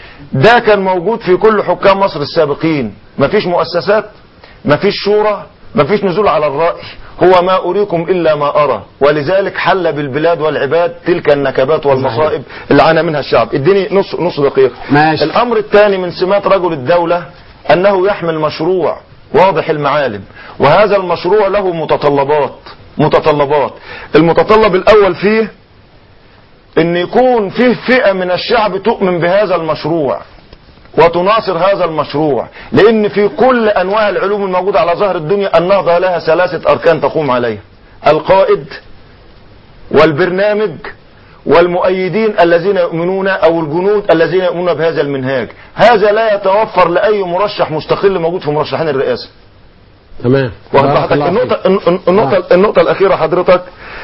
ده كان موجود في كل حكام مصر السابقين مفيش مؤسسات مفيش شورى مفيش نزول على الرأي هو ما أريكم إلا ما أرى ولذلك حل بالبلاد والعباد تلك النكبات والمصائب اللي عانى منها الشعب اديني نص نص دقيقة ماشي. الأمر الثاني من سمات رجل الدولة أنه يحمل مشروع واضح المعالم وهذا المشروع له متطلبات متطلبات المتطلب الأول فيه ان يكون فيه فئة من الشعب تؤمن بهذا المشروع وتناصر هذا المشروع لان في كل انواع العلوم الموجودة على ظهر الدنيا النهضة لها ثلاثة اركان تقوم عليها القائد والبرنامج والمؤيدين الذين يؤمنون او الجنود الذين يؤمنون بهذا المنهاج هذا لا يتوفر لاي مرشح مستقل موجود في مرشحين الرئاسة تمام واخد بارك حضرتك الله النقطة فيك. النقطة النقطة الأخيرة حضرتك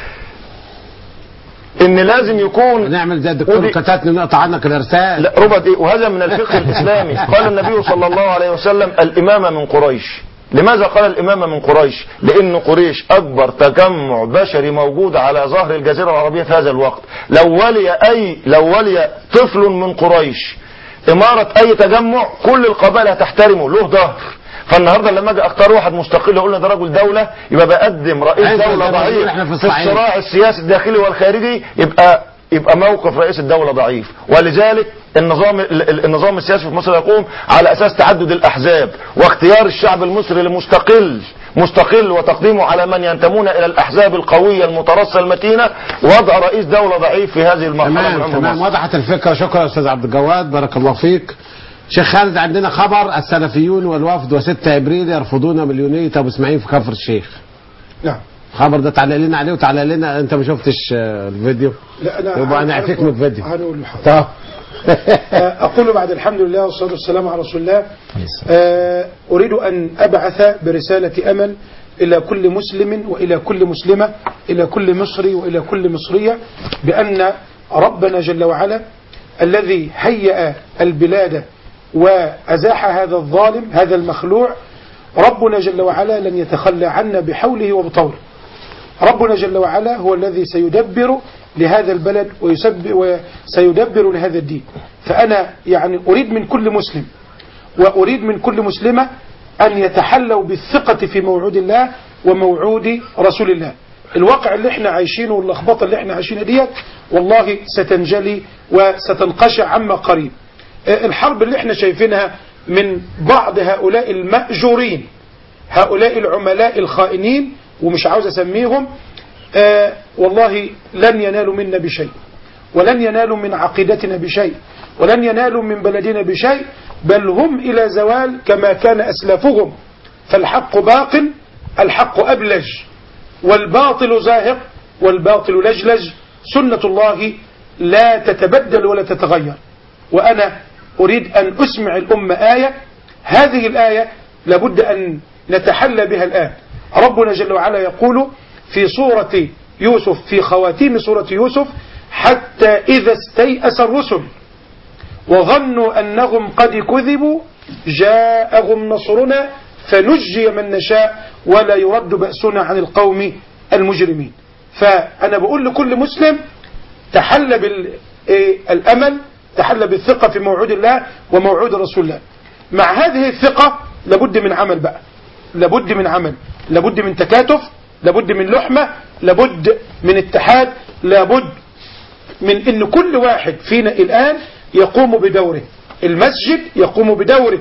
إن لازم يكون نعمل زي الدكتور ودي- كتاتني نقطع عنك الارسال لا ربع دقيقة وهذا من الفقه الإسلامي قال النبي صلى الله عليه وسلم الإمامة من قريش لماذا قال الإمامة من قريش لأن قريش أكبر تجمع بشري موجود على ظهر الجزيرة العربية في هذا الوقت لو ولي أي لو ولي طفل من قريش إمارة أي تجمع كل القبائل هتحترمه له ظهر فالنهارده لما اجي اختار واحد مستقل اقول ده رجل دوله يبقى بقدم رئيس أيوة، دوله زي ما بنقول ضعيف إحنا في في الصعيد. الصراع السياسي الداخلي والخارجي يبقى يبقى موقف رئيس الدولة ضعيف ولذلك النظام ال- ال- النظام السياسي في مصر يقوم على اساس تعدد الاحزاب واختيار الشعب المصري لمستقل مستقل وتقديمه على من ينتمون الى الاحزاب القوية المترصة المتينة وضع رئيس دولة ضعيف في هذه المرحلة من تمام عمر تمام مصر. وضحت الفكره شكرا استاذ عبد الجواد بارك الله فيك شيخ خالد عندنا خبر السلفيون والوفد و6 ابريل يرفضون مليونيه ابو اسماعيل في كفر الشيخ نعم الخبر ده تعلق لنا عليه وتعلق لنا انت ما شفتش آه، الفيديو لا انا يبقى انا اعفيك من الفيديو هنقول لحضرتك طب أقول بعد الحمد لله والصلاة والسلام على رسول الله آه، أريد أن أبعث برسالة أمل إلى كل مسلم وإلى كل مسلمة إلى كل مصري وإلى كل مصرية بأن ربنا جل وعلا الذي هيأ البلاد وأزاح هذا الظالم هذا المخلوع ربنا جل وعلا لن يتخلى عنا بحوله وبطوله ربنا جل وعلا هو الذي سيدبر لهذا البلد ويسب وسيدبر لهذا الدين فأنا يعني أريد من كل مسلم وأريد من كل مسلمة أن يتحلوا بالثقة في موعود الله وموعود رسول الله الواقع اللي احنا عايشينه واللخبطة اللي احنا عايشينها ديت والله ستنجلي وستنقشع عما قريب آه، الحرب اللي احنا شايفينها من بعض هؤلاء المأجورين هؤلاء العملاء الخائنين ومش عاوز اسميهم آه والله لن ينالوا منا بشيء ولن ينالوا من عقيدتنا بشيء ولن ينالوا من بلدنا بشيء بل هم إلى زوال كما كان أسلافهم فالحق باق الحق أبلج والباطل زاهق والباطل لجلج سنة الله لا تتبدل ولا تتغير وأنا أريد أن أسمع الأمة آية هذه الآية لابد أن نتحلى بها الآن ربنا جل وعلا يقول في سورة يوسف في خواتيم سورة يوسف حتى إذا استيأس الرسل وظنوا أنهم قد كذبوا جاءهم نصرنا فنجي من نشاء ولا يرد بأسنا عن القوم المجرمين فأنا بقول لكل مسلم تحلى بالأمل تحلى بالثقة في موعود الله وموعود رسول الله مع هذه الثقة لابد من عمل بقى لابد من عمل لابد من تكاتف لابد من لحمة لابد من اتحاد لابد من ان كل واحد فينا الآن يقوم بدوره المسجد يقوم بدوره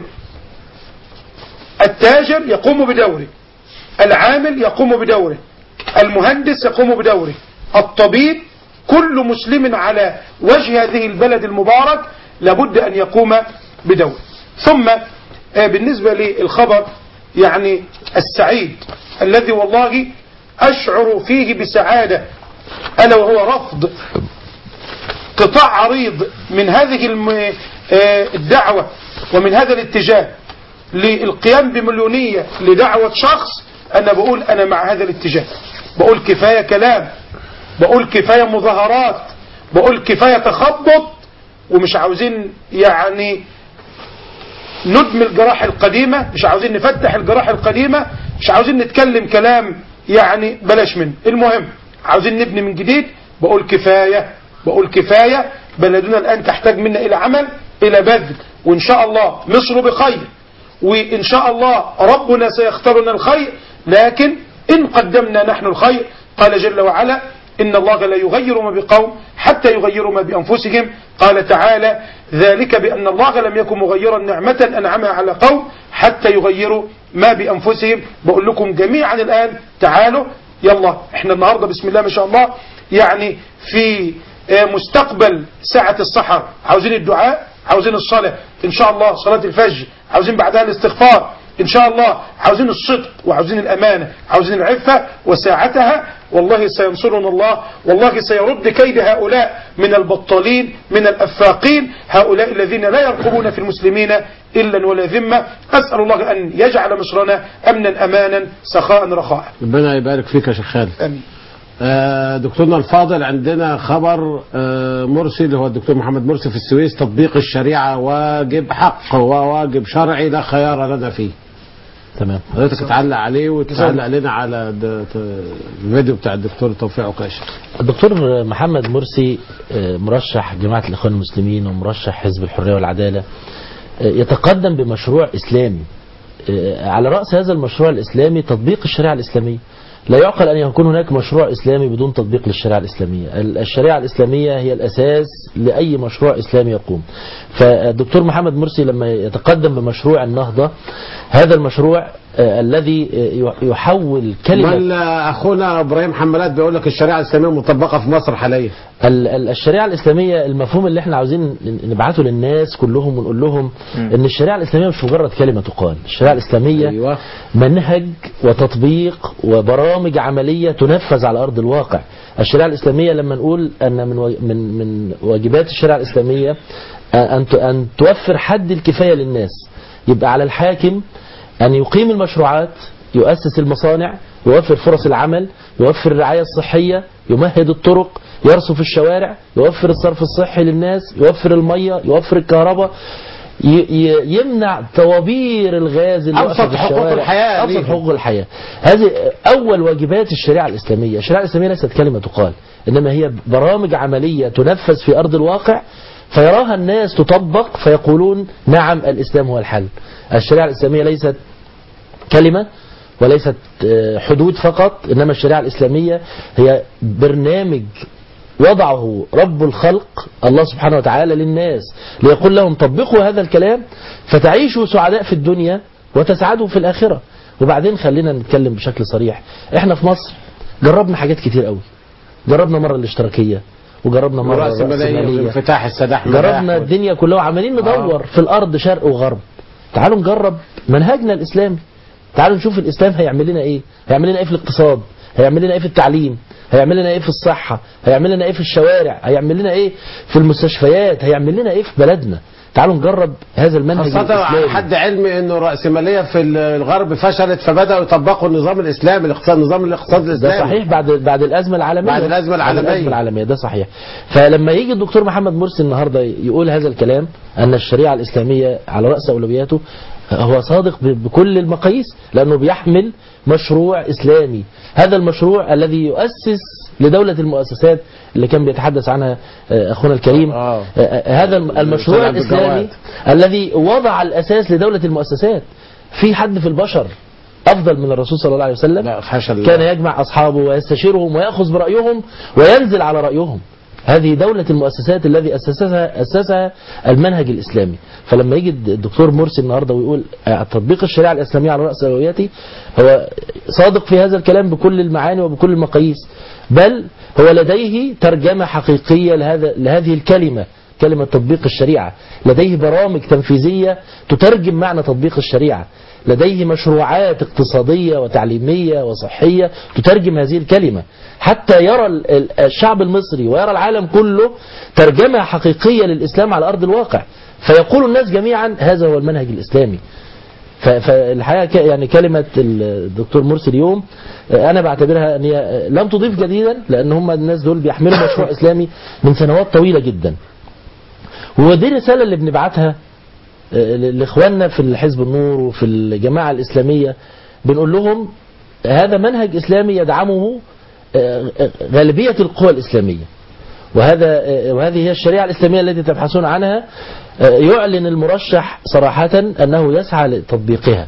التاجر يقوم بدوره العامل يقوم بدوره المهندس يقوم بدوره الطبيب كل مسلم على وجه هذه البلد المبارك لابد أن يقوم بدوره ثم آه، بالنسبة للخبر يعني السعيد الذي والله أشعر فيه بسعادة ألا وهو رفض قطاع عريض من هذه الم- آه، الدعوة ومن هذا الاتجاه للقيام بمليونية لدعوة شخص أنا بقول أنا مع هذا الاتجاه بقول كفاية كلام بقول كفاية مظاهرات بقول كفاية تخبط ومش عاوزين يعني ندمي الجراح القديمة مش عاوزين نفتح الجراح القديمة مش عاوزين نتكلم كلام يعني بلاش منه المهم عاوزين نبني من جديد بقول كفاية بقول كفاية بلدنا الآن تحتاج منا إلى عمل إلى بذل وإن شاء الله مصر بخير وإن شاء الله ربنا سيختار لنا الخير لكن إن قدمنا نحن الخير قال جل وعلا إن الله لا يغير ما بقوم حتى يغيروا ما بأنفسهم قال تعالى ذلك بأن الله لم يكن مغيرا نعمة أنعمها على قوم حتى يغيروا ما بأنفسهم بقول لكم جميعا الآن تعالوا يلا احنا النهاردة بسم الله ما شاء الله يعني في آه، مستقبل ساعة السحر عاوزين الدعاء عاوزين الصلاة إن شاء الله صلاة الفجر عاوزين بعدها الاستغفار إن شاء الله عاوزين الصدق وعاوزين الأمانة عاوزين العفة وساعتها والله سينصرنا الله والله سيرد كيد هؤلاء من البطالين من الأفاقين هؤلاء الذين لا يرقبون في المسلمين إلا ولا ذمة أسأل الله أن يجعل مصرنا أمنا أمانا سخاء رخاء ربنا يبارك فيك يا شيخ خالد آمين آه، دكتورنا الفاضل عندنا خبر آه، مرسي اللي هو الدكتور محمد مرسي في السويس تطبيق الشريعة واجب حق وواجب شرعي لا خيار لنا فيه تمام حضرتك تعلق عليه وتعلق لنا على د- ت- الفيديو بتاع الدكتور توفيق عكاشة الدكتور محمد مرسي آه، مرشح جماعة الإخوان المسلمين ومرشح حزب الحرية والعدالة آه، يتقدم بمشروع إسلامي آه، على رأس هذا المشروع الإسلامي تطبيق الشريعة الإسلامية لا يعقل أن يكون هناك مشروع إسلامي بدون تطبيق للشريعة الإسلامية ال- الشريعة الإسلامية هي الأساس لأي مشروع إسلامي يقوم فالدكتور محمد مرسي لما يتقدم بمشروع النهضة هذا المشروع آه، الذي آه، يحول كلمة بل اخونا ابراهيم حمالات بيقول لك الشريعه الاسلاميه مطبقه في مصر حاليا ال- ال- الشريعة الإسلامية المفهوم اللي احنا عاوزين ن- نبعته للناس كلهم ونقول لهم ان الشريعة الإسلامية مش مجرد كلمة تقال الشريعة الإسلامية أيوة. منهج وتطبيق وبرامج عملية تنفذ على أرض الواقع الشريعة الإسلامية لما نقول أن من وا- من من واجبات الشريعة الإسلامية أن ت- أن توفر حد الكفاية للناس يبقى على الحاكم أن يقيم المشروعات يؤسس المصانع يوفر فرص العمل يوفر الرعاية الصحية يمهد الطرق يرصف الشوارع يوفر الصرف الصحي للناس يوفر المية يوفر الكهرباء ي- ي- يمنع طوابير الغاز اللي أبسط واقفة في حقوق الشوارع. الحياة أبسط ليهم. حقوق الحياة هذه أول واجبات الشريعة الإسلامية الشريعة الإسلامية ليست كلمة تقال إنما هي برامج عملية تنفذ في أرض الواقع فيراها الناس تطبق فيقولون نعم الإسلام هو الحل الشريعة الإسلامية ليست كلمة وليست آه، حدود فقط إنما الشريعة الإسلامية هي برنامج وضعه رب الخلق الله سبحانه وتعالى للناس ليقول لهم طبقوا هذا الكلام فتعيشوا سعداء في الدنيا وتسعدوا في الآخرة وبعدين خلينا نتكلم بشكل صريح احنا في مصر جربنا حاجات كتير قوي جربنا مرة الاشتراكية وجربنا مرة ورأس المالية الرأسمالية. وانفتاح السداح جربنا مداح. الدنيا كلها وعمالين ندور في الارض شرق وغرب تعالوا نجرب منهجنا الاسلامي تعالوا نشوف الاسلام هيعمل لنا ايه هيعمل لنا ايه في الاقتصاد هيعمل لنا ايه في التعليم هيعمل لنا ايه في الصحة هيعمل لنا ايه في الشوارع هيعمل لنا ايه في المستشفيات هيعمل لنا ايه في بلدنا تعالوا نجرب هذا المنهج خاصة على الاسلامي حد علمي انه الرأسمالية في الغرب فشلت فبدأوا يطبقوا النظام الاسلامي الاقتصاد نظام الاقتصاد ده الاسلامي صحيح بعد بعد الازمه العالميه بعد الأزمة العالمية. بعد الازمه العالميه ده صحيح فلما يجي الدكتور محمد مرسي النهارده يقول هذا الكلام ان الشريعه الاسلاميه على راس اولوياته هو صادق ب- بكل المقاييس لانه بيحمل مشروع اسلامي هذا المشروع الذي يؤسس لدوله المؤسسات اللي كان بيتحدث عنها آه، اخونا الكريم آه. آه، آه، هذا المشروع طلع بالجواد. الاسلامي الذي وضع الاساس لدوله المؤسسات في حد في البشر افضل من الرسول صلى الله عليه وسلم لا فشل كان يجمع أصحابه ويستشيرهم ويأخذ برأيهم وينزل على رأيهم هذه دولة المؤسسات الذي أسسها أسسها المنهج الإسلامي فلما يجي الدكتور مرسي النهارده ويقول آه، تطبيق الشريعة الإسلامية على رأس أولوياتي هو صادق في هذا الكلام بكل المعاني وبكل المقاييس بل هو لديه ترجمة حقيقية لهذا لهذه الكلمة كلمة تطبيق الشريعة لديه برامج تنفيذية تترجم معنى تطبيق الشريعة لديه مشروعات اقتصادية وتعليمية وصحية تترجم هذه الكلمة حتى يرى ال- ال- الشعب المصري ويرى العالم كله ترجمة حقيقية للإسلام على أرض الواقع فيقول الناس جميعا هذا هو المنهج الإسلامي ف- فالحقيقة ك- يعني كلمة الدكتور مرسي اليوم آه، أنا بعتبرها أن هي آه، لم تضيف جديدا لأن هم الناس دول بيحملوا مشروع إسلامي من سنوات طويلة جدا ودي الرسالة اللي بنبعتها آه، لاخواننا في الحزب النور وفي الجماعه الاسلاميه بنقول لهم هذا منهج اسلامي يدعمه آه، آه، غالبيه القوى الاسلاميه وهذا آه، وهذه هي الشريعه الاسلاميه التي تبحثون عنها آه، يعلن المرشح صراحه انه يسعى لتطبيقها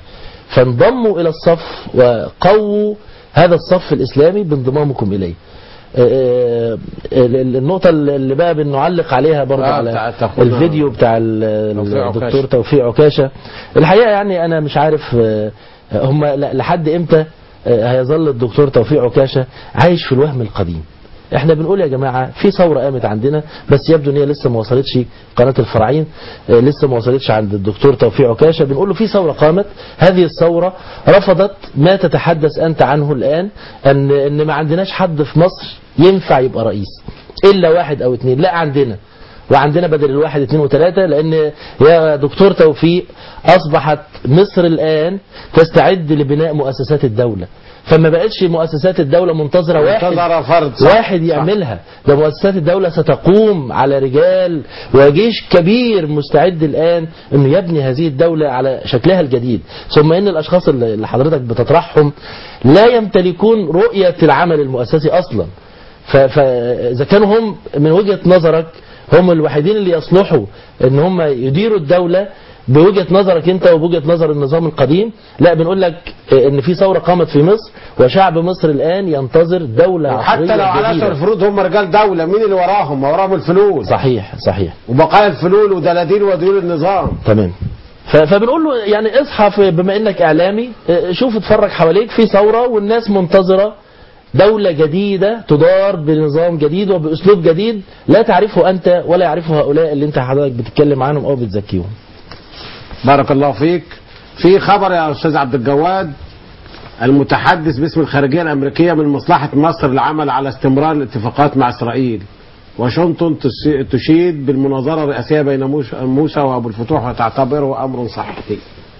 فانضموا إلى الصف وقووا هذا الصف الإسلامي بانضمامكم إليه آه، آه، النقطة اللي بقى بنعلق عليها برضه آه، على بتاعت أخونا الفيديو بتاع ال- توفيق الدكتور عكاشة. توفيق عكاشة الحقيقة يعني أنا مش عارف آه، هم ل- لحد إمتى آه، هيظل الدكتور توفيق عكاشة عايش في الوهم القديم احنا بنقول يا جماعة في ثورة قامت عندنا بس يبدو ان هي لسه ما وصلتش قناة الفراعين آه، لسه ما وصلتش عند الدكتور توفيق عكاشة بنقول له في ثورة قامت هذه الثورة رفضت ما تتحدث انت عنه الان ان ان ما عندناش حد في مصر ينفع يبقى رئيس الا واحد او اتنين لا عندنا وعندنا بدل الواحد اتنين وتلاتة لان يا دكتور توفيق اصبحت مصر الان تستعد لبناء مؤسسات الدولة فما بقتش مؤسسات الدولة منتظرة واحد منتظرة فرد صح. واحد يعملها ده مؤسسات الدولة ستقوم على رجال وجيش كبير مستعد الآن أنه يبني هذه الدولة على شكلها الجديد ثم أن الأشخاص اللي اللي حضرتك بتطرحهم لا يمتلكون رؤية العمل المؤسسي أصلا ف- فإذا كانوا هم من وجهة نظرك هم الوحيدين اللي يصلحوا ان هم يديروا الدولة بوجهة نظرك انت وبوجهة نظر النظام القديم لا بنقول لك ان في ثورة قامت في مصر وشعب مصر الان ينتظر دولة وحتى عصرية لو على جديدة. اثر الفروض هم رجال دولة مين اللي وراهم ما وراهم الفلول صحيح صحيح وبقايا الفلول ودلاديل وديول النظام تمام ف- فبنقول له يعني اصحى في- بما انك اعلامي اه، شوف اتفرج حواليك في ثورة والناس منتظرة دولة جديدة تدار بنظام جديد وبأسلوب جديد لا تعرفه أنت ولا يعرفه هؤلاء اللي أنت حضرتك بتتكلم عنهم أو بتزكيهم بارك الله فيك في خبر يا استاذ عبد الجواد المتحدث باسم الخارجيه الامريكيه من مصلحه مصر العمل على استمرار الاتفاقات مع اسرائيل واشنطن تس- تشيد بالمناظره الرئاسيه بين موش- موسى وابو الفتوح وتعتبره امر صحيح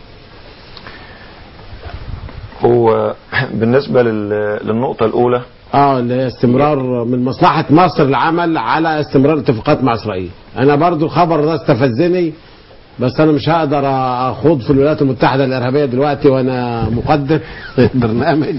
هو بالنسبة لل- للنقطة الأولى اه اللي هي استمرار من مصلحه مصر العمل على استمرار الاتفاقات مع اسرائيل انا برضو الخبر ده استفزني بس انا مش هقدر اخوض في الولايات المتحده الارهابيه دلوقتي وانا مقدم برنامج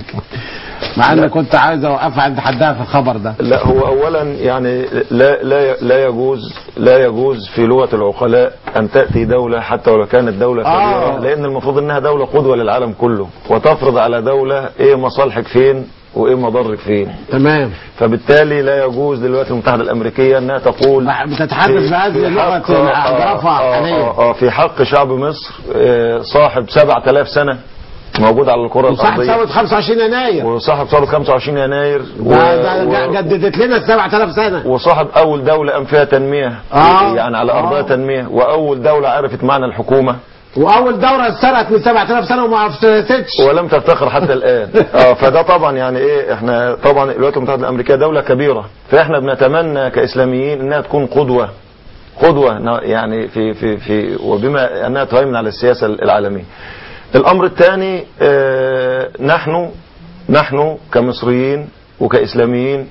مع اني كنت عايز اوقف عند حدها في الخبر ده لا هو اولا يعني لا لا لا يجوز لا يجوز في لغه العقلاء ان تاتي دوله حتى ولو كانت دوله آه. كبيره لان المفروض انها دوله قدوه للعالم كله وتفرض على دوله ايه مصالحك فين وايه مضرك فين تمام فبالتالي لا يجوز للولايات المتحده الامريكيه انها تقول بتتحدث في- بهذه في اللغة حق- الأعجرفة آه، آه، حاليا. آه، آه، في حق شعب مصر آه، صاحب 7000 سنه موجود على الكره وصاحب الارضيه ثوره 25 يناير وصاحب ثوره 25 يناير ده- ده جددت لنا ال 7000 سنه وصاحب اول دولة قام فيها تنمية آه. يعني على ارضها آه. تنمية واول دولة عرفت معنى الحكومة واول دوره اتسرقت من 7000 سنه وما افتتش ولم تفتخر حتى الان اه فده طبعا يعني ايه احنا طبعا الولايات المتحدة الامريكية دولة كبيرة فاحنا بنتمنى كاسلاميين انها تكون قدوة قدوة ن- يعني في في في وبما انها تهيمن على السياسة العالمية الامر الثاني اه نحن نحن كمصريين وكاسلاميين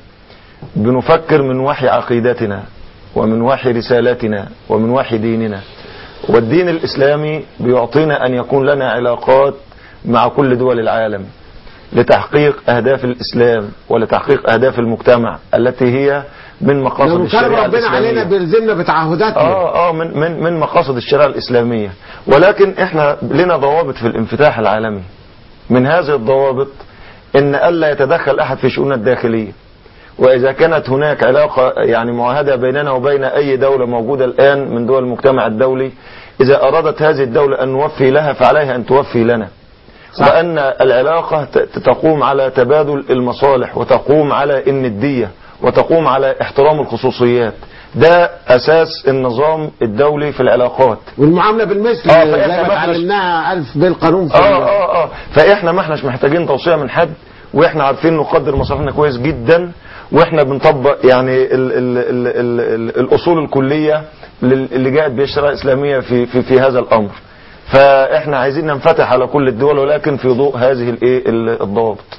بنفكر من وحي عقيدتنا ومن وحي رسالتنا ومن وحي ديننا والدين الإسلامي بيعطينا أن يكون لنا علاقات مع كل دول العالم لتحقيق أهداف الإسلام ولتحقيق أهداف المجتمع التي هي من مقاصد لو كان الشريعة ربنا علينا الإسلامية بيلزمنا بتعهداتنا اه اه من من من مقاصد الشريعه الاسلاميه ولكن احنا لنا ضوابط في الانفتاح العالمي من هذه الضوابط ان الا يتدخل احد في شؤوننا الداخليه واذا كانت هناك علاقه يعني معاهده بيننا وبين اي دوله موجوده الان من دول المجتمع الدولي اذا ارادت هذه الدوله ان نوفي لها فعليها ان توفي لنا وأن العلاقة ت- تقوم على تبادل المصالح وتقوم على الندية وتقوم على احترام الخصوصيات ده أساس النظام الدولي في العلاقات والمعامله بالمثل آه، زي فإحنا ما ما إحناش- اتعلمناها الف بالقانون في اه اه اه فاحنا ما احناش محتاجين توصية من حد واحنا عارفين نقدر مصالحنا كويس جدا واحنا بنطبق يعني ال ال ال ال ال الاصول الكلية لل- اللي جاءت بها الشريعة الاسلامية في في في هذا الامر فاحنا عايزين ننفتح على كل الدول ولكن في ضوء هذه الايه ال- الضوابط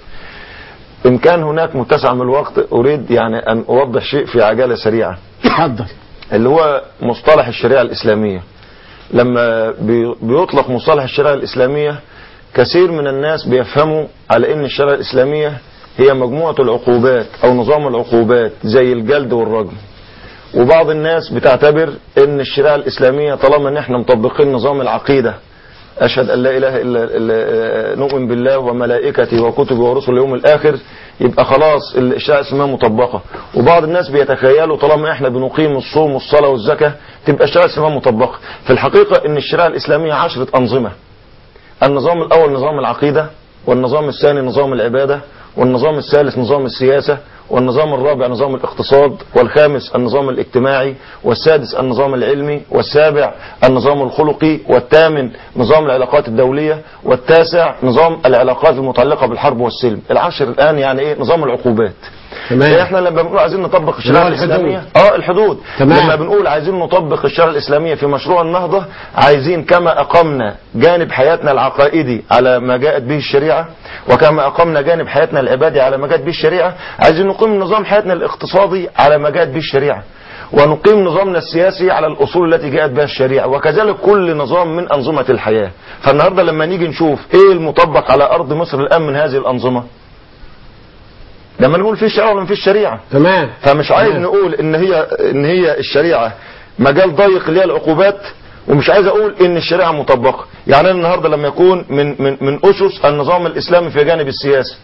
ان كان هناك متسع من الوقت اريد يعني ان اوضح شيء في عجالة سريعة اتفضل اللي هو مصطلح الشريعة الإسلامية لما بي- بيطلق مصطلح الشريعة الإسلامية كثير من الناس بيفهموا على أن الشريعة الإسلامية هي مجموعة العقوبات أو نظام العقوبات زي الجلد والرجم وبعض الناس بتعتبر أن الشريعة الإسلامية طالما أن احنا مطبقين نظام العقيدة أشهد أن لا إله إلا, إلا نؤمن بالله وملائكته وكتبه ورسله اليوم الآخر يبقى خلاص الشريعة الإسلامية مطبقة وبعض الناس بيتخيلوا طالما إحنا بنقيم الصوم والصلاة والزكاة تبقى الشريعة الإسلامية مطبقة في الحقيقة إن الشريعة الإسلامية عشرة أنظمة النظام الأول نظام العقيدة والنظام الثاني نظام العبادة والنظام الثالث نظام السياسة والنظام الرابع نظام الاقتصاد والخامس النظام الاجتماعي والسادس النظام العلمي والسابع النظام الخلقي والثامن نظام العلاقات الدولية والتاسع نظام العلاقات المتعلقة بالحرب والسلم العاشر الآن يعني ايه نظام العقوبات تمام. احنا لما بنقول عايزين نطبق الشريعه اللي هو الحدود. الاسلاميه اه الحدود تمام. لما بنقول عايزين نطبق الشريعه الاسلاميه في مشروع النهضه عايزين كما اقمنا جانب حياتنا العقائدي على ما جاءت به الشريعه وكما اقمنا جانب حياتنا العبادي على ما جاءت به الشريعه عايزين نقيم نظام حياتنا الاقتصادي على ما جاءت به الشريعه ونقيم نظامنا السياسي على الأصول التي جاءت بها الشريعة وكذلك كل نظام من أنظمة الحياة فالنهاردة لما نيجي نشوف إيه المطبق على أرض مصر الآن من هذه الأنظمة لما نقول في الشريعة ولا في الشريعة تمام فمش عايز نقول ان هي ان هي الشريعه مجال ضيق اللي هي العقوبات ومش عايز اقول ان الشريعه مطبقه يعني أنا النهارده لما يكون من من من اسس النظام الاسلامي في جانب السياسي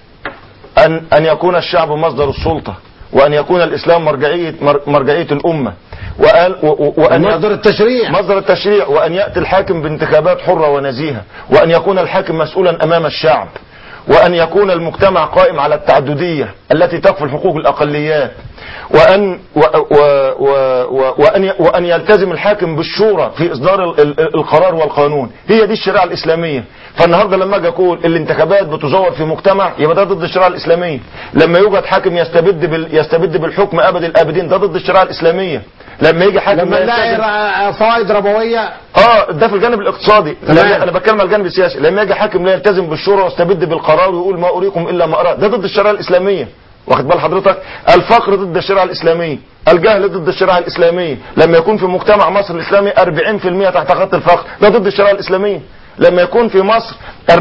ان ان يكون الشعب مصدر السلطه وان يكون الاسلام مرجعيه مر- مرجعيه الامه وأن و- و- وان مصدر التشريع مصدر التشريع وان ياتي الحاكم بانتخابات حره ونزيهه وان يكون الحاكم مسؤولا امام الشعب وأن يكون المجتمع قائم على التعددية التي تكفل حقوق الأقليات وأن و و و و وأن ي- وأن يلتزم الحاكم بالشورى في إصدار ال- ال- القرار والقانون هي دي الشريعة الإسلامية فالنهاردة لما أجي أقول الانتخابات بتزور في مجتمع يبقى ده ضد الشريعة الإسلامية لما يوجد حاكم يستبد بال يستبد بالحكم أبد الآبدين ده ضد الشريعة الإسلامية لما يجي حاكم لما لا نلاقي يلتزم- را- فوائد ربويه اه ده في الجانب الاقتصادي تمام. لما انا بتكلم على الجانب السياسي لما يجي حاكم لا يلتزم بالشورى ويستبد بالقرار ويقول ما اريكم الا ما ارى ده ضد الشريعه الاسلاميه واخد بال حضرتك الفقر ضد الشريعه الاسلاميه الجهل ضد الشريعه الاسلاميه لما يكون في مجتمع مصر الاسلامي 40% تحت خط الفقر ده ضد الشريعه الاسلاميه لما يكون في مصر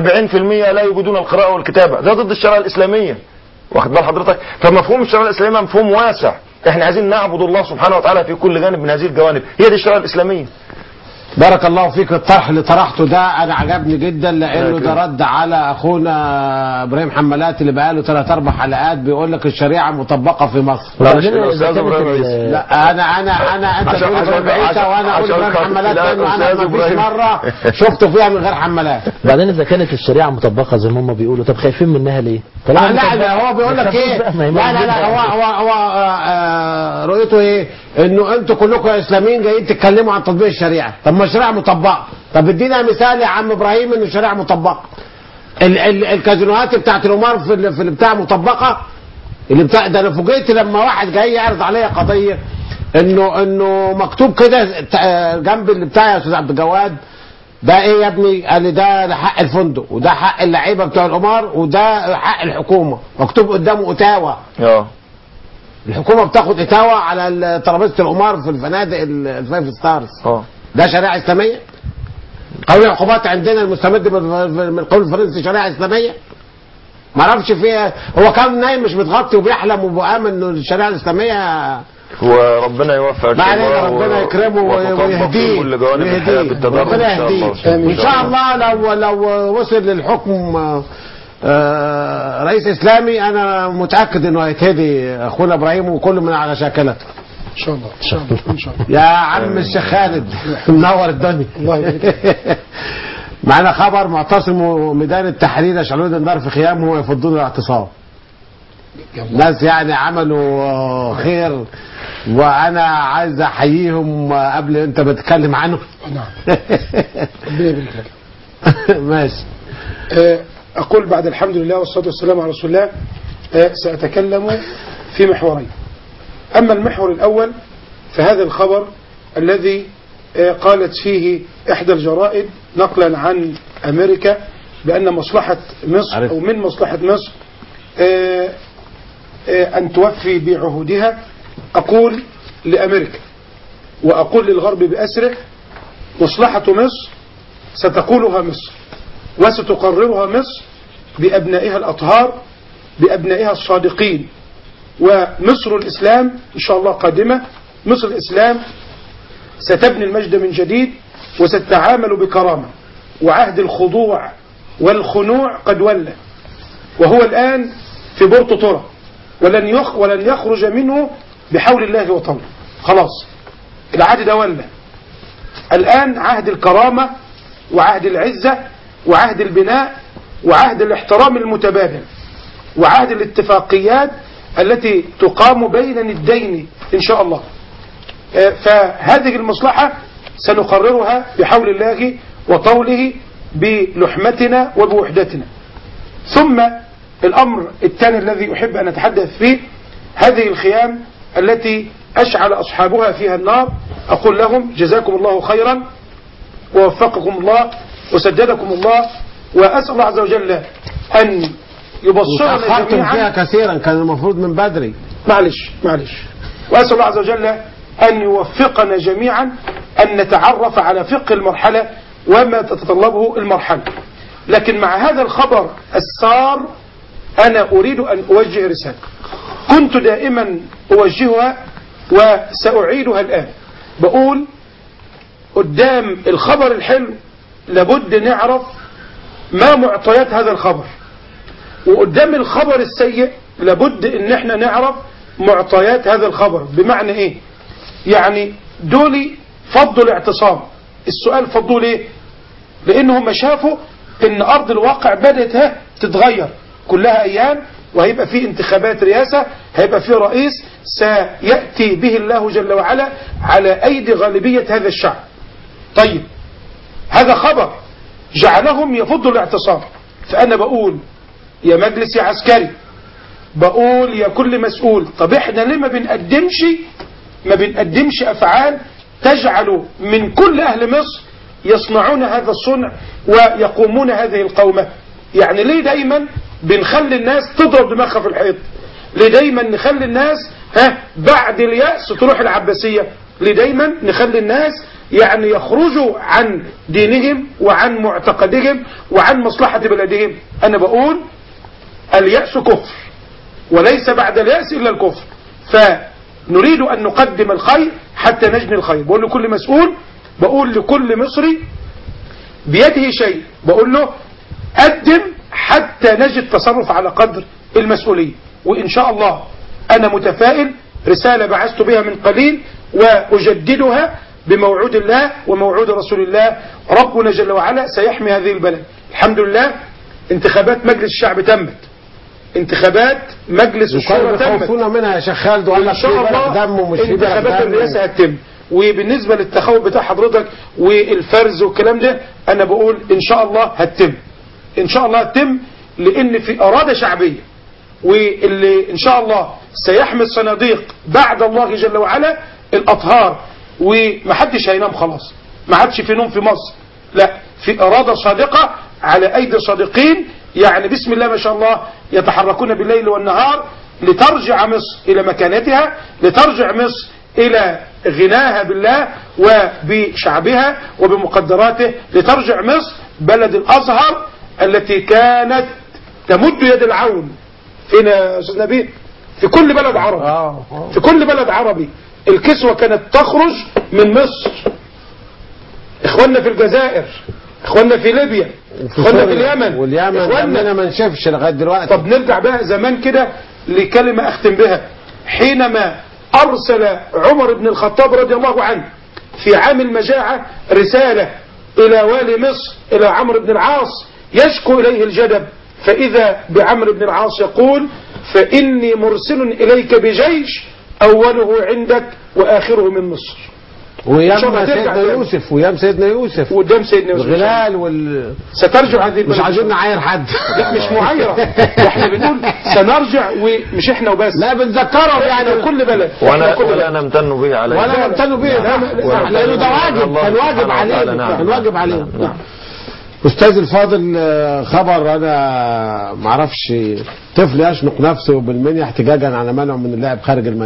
40% لا يجدون القراءه والكتابه ده ضد الشريعه الاسلاميه واخد بال حضرتك فمفهوم الشريعه الاسلاميه مفهوم واسع احنا عايزين نعبد الله سبحانه وتعالى في كل جانب من هذه الجوانب هي دي الشريعه الاسلاميه بارك الله فيك الطرح اللي طرحته ده انا عجبني جدا لانه الله ده رد على اخونا ابراهيم حمالات اللي بقاله ثلاث اربع حلقات بيقول لك الشريعه مطبقه في مصر وبعدين معلش، إذا الأستاذ كانت إبراهيم ال- رئيس. لا انا انا انا انت عشان- تقول عشان- ابراهيم عيسى عشان- وانا اقول عشان ابراهيم خاطر- حمالات لا، لانه انا أستاذ ما فيش إبراهيم. مره شفته فيها من غير حمالات بعدين اذا كانت الشريعه مطبقه زي ما هم بيقولوا طب خايفين منها ليه؟ آه طالما لا مطبقة، لا هو بيقول لك ما ايه يخافوش بقى، ما هي لا لا لا موجودة. هو هو هو آه، آه، رؤيته ايه انه انتوا كلكم اسلاميين جايين تتكلموا عن تطبيق الشريعه طب ما الشريعه مطبقه طب ادينا مثال يا عم ابراهيم ان الشريعه مطبقه ال ال الكازينوهات بتاعت القمار في ال- في البتاع مطبقه اللي بتاع ده انا فوجئت لما واحد جاي يعرض عليا قضيه انه انه مكتوب كده ت- آه، جنب اللي بتاع يا استاذ عبد الجواد ده ايه يا ابني قال لي ده حق الفندق وده حق اللعيبه بتوع القمار وده حق الحكومه مكتوب قدامه اتاوه اه الحكومه بتاخد اتاوه على ال- ترابيزه القمار في الفنادق ال- الفايف ستارز اه ده شريعه اسلاميه قانون العقوبات عندنا المستمد من من القانون الفرنسي شريعه اسلاميه ما اعرفش فيها هو كان نايم مش متغطي وبيحلم وبيؤمن انه الشريعه الاسلاميه وربنا يوفق إن ما شاء علينا الله ربنا و- يكرمه وتطبق ويهديه في كل جوانب الحياة ويهديه بالتدرج ربنا إن شاء الله. يهديه وان شاء الله لو لو وصل للحكم آه، آه، رئيس اسلامي انا متاكد انه هيتهدي اخونا ابراهيم وكل من على شاكلته ان شاء الله ان شاء الله ان شاء الله يا عم الشيخ خالد منور الدنيا الله يبارك معنا خبر معتصم ميدان التحرير يشعلون النار في خيامهم ويفضون الاعتصام ناس يعني عملوا آه، خير وانا عايز احييهم آه، قبل انت بتتكلم عنه نعم ربنا يبارك لك ماشي آه، أقول بعد الحمد لله والصلاة والسلام على رسول الله آه، سأتكلم في محورين أما المحور الأول فهذا الخبر الذي آه، قالت فيه إحدى الجرائد نقلا عن أمريكا بأن مصلحة مصر أو من مصلحة مصر آه، آه، أن توفي بعهودها أقول لأمريكا وأقول للغرب بأسره مصلحة مصر ستقولها مصر وستقررها مصر بأبنائها الأطهار بأبنائها الصادقين ومصر الإسلام إن شاء الله قادمة مصر الإسلام ستبني المجد من جديد وستتعامل بكرامة وعهد الخضوع والخنوع قد ولى وهو الآن في بورتو تورا ولن يخ ولن يخرج منه بحول الله وطوله خلاص العهد ده ولى الآن عهد الكرامة وعهد العزة وعهد البناء وعهد الاحترام المتبادل وعهد الاتفاقيات التي تقام بين الدين إن شاء الله آه، فهذه المصلحة سنقررها بحول الله وطوله بلحمتنا وبوحدتنا ثم الأمر الثاني الذي أحب أن أتحدث فيه هذه الخيام التي أشعل أصحابها فيها النار أقول لهم جزاكم الله خيرا ووفقكم الله وسددكم الله وأسأل الله عز وجل أن يبصرنا وتأخرتم فيها جميعا كثيرا كان المفروض من بدري معلش معلش وأسأل الله عز وجل أن يوفقنا جميعا أن نتعرف على فقه المرحلة وما تتطلبه المرحلة لكن مع هذا الخبر السار أنا أريد أن أوجه رسالة كنت دائما أوجهها وسأعيدها الآن بقول قدام الخبر الحلو لابد نعرف ما معطيات هذا الخبر وقدام الخبر السيء لابد ان احنا نعرف معطيات هذا الخبر بمعنى ايه يعني دول فضوا الاعتصام السؤال فضوا ليه لانهم شافوا ان ارض الواقع بدأت ها تتغير كلها ايام وهيبقى في انتخابات رئاسة هيبقى في رئيس سيأتي به الله جل وعلا على ايدي غالبية هذا الشعب طيب هذا خبر جعلهم يفضوا الاعتصام فانا بقول يا مجلس يا عسكري بقول يا كل مسؤول طب احنا ليه ما بنقدمش ما بنقدمش افعال تجعل من كل اهل مصر يصنعون هذا الصنع ويقومون هذه القومة يعني ليه دايما بنخلي الناس تضرب دماغها في الحيط ليه دايما نخلي الناس ها بعد اليأس تروح العباسية ليه دايما نخلي الناس يعني يخرجوا عن دينهم وعن معتقدهم وعن مصلحة بلدهم انا بقول اليأس كفر وليس بعد اليأس إلا الكفر فنريد أن نقدم الخير حتى نجني الخير بقول لكل مسؤول بقول لكل مصري بيده شيء بقول له قدم حتى نجد تصرف على قدر المسؤولية وإن شاء الله أنا متفائل رسالة بعثت بها من قليل وأجددها بموعود الله وموعود رسول الله ربنا جل وعلا سيحمي هذه البلد الحمد لله انتخابات مجلس الشعب تمت انتخابات مجلس وكانوا الشورى تمت بيخوفونا منها يا شيخ خالد وقال وان لك شاء في بلد الله دم ومش في بلد انتخابات دم. الرئاسه هتتم وبالنسبه للتخوف بتاع حضرتك والفرز والكلام ده انا بقول ان شاء الله هتتم ان شاء الله هتتم لان في اراده شعبيه واللي ان شاء الله سيحمي الصناديق بعد الله جل وعلا الاطهار ومحدش هينام خلاص ما عادش في نوم في مصر لا في اراده صادقه على ايدي صادقين يعني بسم الله ما شاء الله يتحركون بالليل والنهار لترجع مصر الى مكانتها لترجع مصر الى غناها بالله وبشعبها وبمقدراته لترجع مصر بلد الازهر التي كانت تمد يد العون فين يا استاذ نبيل في كل بلد عربي في كل بلد عربي الكسوة كانت تخرج من مصر اخواننا في الجزائر اخواننا في ليبيا اخواننا في اليمن واليمن اخواننا عندنا ما نشافش لغايه دلوقتي طب نرجع بقى زمان كده لكلمة اختم بها حينما ارسل عمر بن الخطاب رضي الله عنه في عام المجاعة رسالة الى والي مصر الى عمرو بن العاص يشكو اليه الجدب فاذا بعمرو بن العاص يقول فاني مرسل اليك بجيش اوله عندك واخره من مصر إن شاء الله ويام ترجع سيدنا تاني. يوسف ويام سيدنا يوسف وقدام سيدنا يوسف الغلال وال سترجع هذه مش البلد عايزين نعاير حد لا مش معايرة احنا بنقول سنرجع ومش احنا وبس لا بنذكرهم يعني إحنا كل بلد ولا إحنا كل ولا بلد. نمتن به عليه ولا يمتنوا به لا، ده لا، لانه ده واجب كان واجب عليهم نعم. كان واجب عليهم نعم. نعم استاذ الفاضل آه، خبر انا معرفش طفل يشنق نفسه بالمنيا احتجاجا على منعه من اللعب خارج المنزل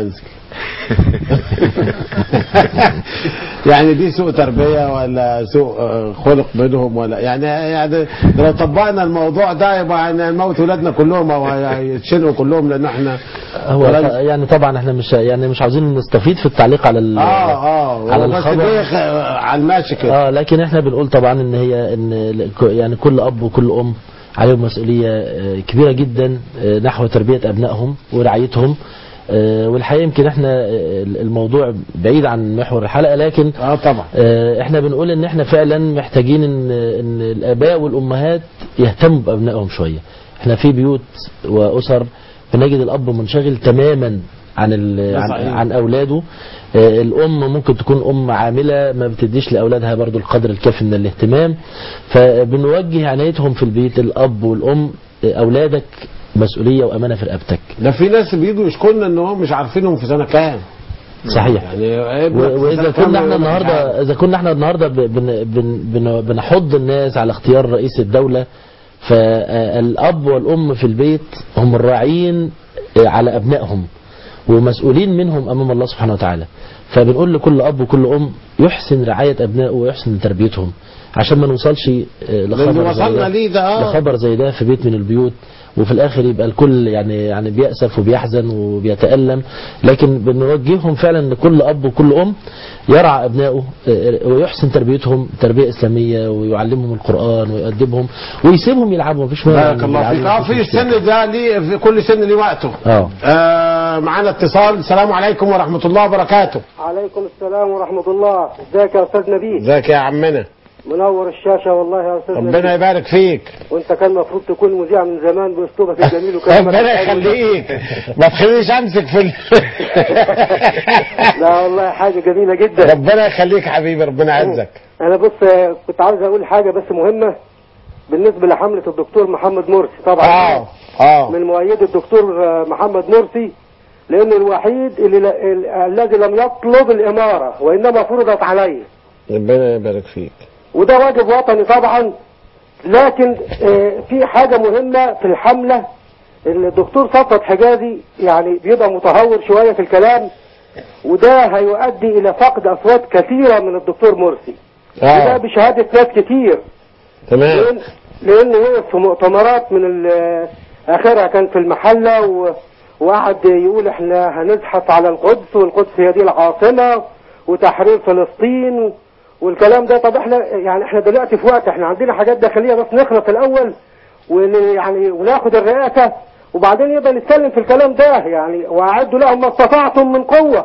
يعني دي سوء تربية ولا سوء آه، خلق منهم ولا يعني يعني لو طبقنا الموضوع ده يبقى يعني نموت ولادنا كلهم او يتشنقوا كلهم لان احنا هو ولاد- يعني طبعا احنا مش يعني مش عاوزين نستفيد في التعليق على ال- اه اه على هو بس الخبر دي خ- على الماشي كده اه لكن احنا بنقول طبعا ان هي ان ال- يعني كل اب وكل ام عليهم مسؤوليه آه، كبيره جدا آه، نحو تربيه ابنائهم ورعايتهم آه، والحقيقه يمكن احنا آه، الموضوع بعيد عن محور الحلقه لكن اه طبعا احنا بنقول ان احنا فعلا محتاجين ان ان الاباء والامهات يهتموا بابنائهم شويه احنا في بيوت واسر بنجد الاب منشغل تماما عن ال- ده عن, صحيح. عن اولاده آه، الام ممكن تكون ام عامله ما بتديش لاولادها برضو القدر الكافي من الاهتمام فبنوجه عنايتهم في البيت الاب والام آه، اولادك مسؤوليه وامانه في رقبتك ده في ناس بيجوا يشكوا لنا ان هم مش عارفينهم في سنه كام صحيح يعني ابنك و- في واذا سنة كام كنا احنا يقول لك مش عارف. النهارده اذا كنا احنا النهارده ب- بن بن بن بنحض الناس على اختيار رئيس الدوله فالاب والام في البيت هم الراعين على ابنائهم ومسؤولين منهم امام الله سبحانه وتعالى فبنقول لكل اب وكل ام يحسن رعايه ابنائه ويحسن تربيتهم عشان ما نوصلش آه، لان لخبر زي وصلنا ده ليه ده اه لخبر زي ده في بيت من البيوت وفي الاخر يبقى الكل يعني يعني بيأسف وبيحزن وبيتألم لكن بنوجههم فعلا ان كل اب وكل ام يرعى ابنائه آه، ويحسن تربيتهم تربيه اسلاميه ويعلمهم القران ويؤدبهم ويسيبهم يلعبوا مفيش مانع بارك الله فيك يلعبوا، اه مفيش في مشكلة. السن ده ليه في كل سن ليه وقته اه آه معانا اتصال السلام عليكم ورحمه الله وبركاته عليكم السلام ورحمة الله ازيك يا أستاذ نبيل ازيك يا عمنا منور الشاشة والله يا أستاذ ربنا نبيل يبارك فيك وأنت كان المفروض تكون مذيع من زمان بأسلوبك الجميل وكلامك ربنا الحلو. يخليك ما تخلينيش امسك في ال... لا والله حاجة جميلة جدا ربنا يخليك حبيبي ربنا يعزك أنا بص كنت عاوز أقول حاجة بس مهمة بالنسبة لحملة الدكتور محمد مرسي طبعا اه اه من مؤيد الدكتور محمد مرسي لأنه الوحيد اللي ل... ال- الذي لم يطلب الإمارة وإنما فرضت عليه ربنا يبارك فيك وده واجب وطني طبعا لكن آه، في حاجة مهمة في الحملة ان الدكتور صفوت حجازي يعني بيبقى متهور شوية في الكلام وده هيؤدي الى فقد اصوات كثيرة من الدكتور مرسي وده اه بشهادة ناس كتير تمام لان لانه وقف في مؤتمرات من ال- اخرها كان في المحلة و... وقعد يقول احنا هنزحف على القدس والقدس هي دي العاصمة وتحرير فلسطين والكلام ده طب احنا يعني احنا دلوقتي في وقت احنا عندنا حاجات داخلية بس نخلص الاول ون يعني وناخد الرئاسة وبعدين يبقى نتكلم في الكلام ده يعني واعدوا لهم ما استطعتم من قوة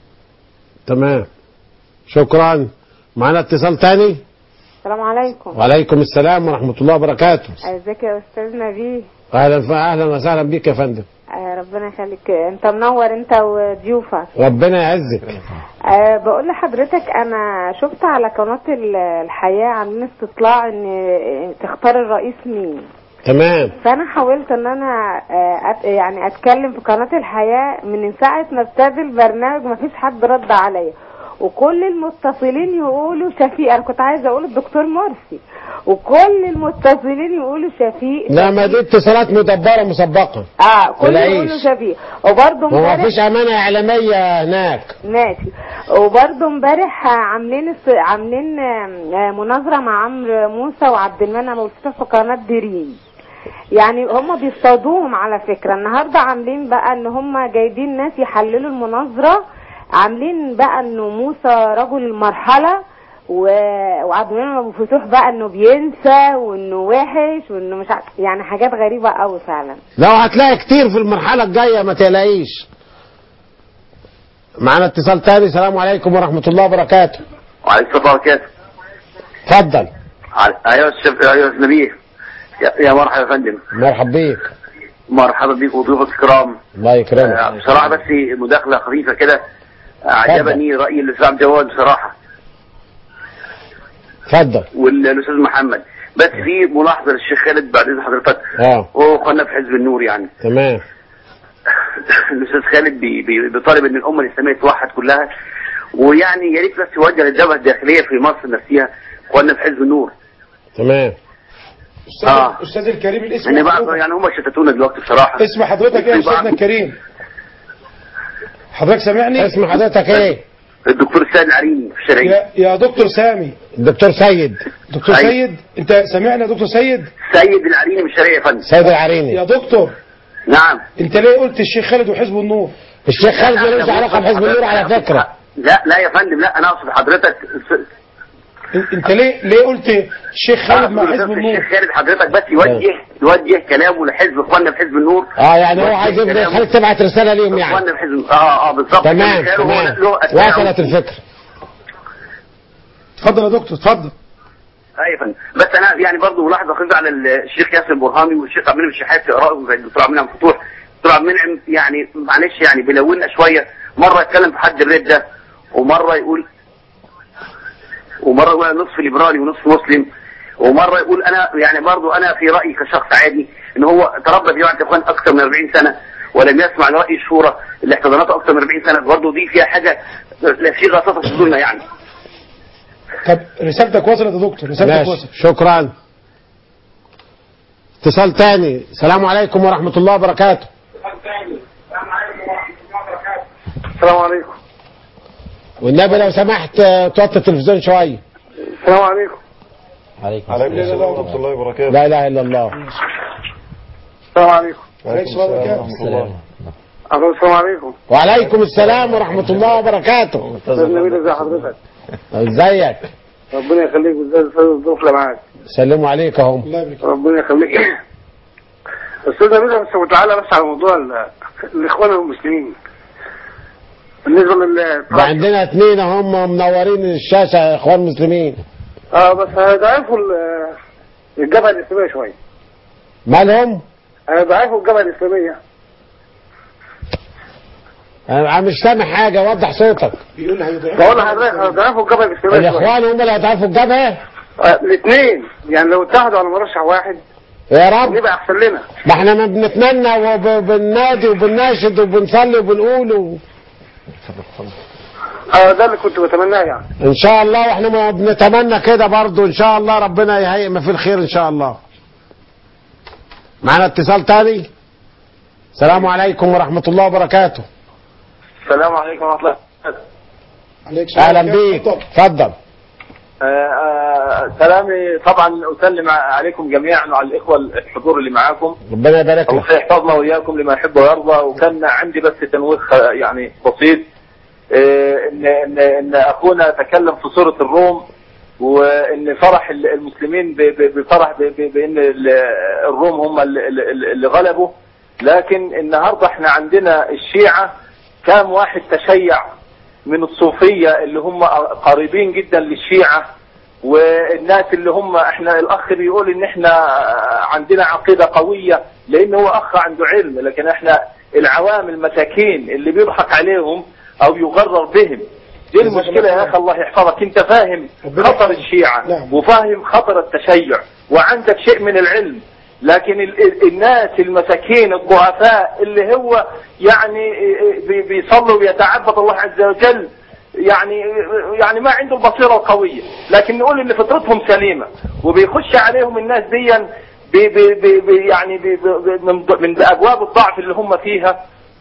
تمام شكرا معانا اتصال تاني السلام عليكم وعليكم السلام ورحمه الله وبركاته ازيك يا استاذ نبيه اهلا اهلا وسهلا بيك يا فندم آه ربنا يخليك انت منور انت وضيوفك ربنا يعزك أه بقول لحضرتك انا شفت على قناة ال- الحياة عاملين استطلاع ان تختار الرئيس مين تمام فانا حاولت ان انا آه، أت يعني اتكلم في قناة الحياة من ساعة ما ابتدى البرنامج ما فيش حد رد عليا وكل المتصلين يقولوا شفيق انا كنت عايزه اقول الدكتور مرسي وكل المتصلين يقولوا شفيق لا ما دي اتصالات مدبره مسبقه اه كل العيش. يقولوا شفيق وبرضه ما امبارح فيش امانه اعلاميه هناك ماشي وبرضه امبارح عاملين الس- عاملين آه، مناظره مع عمرو موسى وعبد المنعم والفتح في قناه دريم يعني هم بيصطادوهم على فكره النهارده عاملين بقى ان هم جايبين ناس يحللوا المناظره عاملين بقى انه موسى رجل المرحله و- وعبد المنعم ابو فتوح بقى انه بينسى وانه وحش وانه مش عارف يعني حاجات غريبه قوي فعلا لو هتلاقي كتير في المرحله الجايه ما تقلقيش معانا اتصال تاني السلام عليكم ورحمه الله وبركاته وعليكم السلام وبركاته اتفضل ايوه الشيخ ايوه نبيه يا- يا مرحبا يا فندم مرحب بيك مرحبا بيك وضيوفك الكرام الله يكرمك آه، بصراحه بس مداخله خفيفه كده اعجبني راي الاستاذ عبد الجواد بصراحه اتفضل والاستاذ محمد بس في ملاحظه للشيخ خالد بعد اذن حضرتك اه وقلنا في حزب النور يعني تمام الاستاذ خالد بي- بي- بيطالب ان الامه الاسلاميه توحد كلها ويعني يا ريت بس يوجه للجبهه الداخليه في مصر نفسها قلنا في حزب النور تمام اه استاذ الكريم الاسم يعني بعض يعني هم شتتونا دلوقتي بصراحه اسم حضرتك ايه يا استاذنا الكريم حضرتك سامعني اسم حضرتك ايه الدكتور السيد العريني في الشرقية يا, يا دكتور سامي الدكتور سيد دكتور أيوة. سيد انت سامعني يا دكتور سيد سيد العريني من الشرقية يا فندم سيد العريني يا دكتور نعم انت ليه قلت الشيخ خالد وحزب النور الشيخ خالد ملوش علاقه بحزب النور على فكره لا لا يا فندم لا انا اقصد حضرتك انت ليه ليه قلت الشيخ خالد مع حزب النور الشيخ خالد حضرتك بس يوجه يوجه كلامه لحزب اخواننا في حزب النور اه يعني هو يوجه عايز يبدا كلامه يخليك تبعت رساله ليهم يعني اخواننا في حزب اه اه بالظبط تمام كده. هو تمام له أتباعه. وصلت الفكره اتفضل يا دكتور اتفضل ايوه يا فندم بس انا يعني برضه ملاحظه خفيفه على الشيخ ياسر البرهامي والشيخ عبد المنعم الشحات في ارائهم زي الدكتور عبد المنعم فتوح الدكتور عبد المنعم يعني معلش يعني بيلونا شويه مره يتكلم في حد الرده ومره يقول ومره يقول أنا نصف ليبرالي ونصف مسلم ومره يقول انا يعني برضه انا في رايي كشخص عادي ان هو تربى في جامعه الاخوان اكثر من 40 سنه ولم يسمع لراي الشورى اللي احتضنته اكثر من 40 سنه برضه دي فيها حاجه لا في غطاسه في صدورنا يعني طب رسالتك وصلت يا دكتور رسالتك ماشي وصلت شكرا اتصال تاني السلام عليكم ورحمه الله وبركاته السلام عليكم والنبي لو سمحت آه، توطي التلفزيون شويه السلام عليكم عليكم عليكم السلام ورحمة الله وبركاته لا اله الا الله السلام عليكم عليكم السلام ورحمة الله ألو، السلام عليكم وعليكم السلام ورحمه الله وبركاته استاذ نبيل ازي حضرتك ازيك ربنا يخليك وازاي الاستاذ الظروف اللي معاك سلموا عليك اهم ربنا يخليك استاذ نبيل بس وتعالى بس على موضوع ال- الاخوان المسلمين بالنسبه لل ده عندنا اتنين هم منورين الشاشه يا اخوان مسلمين اه بس هيضعفوا ال- الجبهه الاسلاميه شويه مالهم هيضعفوا الجبهه الاسلاميه انا مش سامع حاجه وضح صوتك بيقول هيضعف بقول لحضرتك هيضعفوا الجبهه الاسلاميه شويه الاخوان هم اللي هيضعفوا الجبهه الاثنين يعني لو اتحدوا على مرشح واحد يا رب يبقى احسن لنا ما احنا ما بنتمنى وبننادي وبنناشد وبنصلي وبنقول و... اه ده اللي كنت بتمناه يعني ان شاء الله واحنا ما بنتمنى كده برضو ان شاء الله ربنا يهيئ ما في الخير ان شاء الله معنا اتصال تاني السلام عليكم ورحمة الله وبركاته السلام عليكم ورحمه الله عليك اهلا بيك اتفضل آه، آه، سلامي طبعا اسلم عليكم جميعا وعلى الاخوه الحضور اللي معاكم ربنا يبارك الله لك يحفظنا واياكم لما يحب ويرضى وكان عندي بس تنويه آه، يعني بسيط آه، ان ان ان اخونا تكلم في سوره الروم وان فرح ال- المسلمين ب- ب- بفرح ب- ب- بان ال- الروم هم اللي- اللي اللي غلبوا لكن النهارده احنا عندنا الشيعه كام واحد تشيع من الصوفيه اللي هم قريبين جدا للشيعه والناس اللي هم احنا الاخ بيقول ان احنا عندنا عقيده قويه لان هو اخ عنده علم لكن احنا العوام المساكين اللي بيضحك عليهم او يغرر بهم دي المشكله يا اخي الله يحفظك انت فاهم خطر الشيعه وفاهم خطر التشيع وعندك شيء من العلم لكن ال- ال- الناس المساكين الضعفاء اللي هو يعني بي- بيصلوا ويتعبد الله عز وجل يعني يعني ما عنده البصيره القويه لكن نقول ان فطرتهم سليمه وبيخش عليهم الناس دي بي بي بي بي يعني بي بي من من ابواب الضعف اللي هم فيها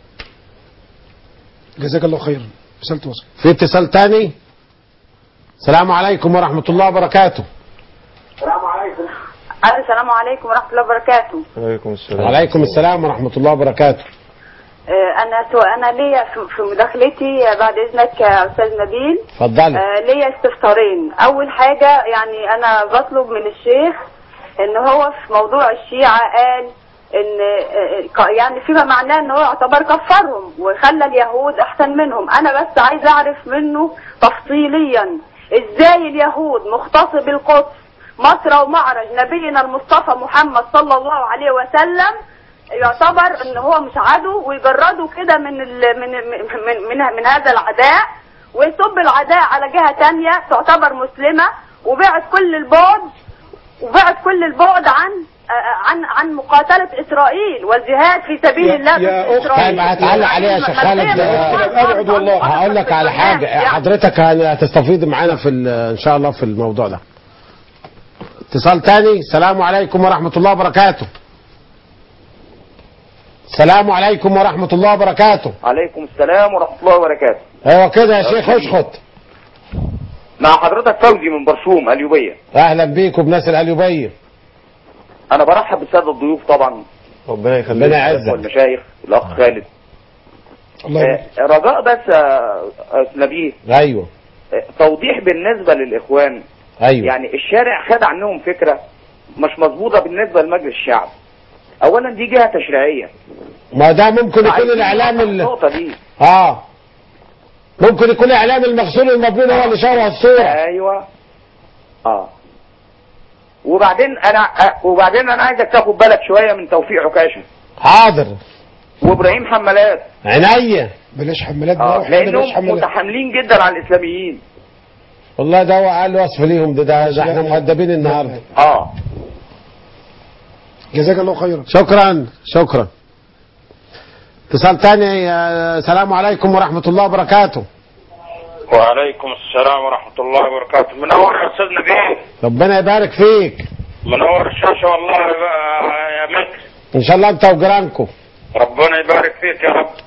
جزاك الله خيرا رسالته وصلت في اتصال تاني السلام عليكم ورحمة الله وبركاته السلام عليكم السلام عليكم ورحمة الله وبركاته عليكم السلام وعليكم السلام ورحمة الله وبركاته آه، أنا سو أنا ليا في- في مداخلتي آه، بعد إذنك يا أستاذ نبيل اتفضلي آه، ليا استفسارين أول حاجة يعني أنا بطلب من الشيخ إن هو في موضوع الشيعة قال إن آه، ك- يعني فيما معناه إن هو يعتبر كفرهم وخلى اليهود أحسن منهم أنا بس عايز أعرف منه تفصيليا إزاي اليهود مغتصب القدس مصر ومعرج نبينا المصطفى محمد صلى الله عليه وسلم يعتبر ان هو مش عدو ويجرده كده من ال من من من, من هذا العداء ويصب العداء على جهة تانية تعتبر مسلمة وبعد كل البعد وبعد كل البعد عن آه، عن عن مقاتلة إسرائيل والجهاد في سبيل الله ضد طيب إسرائيل هتعلق عليها يا شيخ خالد ابعد والله هقول لك على حاجة حضرتك هتستفيد معانا في ال- ان شاء الله في الموضوع ده اتصال تاني السلام عليكم ورحمة الله وبركاته السلام عليكم ورحمة الله وبركاته عليكم السلام ورحمة الله وبركاته ايوه كده يا شيخ اسكت مع حضرتك فوزي من برشوم اليوبية اهلا بيكم بناس القليوبية أنا برحب بالسادة الضيوف طبعا ربنا يخليك ربنا يعزك والمشايخ الأخ خالد آه، رجاء بس يا أستاذ نبيه ايوه آه، توضيح بالنسبة للإخوان ايوه يعني الشارع خد عنهم فكرة مش مظبوطة بالنسبة لمجلس الشعب أولا دي جهة تشريعية ما ده ممكن يكون عايزين الاعلام نوضح ال... النقطة دي اه ممكن يكون الاعلام المغسول المبلول هو اللي شوه الصورة ايوه اه وبعدين انا آه، وبعدين انا عايزك تاخد بالك شويه من توفيق عكاشه حاضر وابراهيم حمالات عينيا بلاش حملات اه بقى واحنا بلاش لانهم حملات متحاملين جدا على الاسلاميين والله ده هو اقل وصف ليهم ده ده, ده احنا مؤدبين النهارده اه جزاك الله خيرا شكرا شكرا اتصال تاني يا سلام عليكم ورحمة الله وبركاته وعليكم السلام ورحمة الله وبركاته منور يا أستاذ نبيل ربنا يبارك فيك منور الشاشة والله يا- يا مكر ان شاء الله انت وجيرانكم ربنا يبارك فيك يا رب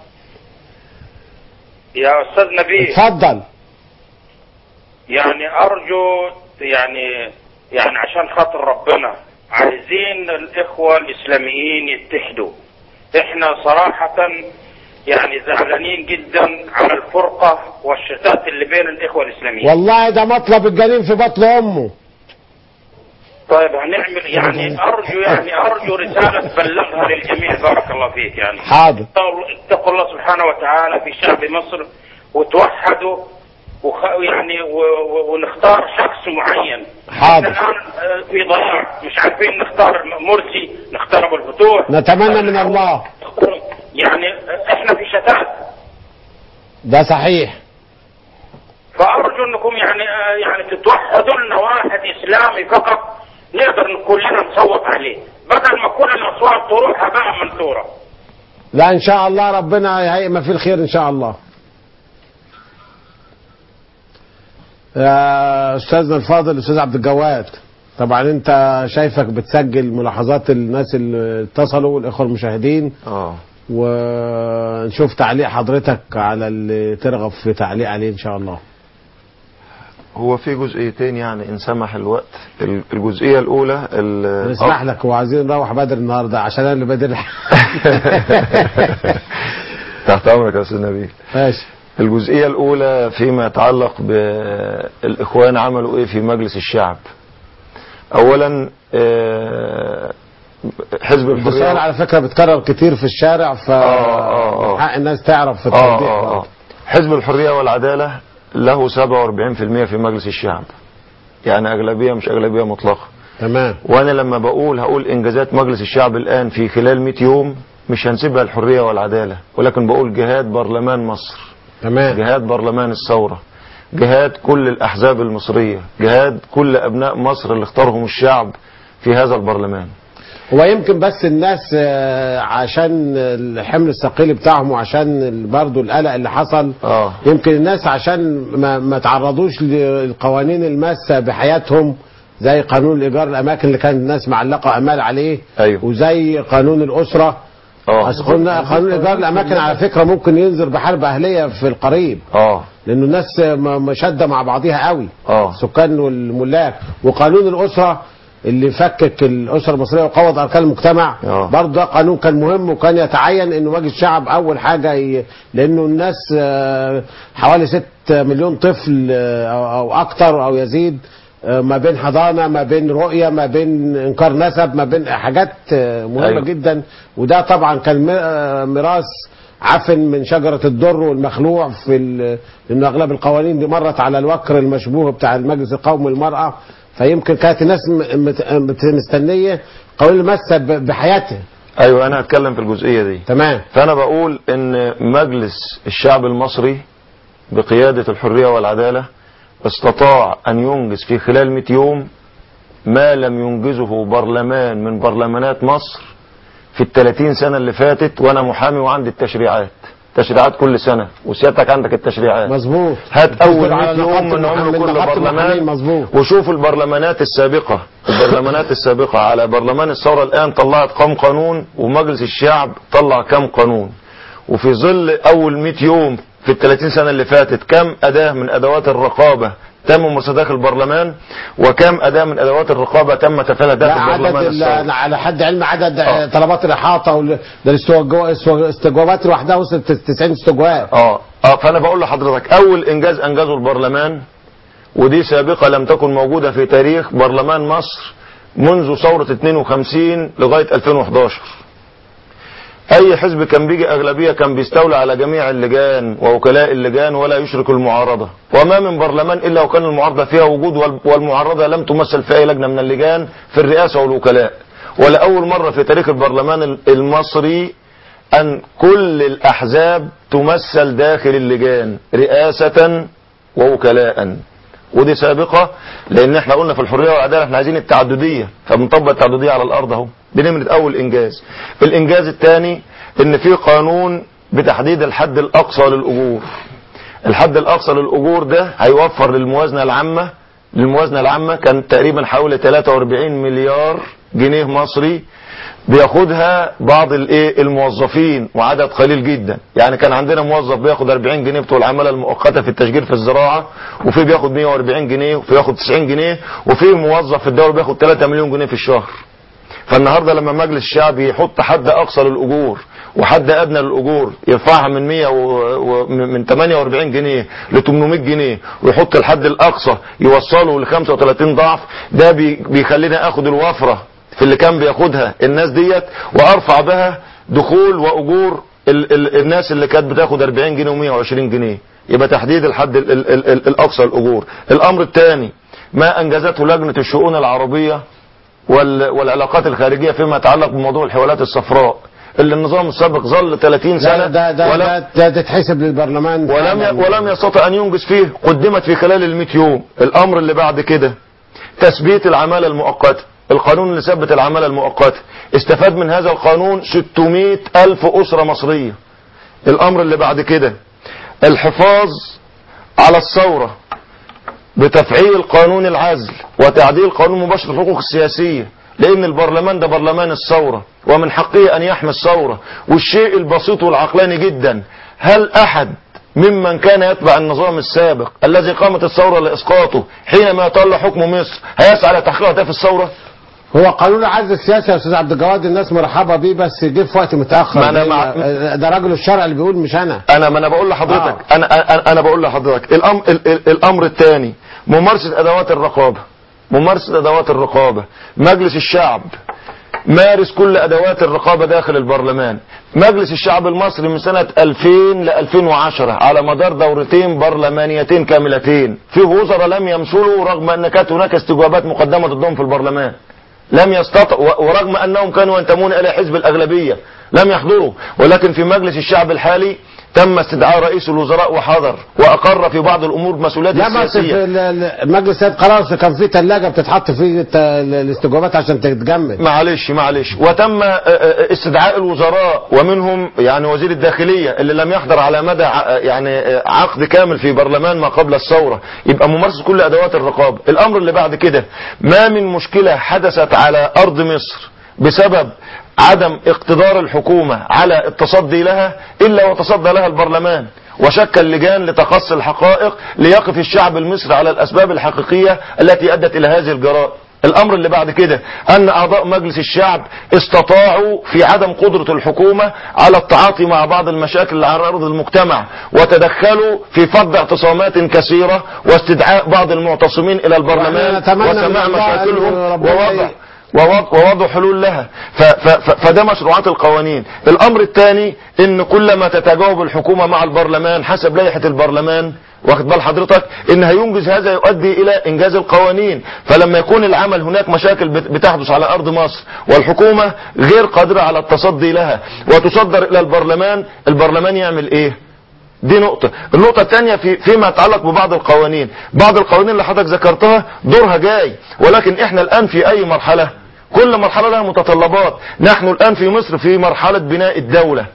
يا أستاذ نبيل اتفضل يعني أرجو يعني يعني عشان خاطر ربنا عايزين الإخوة الإسلاميين يتحدوا إحنا صراحة يعني زعلانين جدا على الفرقة والشتات اللي بين الإخوة الإسلاميين والله ده مطلب الجنين في بطن امه طيب هنعمل يعني ارجو يعني ارجو رساله تبلغها للجميع بارك الله فيك يعني حاضر اتقوا الله سبحانه وتعالى في شعب مصر وتوحدوا وخ... يعني و... و... ونختار شخص معين حاضر. احنا الان آه، في ضياع مش عارفين نختار مرسي نختار ابو الفتوح نتمنى من الله يعني آه، احنا في شتات ده صحيح فارجو انكم يعني آه، يعني تتوحدوا لنا واحد اسلامي فقط نقدر كلنا نصوت عليه بدل ما كل الاصوات تروح هباء منثوره لا ان شاء الله ربنا يهيئ ما فيه الخير ان شاء الله يا استاذنا الفاضل الاستاذ عبد الجواد طبعا انت شايفك بتسجل ملاحظات الناس اللي اتصلوا والاخوه المشاهدين اه ونشوف تعليق حضرتك على اللي ترغب في تعليق عليه ان شاء الله هو في جزئيتين يعني ان سمح الوقت ال- الجزئيه الاولى ال- نسمح لك وعايزين نروح بدري النهارده عشان انا اللي بدري تحت امرك يا استاذ نبيل ماشي الجزئيه الاولى فيما يتعلق بالاخوان عملوا ايه في مجلس الشعب اولا آه، حزب السؤال الحريه على فكره بيتكرر كتير في الشارع ف من حق الناس تعرف في آه التوضيح آه آه. حزب الحريه والعداله له 47% في مجلس الشعب يعني اغلبيه مش اغلبيه مطلقه تمام وانا لما بقول هقول انجازات مجلس الشعب الان في خلال 100 يوم مش هنسيبها الحريه والعداله ولكن بقول جهاد برلمان مصر تمام جهاد برلمان الثوره جهاد كل الاحزاب المصريه جهاد كل ابناء مصر اللي اختارهم الشعب في هذا البرلمان هو يمكن بس الناس آه، عشان الحمل الثقيل بتاعهم وعشان برضه القلق اللي حصل اه يمكن الناس عشان ما, ما تعرضوش للقوانين الماسة بحياتهم زي قانون الإيجار الأماكن اللي كانت الناس معلقة أمال عليه أيوه. وزي قانون الأسرة اه أصل قلنا قانون إيجار الأماكن على فكرة ممكن ينذر بحرب أهلية في القريب اه لأنه الناس م- مشدة مع بعضها قوي اه السكان والملاك وقانون الأسرة اللي فكك الأسرة المصرية وقوض أركان المجتمع آه. برضه ده قانون كان مهم وكان يتعين إنه مجلس الشعب أول حاجة ي... لأنه الناس آه، حوالي 6 مليون طفل آه، أو أو أكتر أو يزيد آه، ما بين حضانة ما بين رؤية ما بين إنكار نسب ما بين حاجات آه، مهمة أيوه. جدا وده طبعا كان م- آه، ميراث عفن من شجرة الدر والمخلوع في ال- إن أغلب القوانين دي مرت على الوكر المشبوه بتاع المجلس القومي للمرأة فيمكن كانت الناس م- مت- مت- مستنية قوانين ماسة ب- بحياتها ايوه انا هتكلم في الجزئيه دي تمام فانا بقول ان مجلس الشعب المصري بقياده الحريه والعداله استطاع ان ينجز في خلال 100 يوم ما لم ينجزه برلمان من برلمانات مصر في ال 30 سنه اللي فاتت وانا محامي وعندي التشريعات تشريعات كل سنة وسيادتك عندك التشريعات مظبوط هات اول على 100 يوم من نقاط عمر من كل نقاط المحامين، برلمان مظبوط وشوف البرلمانات السابقة البرلمانات السابقة على برلمان الثورة الآن طلعت كم قانون ومجلس الشعب طلع كم قانون وفي ظل أول 100 يوم في ال 30 سنة اللي فاتت كم أداة من أدوات الرقابة تم ممارسة داخل البرلمان وكم أداة من أدوات الرقابة تم تفعيلها لا داخل عدد برلمان ال- الثورة على حد علم عدد طلبات الاحاطه وال- ده الاستجوا- الاستجوابات لوحدها وصلت 90 استجواب اه اه فانا بقول لحضرتك اول انجاز انجزه البرلمان ودي سابقه لم تكن موجوده في تاريخ برلمان مصر منذ ثوره 52 لغايه 2011 اي حزب كان بيجي اغلبيه كان بيستولى على جميع اللجان ووكلاء اللجان ولا يشرك المعارضه وما من برلمان الا وكان المعارضه فيها وجود وال- والمعارضه لم تمثل في اي لجنه من اللجان في الرئاسه والوكلاء ولاول مره في تاريخ البرلمان ال- المصري أن كل الأحزاب تمثل داخل اللجان رئاسة ووكلاء ودي سابقة لأن احنا قلنا في الحرية والعدالة احنا عايزين التعددية فبنطبق التعددية على الأرض اهو دي نمرة أول إنجاز الإنجاز الثاني إن في قانون بتحديد الحد الأقصى للأجور الحد الأقصى للأجور ده هيوفر للموازنة العامة للموازنة العامة كان تقريبا حوالي 43 مليار جنيه مصري بياخدها بعض الايه الموظفين وعدد قليل جدا يعني كان عندنا موظف بياخد 40 جنيه بتوع العماله المؤقته في التشجير في الزراعه وفي بياخد 140 جنيه وفي بياخد 90 جنيه وفي موظف في الدوله بياخد 3 مليون جنيه في الشهر فالنهارده لما مجلس الشعب يحط حد اقصى للاجور وحد ادنى للاجور يرفعها من 100 و... و... من 48 جنيه ل 800 جنيه ويحط الحد الاقصى يوصله ل 35 ضعف ده بي... بيخلينا اخد الوفره في اللي كان بياخدها الناس ديت وارفع بها دخول واجور ال... ال... الناس اللي كانت بتاخد 40 جنيه و120 جنيه يبقى تحديد الحد ال... ال... ال... ال... الاقصى للاجور الامر الثاني ما انجزته لجنه الشؤون العربيه وال... والعلاقات الخارجيه فيما يتعلق بموضوع الحوالات الصفراء اللي النظام السابق ظل 30 سنه لا ده ده ولا ده, ده تتحسب للبرلمان ولم ي... ولم يستطع ان ينجز فيه قدمت في خلال ال 100 يوم الامر اللي بعد كده تثبيت العماله المؤقته القانون اللي ثبت العماله المؤقته استفاد من هذا القانون 600 الف اسره مصريه الامر اللي بعد كده الحفاظ على الثوره بتفعيل قانون العزل وتعديل قانون مباشر الحقوق السياسيه لان البرلمان ده برلمان الثوره ومن حقه ان يحمي الثوره والشيء البسيط والعقلاني جدا هل احد ممن كان يتبع النظام السابق الذي قامت الثورة لإسقاطه حينما يطلع حكم مصر هيسعى لتحقيق أهداف الثورة هو قانون العزل السياسي يا استاذ عبد الجواد الناس مرحبه بيه بس جه في وقت متاخر ما أنا زي مع- ده راجل الشرع اللي بيقول مش انا انا ما انا بقول لحضرتك انا انا انا بقول لحضرتك الامر ال- ال- الامر الثاني ممارسه ادوات الرقابه ممارسه ادوات الرقابه مجلس الشعب مارس كل ادوات الرقابه داخل البرلمان مجلس الشعب المصري من سنه 2000 ل 2010 على مدار دورتين برلمانيتين كاملتين في وزراء لم يمثلوا رغم ان كانت هناك استجوابات مقدمه ضدهم في البرلمان لم يستطع ورغم انهم كانوا ينتمون الى حزب الاغلبيه لم يحضروا ولكن في مجلس الشعب الحالي تم استدعاء رئيس الوزراء وحضر واقر في بعض الامور مسؤوليات لا بس في السياسيه ال- ال- المجلس السيد خلاص كان في ثلاجه بتتحط فيه الت- الاستجوابات عشان تتجمد معلش معلش وتم آه، آه، استدعاء الوزراء ومنهم يعني وزير الداخلية اللي لم يحضر على مدى ع- يعني آه، عقد كامل في برلمان ما قبل الثورة يبقى ممارسة كل أدوات الرقابة الأمر اللي بعد كده ما من مشكلة حدثت على أرض مصر بسبب عدم اقتدار الحكومة على التصدي لها إلا وتصدى لها البرلمان وشكل لجان لتقصي الحقائق ليقف الشعب المصري على الأسباب الحقيقية التي أدت إلى هذه الجرائم الامر اللي بعد كده ان اعضاء مجلس الشعب استطاعوا في عدم قدرة الحكومة على التعاطي مع بعض المشاكل اللي على ارض المجتمع وتدخلوا في فض اعتصامات كثيرة واستدعاء بعض المعتصمين الى البرلمان وإحنا نتمنى من وسماع الله أن مشاكلهم ربنا ووضع ي- ووضع, ووضع حلول لها ف ف ف فده مشروعات القوانين الامر الثاني ان كلما تتجاوب الحكومة مع البرلمان حسب لائحة البرلمان واخد بال حضرتك ان هينجز هذا يؤدي الى انجاز القوانين فلما يكون العمل هناك مشاكل بت- بتحدث على ارض مصر والحكومة غير قادرة على التصدي لها وتصدر الى البرلمان البرلمان يعمل ايه دي نقطة النقطة الثانية في فيما يتعلق ببعض القوانين بعض القوانين اللي حضرتك ذكرتها دورها جاي ولكن احنا الان في اي مرحلة كل مرحلة لها متطلبات نحن الان في مصر في مرحلة بناء الدولة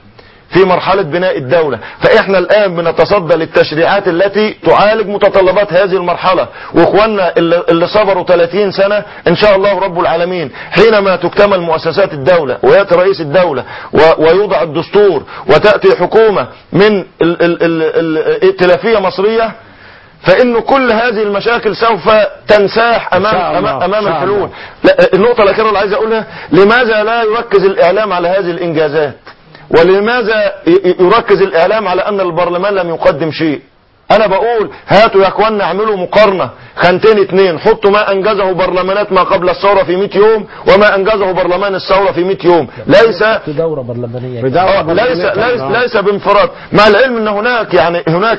في مرحلة بناء الدولة فإحنا الآن بنتصدى للتشريعات التي تعالج متطلبات هذه المرحلة وإخواننا اللي اللي صبروا 30 سنة إن شاء الله رب العالمين حينما تكتمل مؤسسات الدولة ويأتي رئيس الدولة و- ويوضع الدستور وتأتي حكومة من ال- ال- ال- ال- ائتلافية مصرية فإن كل هذه المشاكل سوف تنساح إن شاء أمام الله، أمام, أمام إن شاء الحلول الله. لا النقطة الأخيرة اللي عايز أقولها لماذا لا يركز الإعلام على هذه الإنجازات ولماذا ي- ي- يركز الإعلام على أن البرلمان لم يقدم شيء أنا بقول هاتوا يا أخوانا اعملوا مقارنة خانتين اتنين حطوا ما أنجزه برلمانات ما قبل الثورة في 100 يوم وما أنجزه برلمان الثورة في 100 يوم ليس في دورة برلمانية في دورة آه، ليس برلمانية ليس طبعاً. ليس بانفراد مع العلم ان هناك يعني هناك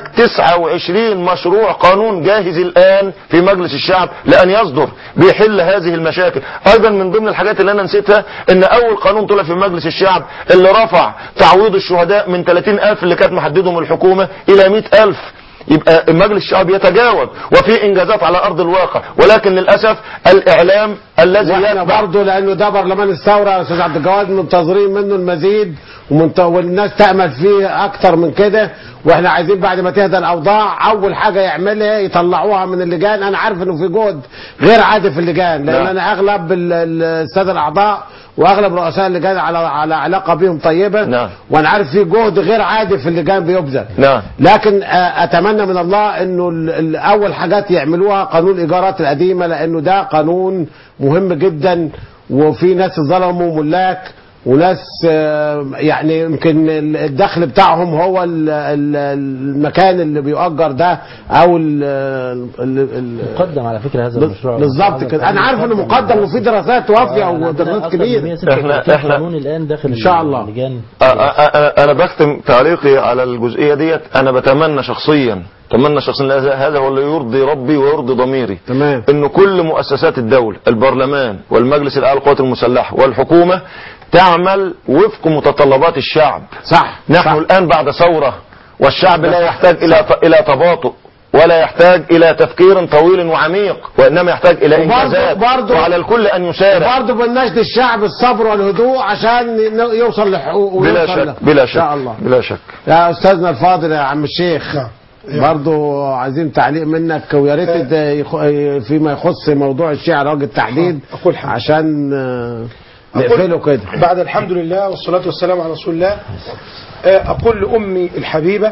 29 مشروع قانون جاهز الان في مجلس الشعب لان يصدر بيحل هذه المشاكل ايضا من ضمن الحاجات اللي انا نسيتها ان اول قانون طلع في مجلس الشعب اللي رفع تعويض الشهداء من 30000 اللي كانت محددهم الحكومة الى 100000 يبقى المجلس الشعبي يتجاوب وفي انجازات على ارض الواقع ولكن للاسف الاعلام الذي واحنا يتبع برضه لانه ده برلمان الثوره يا استاذ عبد الجواد منتظرين منه المزيد ومنت... والناس تامل فيه اكتر من كده واحنا عايزين بعد ما تهدى الاوضاع اول حاجه يعملها يطلعوها من اللجان انا عارف انه في جهد غير عادي في اللجان لان نعم. انا اغلب ال- ال- الساده الاعضاء واغلب رؤساء اللجان على على علاقه بهم طيبه نعم. وانا عارف في جهد غير عادي في اللجان بيبذل نعم لكن آه، اتمنى من الله انه ال- ال- اول حاجات يعملوها قانون الايجارات القديمه لانه ده قانون مهم جدا وفي ناس ظلموا ملاك وناس آه، يعني يمكن ال- الدخل بتاعهم هو ال- ال- المكان اللي بيؤجر ده او ال- ال- ال- مقدم على فكرة هذا المشروع بالظبط كده انا عارف انه مقدم وفي دراسات وافيه ودراسات كبيره إحنا- إحنا- قانون الآن داخل إن شاء الله. اللجان أ- أ- أنا أنا بختم تعليقي على الجزئية ديت أنا بتمنى شخصيا أتمنى شخصيا هذا هذا هو اللي يرضي ربي ويرضي ضميري تمام إن كل مؤسسات الدولة البرلمان والمجلس الأعلى للقوات المسلحة والحكومة تعمل وفق متطلبات الشعب صح نحن صح. الآن بعد ثورة والشعب لا يحتاج إلى إلى تباطؤ ولا يحتاج إلى تفكير طويل وعميق وإنما يحتاج إلى وبرضه- إنجازات برضه- وعلى الكل أن يسارع برضه بنشد الشعب الصبر والهدوء عشان ي- يوصل لحقوقه بلا ويوصل شك ل- بلا ان شك شاء الله بلا شك يا استاذنا الفاضل يا عم الشيخ برضو عايزين تعليق منك ويا ريت ده يخ- فيما يخص موضوع الشعر راجل التحديد أقول حاجة. عشان آه، أقول- نقفله كده بعد الحمد لله والصلاة والسلام على رسول الله آه، أقول لأمي الحبيبة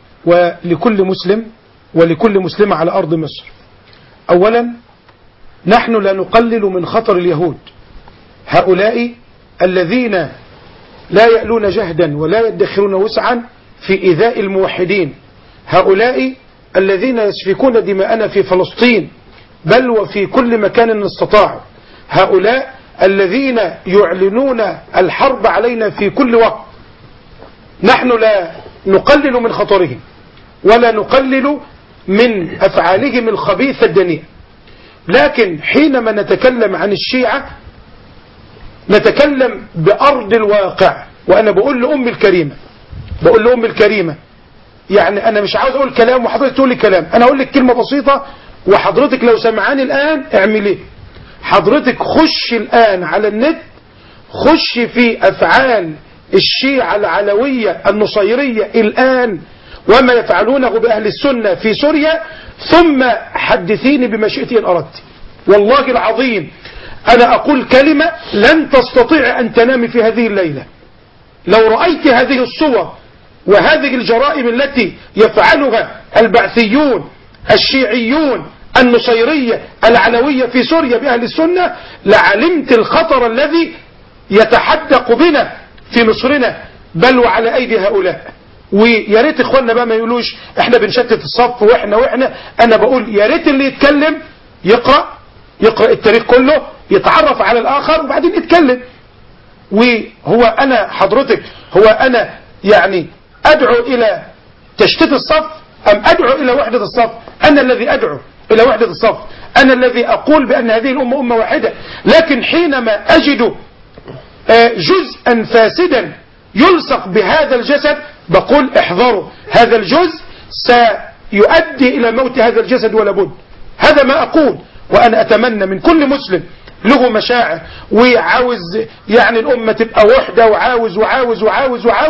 ولكل مسلم ولكل مسلمة على أرض مصر أولا نحن لا نقلل من خطر اليهود هؤلاء الذين لا يألون جهدا ولا يدخرون وسعا في إيذاء الموحدين هؤلاء الذين يسفكون دماءنا في فلسطين بل وفي كل مكان استطاعوا هؤلاء الذين يعلنون الحرب علينا في كل وقت نحن لا نقلل من خطرهم ولا نقلل من أفعالهم الخبيثة الدنيئة لكن حينما نتكلم عن الشيعة نتكلم بأرض الواقع وأنا بقول لأمي الكريمة بقول لأمي الكريمة يعني أنا مش عاوز أقول كلام وحضرتك تقول لي كلام أنا أقول لك كلمة بسيطة وحضرتك لو سمعاني الآن اعمل إيه حضرتك خش الآن على النت خش في أفعال الشيعة العلوية النصيرية الآن وما يفعلونه بأهل السنة في سوريا ثم حدثيني بما شئت إن أردت والله العظيم أنا أقول كلمة لن تستطيع أن تنام في هذه الليلة لو رأيت هذه الصور وهذه الجرائم التي يفعلها البعثيون الشيعيون النصيرية العلوية في سوريا بأهل السنة لعلمت الخطر الذي يتحدق بنا في مصرنا بل وعلى أيدي هؤلاء ويا ريت اخواننا بقى ما يقولوش احنا بنشتت الصف واحنا واحنا انا بقول يا ريت اللي يتكلم يقرأ يقرأ التاريخ كله يتعرف على الآخر وبعدين يتكلم وهو أنا حضرتك هو أنا يعني أدعو إلى تشتيت الصف أم أدعو إلى وحدة الصف أنا الذي أدعو إلى وحدة الصف أنا الذي أقول بأن هذه الأمة أمة واحدة لكن حينما أجد آه، جزءا فاسدا يلصق بهذا الجسد بقول احذروا هذا الجزء سيؤدي إلى موت هذا الجسد ولا بد هذا ما أقول وأنا أتمنى من كل مسلم له مشاعر وعاوز يعني الأمة تبقى وحدة وعاوز وعاوز وعاوز وعاوز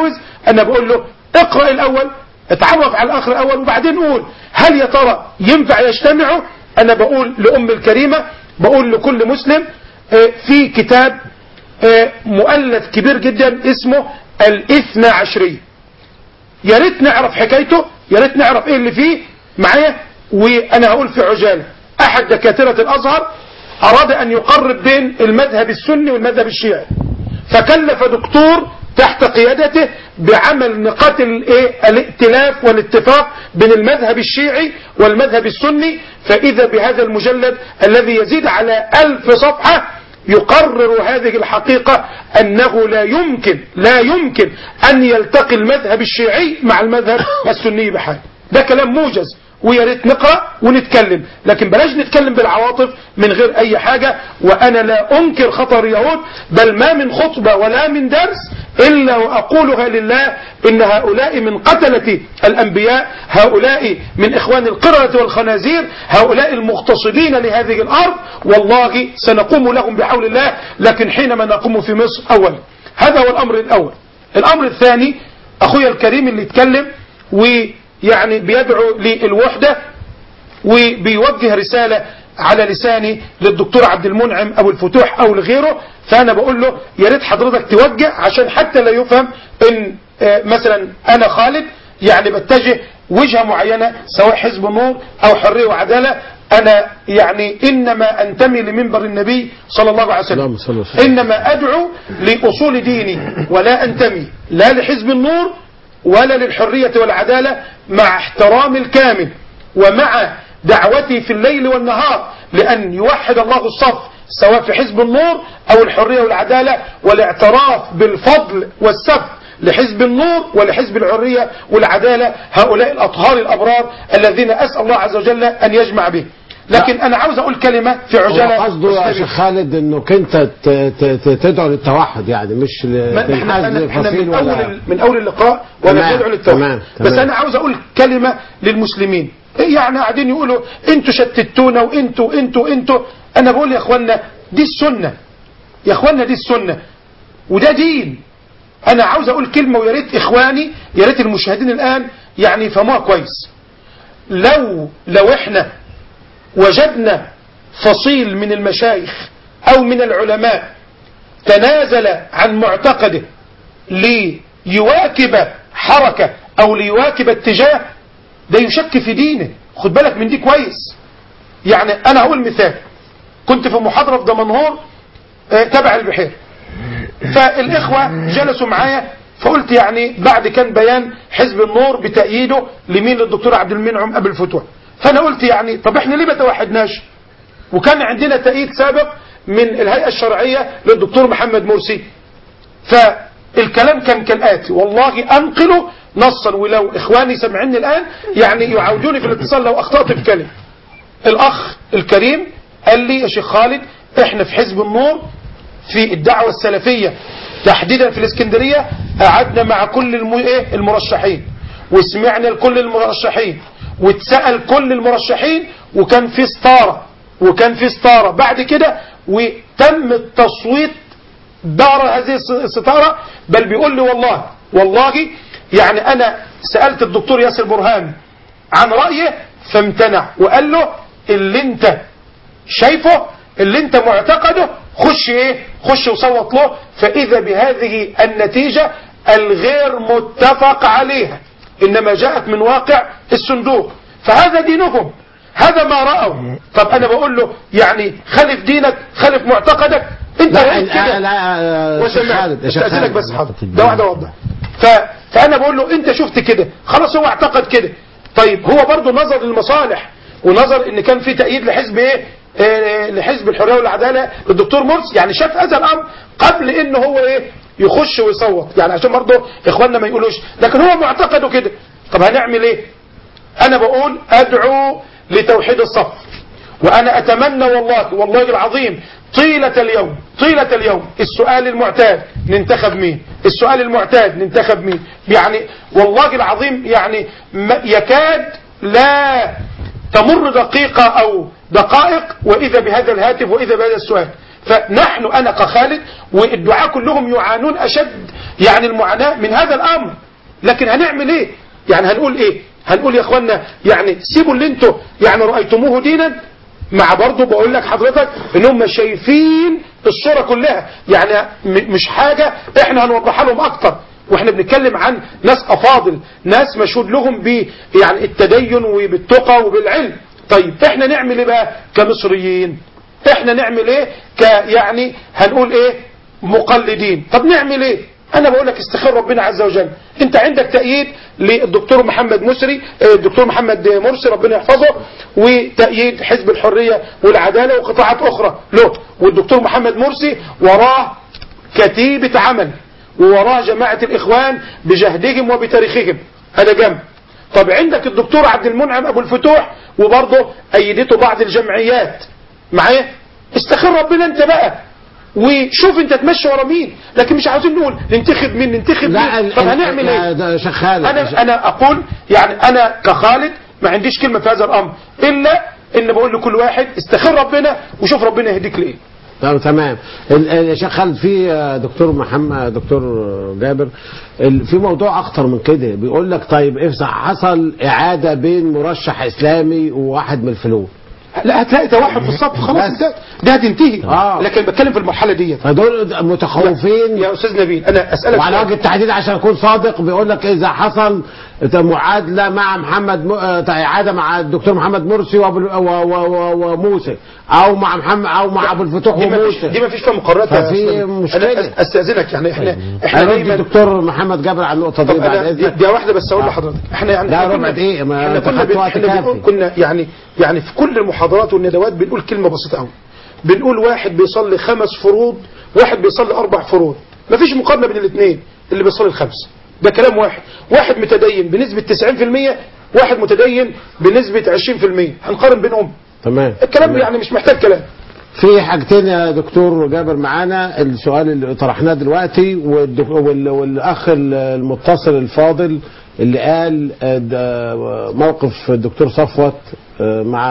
انا بقول له اقرا الاول اتعرف على الاخر الاول وبعدين قول هل يا ترى ينفع يجتمعوا انا بقول لام الكريمه بقول لكل مسلم آه، في كتاب آه، مؤلف كبير جدا اسمه الاثنى عشريه يا ريت نعرف حكايته يا ريت نعرف ايه اللي فيه معايا وانا هقول في عجاله احد دكاتره الازهر اراد ان يقرب بين المذهب السني والمذهب الشيعي فكلف دكتور تحت قيادته بعمل نقاط الايه الائتلاف والاتفاق بين المذهب الشيعي والمذهب السني فاذا بهذا المجلد الذي يزيد على ألف صفحه يقرر هذه الحقيقة أنه لا يمكن لا يمكن أن يلتقي المذهب الشيعي مع المذهب السني بحال ده كلام موجز ويا ريت نقرا ونتكلم لكن بلاش نتكلم بالعواطف من غير اي حاجه وانا لا انكر خطر اليهود بل ما من خطبه ولا من درس الا واقولها لله ان هؤلاء من قتله الانبياء هؤلاء من اخوان القرده والخنازير هؤلاء المغتصبين لهذه الارض والله سنقوم لهم بحول الله لكن حينما نقوم في مصر اولا هذا هو الامر الاول الامر الثاني اخويا الكريم اللي اتكلم ويعني بيدعو للوحده وبيوجه رسالة على لساني للدكتور عبد المنعم ابو الفتوح او لغيره فانا بقول له يا ريت حضرتك توجه عشان حتى لا يفهم ان آه، مثلا انا خالد يعني بتجه وجهة معينة سواء حزب النور او حرية وعدالة انا يعني انما انتمي لمنبر النبي صلى الله عليه وسلم انما ادعو لاصول ديني ولا انتمي لا لحزب النور ولا للحرية والعدالة مع احترام الكامل ومع دعوتي في الليل والنهار لأن يوحد الله الصف سواء في حزب النور أو الحرية والعدالة والاعتراف بالفضل والسف لحزب النور ولحزب الحرية والعدالة هؤلاء الأطهار الأبرار الذين أسأل الله عز وجل أن يجمع به لكن أنا عاوز أقول كلمة في هو عجالة قصده يا أستاذ. شيخ خالد انك انت ت- ت- ت- تدعو للتوحد يعني مش ما احنا لتنحاز احنا احنا لفصيل من اول ولا ال- من اول اللقاء وانا تمام، بدعو للتوحيد تمام، بس تمام. انا عاوز اقول كلمه للمسلمين إيه يعني قاعدين يقولوا انتوا شتتونا وانتوا انتوا انتوا انا بقول يا اخوانا دي السنه يا اخوانا دي السنه وده دين انا عاوز اقول كلمه ويا ريت اخواني يا ريت المشاهدين الان يعني يفهموها كويس لو لو احنا وجدنا فصيل من المشايخ او من العلماء تنازل عن معتقده ليواكب حركة او ليواكب اتجاه ده يشك في دينه خد بالك من دي كويس يعني انا هقول مثال كنت في محاضرة في دمنهور آه، تبع البحير فالاخوة جلسوا معايا فقلت يعني بعد كان بيان حزب النور بتأييده لمين للدكتور عبد المنعم ابو الفتوح فانا قلت يعني طب احنا ليه ما توحدناش وكان عندنا تأييد سابق من الهيئة الشرعية للدكتور محمد مرسي فالكلام كان كالآتي والله أنقله نصا ولو إخواني سمعني الآن يعني يعودوني في الاتصال لو أخطأت في كلمة الأخ الكريم قال لي يا شيخ خالد احنا في حزب النور في الدعوة السلفية تحديدا في الاسكندرية قعدنا مع كل الم- إيه؟ المرشحين وسمعنا لكل المرشحين واتسأل كل المرشحين وكان في ستارة وكان في ستارة بعد كده وتم التصويت دار هذه الس- الستارة بل بيقول لي والله والله يعني أنا سألت الدكتور ياسر برهان عن رأيه فامتنع وقال له اللي انت شايفه اللي انت معتقده خش ايه خش وصوت له فاذا بهذه النتيجة الغير متفق عليها انما جاءت من واقع الصندوق فهذا دينهم هذا ما رأوا طب انا بقول له يعني خلف دينك خلف معتقدك انت لا رأيت لا كده لا يا شيخ وسمعت خالد يا شيخ استاذنك خالد بس حاضر ده واحده اوضح ف... فانا بقول له انت شفت كده خلاص هو اعتقد كده طيب هو برضه نظر للمصالح ونظر ان كان في تأييد لحزب ايه آه، لحزب الحرية والعدالة للدكتور مرسي يعني شاف هذا الامر قبل ان هو ايه يخش ويصوت يعني عشان برضه اخواننا ما يقولوش لكن هو معتقده كده طب هنعمل ايه انا بقول ادعو لتوحيد الصف وانا اتمنى والله والله العظيم طيلة اليوم طيلة اليوم السؤال المعتاد ننتخب مين السؤال المعتاد ننتخب مين يعني والله العظيم يعني ما- يكاد لا تمر دقيقة او دقائق واذا بهذا الهاتف واذا بهذا السؤال فنحن انا كخالد والدعاء كلهم يعانون اشد يعني المعاناة من هذا الامر لكن هنعمل ايه يعني هنقول ايه هنقول يا اخوانا يعني سيبوا اللي انتوا يعني رأيتموه دينا مع برضه بقول لك حضرتك ان هم شايفين الصورة كلها يعني م- مش حاجة احنا هنوضحها لهم اكتر واحنا بنتكلم عن ناس افاضل ناس مشهود لهم ب يعني التدين وبالتقى وبالعلم طيب احنا نعمل ايه بقى كمصريين احنا نعمل ايه ك يعني هنقول ايه مقلدين طب نعمل ايه انا بقول لك استخير ربنا عز وجل انت عندك تأييد للدكتور محمد مسري آه، الدكتور محمد مرسي ربنا يحفظه وتأييد حزب الحرية والعدالة وقطاعات اخرى له والدكتور محمد مرسي وراه كتيبة عمل ووراه جماعة الاخوان بجهدهم وبتاريخهم هذا جنب طب عندك الدكتور عبد المنعم ابو الفتوح وبرضه ايدته بعض الجمعيات معايا استخير ربنا انت بقى وشوف انت تمشي ورا مين لكن مش عاوزين نقول ننتخب مين ننتخب لا مين ال- طب ال- هنعمل لا، ايه ده شيخ خالد انا انا اقول يعني انا كخالد ما عنديش كلمه في هذا الامر الا ان بقول لكل واحد استخير ربنا وشوف ربنا يهديك لايه طب تمام ال- ال- يا شيخ خالد في آه، دكتور محمد دكتور جابر ال- في موضوع اخطر من كده بيقول لك طيب اذا حصل اعاده بين مرشح اسلامي وواحد من الفلول لا هتلاقي توحد في الصف خلاص انتهت ده هتنتهي آه. لكن بتكلم في المرحله ديت فدول متخوفين يا استاذ نبيل انا اسالك وعلى سؤال. وجه التحديد عشان اكون صادق بيقول لك اذا حصل معادله مع محمد م... آه، اعاده مع الدكتور محمد مرسي وأبو... و... و... و... وموسى او مع محمد او مع ابو الفتوح دي ما فيش وموسى دي ما فيش فيها مقارنات يا ففي أستاذ نبيل. مشكلة. انا أس- استاذنك يعني احنا احنا انا دايما الدكتور محمد جابر على النقطه دي طب بعد انا اذنك دي واحده بس اقول لحضرتك احنا يعني لا، احنا ربع كنا- دقيقة، ما احنا أنت كنا خدت بن- وقت احنا بنقول كافي. كنا يعني يعني في كل المحاضرات والندوات بنقول كلمه بسيطه قوي بنقول واحد بيصلي خمس فروض واحد بيصلي اربع فروض مفيش مقارنه بين الاثنين اللي بيصلي الخمس ده كلام واحد واحد متدين بنسبه 90% واحد متدين بنسبه 20% هنقارن بينهم تمام الكلام يعني مش محتاج كلام في حاجتين يا دكتور جابر معانا السؤال اللي طرحناه دلوقتي والدك... وال... والاخ المتصل الفاضل اللي قال آه، ده موقف الدكتور صفوت آه، مع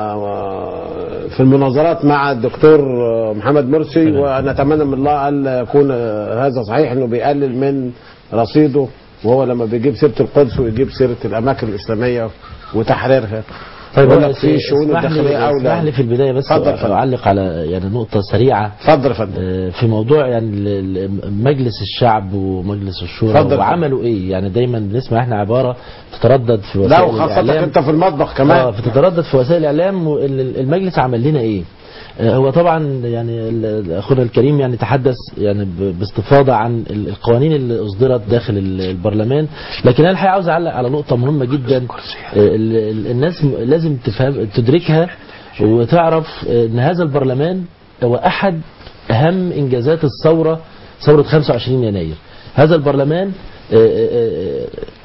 آه، في المناظرات مع الدكتور آه، محمد مرسي ونتمنى من الله الا يكون آه، هذا صحيح انه بيقلل من رصيده وهو لما بيجيب سيره القدس ويجيب سيره الاماكن الاسلاميه وتحريرها طيب يقول هو لك في الشؤون اسمح لي- الداخليه اولى اسمح لي في البدايه بس اتفضل، اتفضل. اعلق على يعني نقطه سريعه اتفضل يا فندم آه، في موضوع يعني ال- ال- مجلس الشعب ومجلس الشورى اتفضل. وعملوا ايه يعني دايما بنسمع احنا عباره تتردد في لا وسائل وخاصة الاعلام انت في المطبخ كمان اه بتتردد في وسائل الاعلام وال- ال- المجلس عمل لنا ايه آه، هو طبعا يعني ال- ال- اخونا الكريم يعني تحدث يعني ب- باستفاضه عن ال- القوانين اللي اصدرت داخل ال- البرلمان لكن انا الحقيقه عاوز اعلق على نقطه مهمه جدا آه، ال- ال- الناس م- لازم تفهم تدركها وتعرف آه، ان هذا البرلمان هو احد اهم انجازات الثوره ثوره 25 يناير هذا البرلمان آه، آه، آه،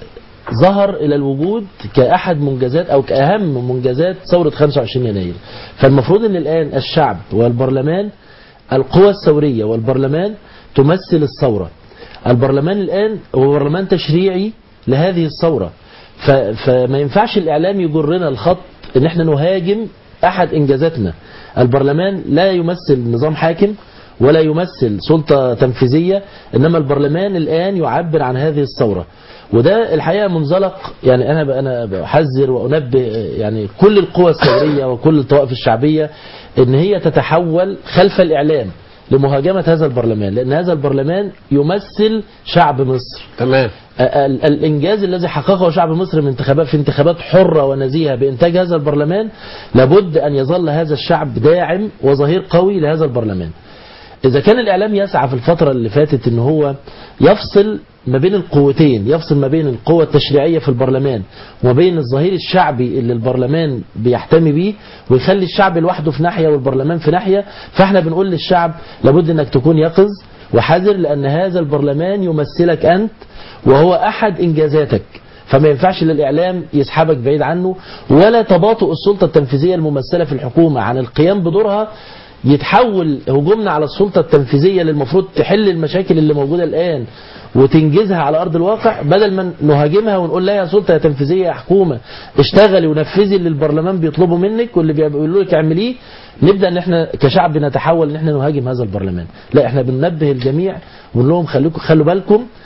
ظهر إلى الوجود كأحد منجزات أو كأهم منجزات ثورة 25 يناير فالمفروض أن الآن الشعب والبرلمان القوى الثورية والبرلمان تمثل الثورة البرلمان الآن هو برلمان تشريعي لهذه الثورة ف- فما ينفعش الإعلام يجرنا الخط أن احنا نهاجم أحد إنجازاتنا البرلمان لا يمثل نظام حاكم ولا يمثل سلطة تنفيذية إنما البرلمان الآن يعبر عن هذه الثورة وده الحقيقة منزلق يعني أنا أنا بحذر وأنبه يعني كل القوى الثورية وكل الطوائف الشعبية إن هي تتحول خلف الإعلام لمهاجمة هذا البرلمان لأن هذا البرلمان يمثل شعب مصر تمام ال- الانجاز الذي حققه شعب مصر من انتخابات في انتخابات حره ونزيهه بانتاج هذا البرلمان لابد ان يظل هذا الشعب داعم وظهير قوي لهذا البرلمان. اذا كان الاعلام يسعى في الفتره اللي فاتت ان هو يفصل ما بين القوتين يفصل ما بين القوة التشريعية في البرلمان وما بين الظهير الشعبي اللي البرلمان بيحتمي بيه ويخلي الشعب لوحده في ناحية والبرلمان في ناحية فاحنا بنقول للشعب لابد انك تكون يقظ وحذر لان هذا البرلمان يمثلك انت وهو احد انجازاتك فما ينفعش للاعلام يسحبك بعيد عنه ولا تباطؤ السلطه التنفيذيه الممثله في الحكومه عن القيام بدورها يتحول هجومنا على السلطه التنفيذيه اللي المفروض تحل المشاكل اللي موجوده الان وتنجزها على ارض الواقع بدل ما نهاجمها ونقول لها يا سلطه يا تنفيذيه يا حكومه اشتغلي ونفذي اللي البرلمان بيطلبه منك واللي بيقولوا لك اعمليه نبدا ان احنا كشعب نتحول ان احنا نهاجم هذا البرلمان لا احنا بننبه الجميع ونقول لهم خليكم خلوا بالكم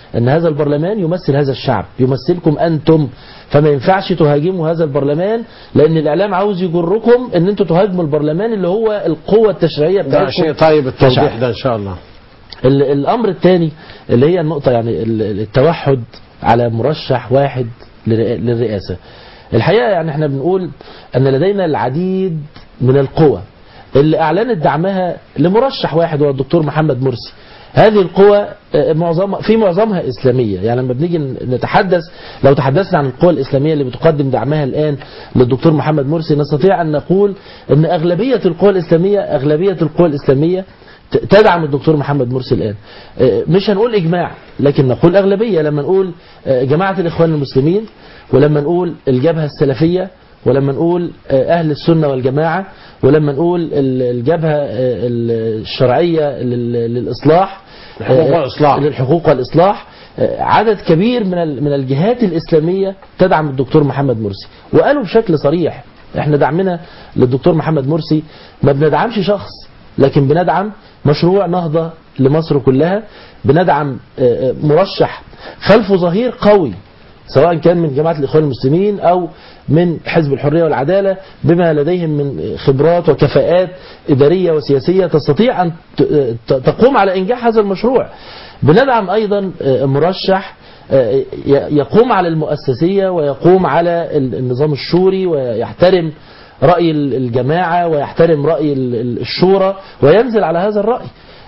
ان هذا البرلمان يمثل هذا الشعب يمثلكم انتم فما ينفعش تهاجموا هذا البرلمان لان الاعلام عاوز يجركم ان انتوا تهاجموا البرلمان اللي هو القوه التشريعيه ده بتاعتكم شيء طيب التوضيح كشعب. ده ان شاء الله ال- الامر الثاني اللي هي النقطه يعني ال- التوحد على مرشح واحد للرئا- للرئاسه الحقيقه يعني احنا بنقول ان لدينا العديد من القوى اللي اعلنت دعمها لمرشح واحد هو الدكتور محمد مرسي هذه القوى آه، معظم في معظمها اسلاميه يعني لما بنيجي نتحدث لو تحدثنا عن القوى الاسلاميه اللي بتقدم دعمها الان للدكتور محمد مرسي نستطيع ان نقول ان اغلبيه القوى الاسلاميه اغلبيه القوى الاسلاميه ت- تدعم الدكتور محمد مرسي الآن آه، مش هنقول إجماع لكن نقول أغلبية لما نقول آه، جماعة الإخوان المسلمين ولما نقول الجبهة السلفية ولما نقول آه، أهل السنة والجماعة ولما نقول ال- الجبهة آه، ال- الشرعية لل- للإصلاح الحقوق آه، والإصلاح. للحقوق والإصلاح آه، عدد كبير من ال- من الجهات الإسلامية تدعم الدكتور محمد مرسي وقالوا بشكل صريح احنا دعمنا للدكتور محمد مرسي ما بندعمش شخص لكن بندعم مشروع نهضة لمصر كلها بندعم آه، آه، مرشح خلفه ظهير قوي سواء كان من جماعة الإخوان المسلمين أو من حزب الحرية والعدالة بما لديهم من خبرات وكفاءات إدارية وسياسية تستطيع أن ت- ت- تقوم على إنجاح هذا المشروع بندعم أيضا آه، مرشح آه، ي- يقوم على المؤسسية ويقوم على ال- النظام الشوري ويحترم رأي ال- الجماعة ويحترم رأي ال- ال- الشورى وينزل على هذا الرأي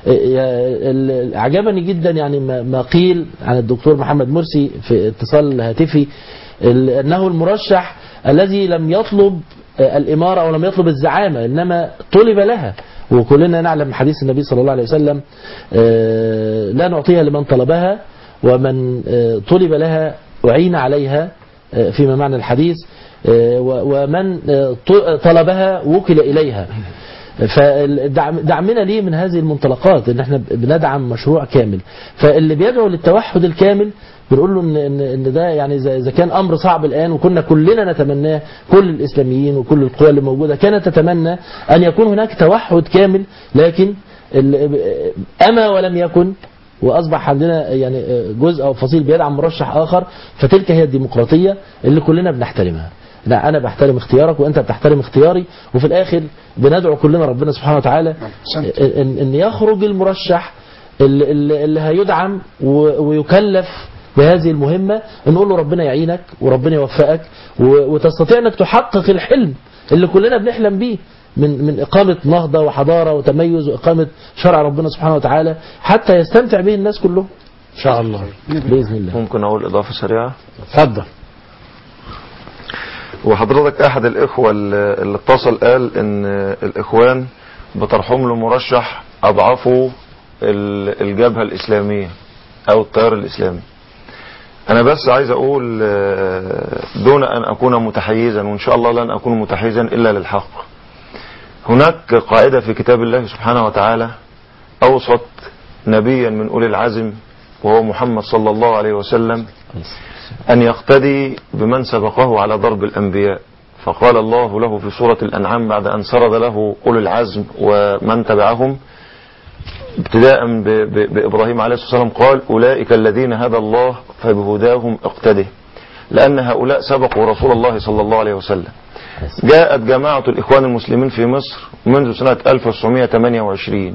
ال- أعجبني جدا يعني ما ما قيل عن الدكتور محمد مرسي في اتصال هاتفي ال- أنه المرشح الذي لم يطلب الإمارة أو لم يطلب الزعامة إنما طلب لها وكلنا نعلم من حديث النبي صلى الله عليه وسلم آه، لا نعطيها لمن طلبها ومن آه، طلب لها أعين عليها آه، فيما معنى الحديث آه، و- ومن آه، ط- طلبها وكل إليها فدعمنا ليه من هذه المنطلقات ان احنا بندعم مشروع كامل فاللي بيدعو للتوحد الكامل بنقول له ان ان ان ده يعني اذا إذا كان امر صعب الان وكنا كلنا نتمناه كل الاسلاميين وكل القوى اللي موجوده كانت تتمنى ان يكون هناك توحد كامل لكن ال- اما ولم يكن واصبح عندنا يعني جزء او فصيل بيدعم مرشح اخر فتلك هي الديمقراطيه اللي كلنا بنحترمها لا انا بحترم اختيارك وانت بتحترم اختياري وفي الاخر بندعو كلنا ربنا سبحانه وتعالى ان, إن يخرج المرشح اللي, اللي اللي هيدعم و- ويكلف بهذه المهمة نقول له ربنا يعينك وربنا يوفقك و- وتستطيع انك تحقق الحلم اللي كلنا بنحلم بيه من من إقامة نهضة وحضارة وتميز وإقامة شرع ربنا سبحانه وتعالى حتى يستمتع به الناس كلهم إن شاء الله بإذن الله ممكن أقول إضافة سريعة اتفضل وحضرتك أحد الإخوة اللي اللي اتصل قال إن الإخوان بترحم له مرشح أضعفه ال- الجبهة الإسلامية أو التيار الإسلامي أنا بس عايز أقول آه، دون أن أكون متحيزا وإن شاء الله لن أكون متحيزا إلا للحق هناك قاعدة في كتاب الله سبحانه وتعالى أوسط نبيا من أولي العزم وهو محمد صلى الله عليه وسلم أن يقتدي بمن سبقه على ضرب الأنبياء فقال الله له في سورة الأنعام بعد أن سرد له أولي العزم ومن تبعهم ابتداء ب- ب- بإبراهيم عليه الصلاة والسلام قال أولئك الذين هدى الله فبهداهم اقتده لأن هؤلاء سبقوا رسول الله صلى الله عليه وسلم جاءت جماعة الإخوان المسلمين في مصر منذ سنة 1928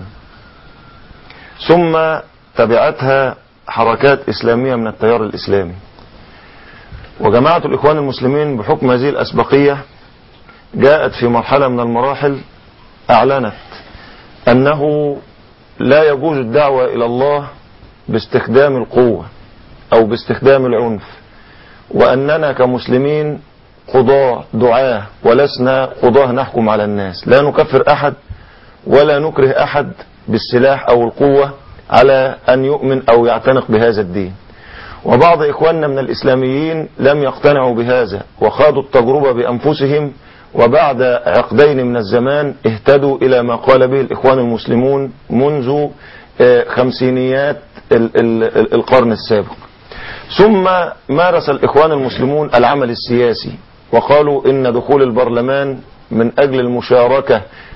ثم تبعتها حركات إسلامية من التيار الإسلامي وجماعة الإخوان المسلمين بحكم هذه الأسبقية جاءت في مرحلة من المراحل أعلنت أنه لا يجوز الدعوة إلى الله باستخدام القوة أو باستخدام العنف وأننا كمسلمين قضاة دعاة ولسنا قضاة نحكم على الناس لا نكفر أحد ولا نكره أحد بالسلاح أو القوة على أن يؤمن أو يعتنق بهذا الدين وبعض إخواننا من الإسلاميين لم يقتنعوا بهذا وخاضوا التجربة بأنفسهم وبعد عقدين من الزمان اهتدوا إلى ما قال به الإخوان المسلمون منذ آه، خمسينيات ال- ال- ال- القرن السابق ثم مارس الإخوان المسلمون العمل السياسي وقالوا إن دخول البرلمان من أجل المشاركة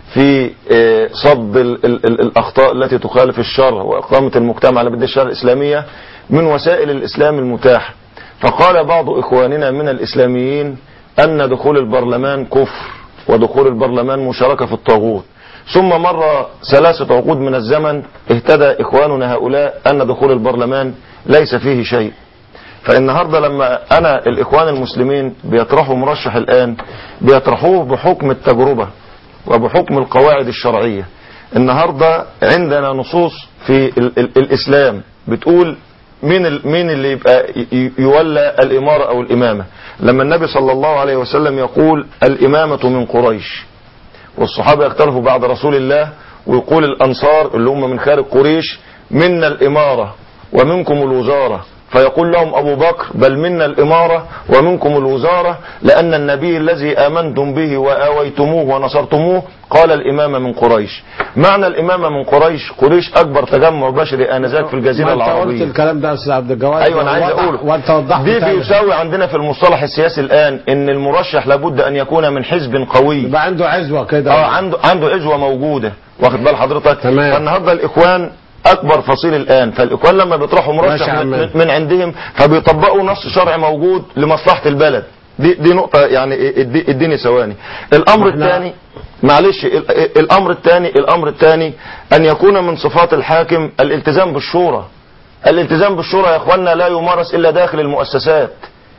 في آه، صد ال- ال- ال- الأخطاء التي تخالف الشرع وإقامة المجتمع على بدء الشرع الإسلامية من وسائل الإسلام المتاحة فقال بعض إخواننا من الإسلاميين أن دخول البرلمان كفر ودخول البرلمان مشاركة في الطاغوت ثم مر ثلاثة عقود من الزمن اهتدى إخواننا هؤلاء أن دخول البرلمان ليس فيه شيء فالنهاردة لما أنا الإخوان المسلمين بيطرحوا مرشح الآن بيطرحوه بحكم التجربة وبحكم القواعد الشرعية النهاردة عندنا نصوص في ال ال الإسلام بتقول مين ال- مين اللي يبقى ي- ي- يولى الإمارة أو الإمامة لما النبي صلى الله عليه وسلم يقول الإمامة من قريش والصحابة يختلفوا بعد رسول الله ويقول الأنصار اللي هم من خارج قريش منا الإمارة ومنكم الوزارة فيقول لهم أبو بكر بل منا الإمارة ومنكم الوزارة لأن النبي الذي آمنتم به وآويتموه ونصرتموه قال الإمامة من قريش معنى الإمامة من قريش قريش أكبر تجمع بشري آنذاك في الجزيرة ما انت قلت العربية الكلام ده يا استاذ عبد الجواد ايوه انا عايز وضح- اقوله وانت وضحت دي تاني. بيساوي عندنا في المصطلح السياسي الان ان المرشح لابد ان يكون من حزب قوي يبقى عنده عزوه كده اه عنده عنده عزوه موجوده واخد بال حضرتك تمام. فالنهارده الاخوان اكبر فصيل الان فالاخوان لما بيطرحوا ماشي مرشح يا من, عماد. من عندهم فبيطبقوا نص شرعي موجود لمصلحه البلد دي دي نقطه يعني ادي- اديني ثواني الامر احنا- الثاني معلش ال- ال- الامر الثاني الامر الثاني ان يكون من صفات الحاكم الالتزام بالشورى الالتزام بالشورى يا اخوانا لا يمارس الا داخل المؤسسات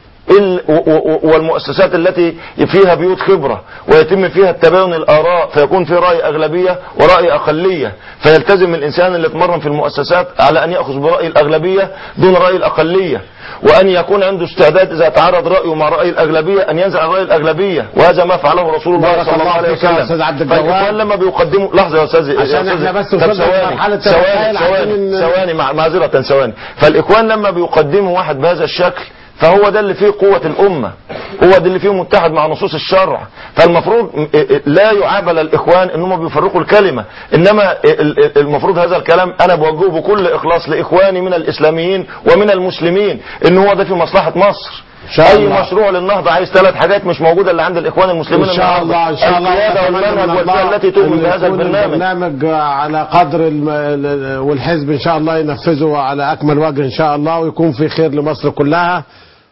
ال- و- و- والمؤسسات التي فيها بيوت خبرة ويتم فيها التباين الآراء فيكون في رأي أغلبية ورأي أقلية فيلتزم الإنسان اللي اتمرن في المؤسسات على أن يأخذ برأي الأغلبية دون رأي الأقلية وأن يكون عنده استعداد إذا تعارض رأيه مع رأي الأغلبية أن ينزع عن رأي الأغلبية وهذا ما فعله رسول الله بارك صلى الله الله عليه فيك يا وسلم أستاذ عبد الجواد. فالإخوان لما بيقدموا لحظة يا أستاذ يا عشان أستاذ- احنا بس طب وصلنا ثواني، لمرحلة ثواني الرسائل ثواني عايزين ن- ثواني مع- معذرة ثواني فالإخوان لما بيقدموا واحد بهذا الشكل فهو ده اللي فيه قوة الأمة هو ده اللي فيه متحد مع نصوص الشرع فالمفروض م- لا يعاب على الإخوان إنهم بيفرقوا الكلمة إنما ال- ال- المفروض هذا الكلام أنا بوجهه بكل إخلاص لإخواني من الإسلاميين ومن المسلمين إن هو ده في مصلحة مصر شاء أي الله. مشروع للنهضة عايز ثلاث حاجات مش موجودة اللي عند الإخوان المسلمين ان شاء النهاردة. الله ان شاء الله القيادة ونتمنى والمنهج من والفئة الله التي تؤمن أن بهذا يكون البرنامج البرنامج على قدر الم... ال- والحزب ان شاء الله ينفذه على اكمل وجه ان شاء الله ويكون في خير لمصر كلها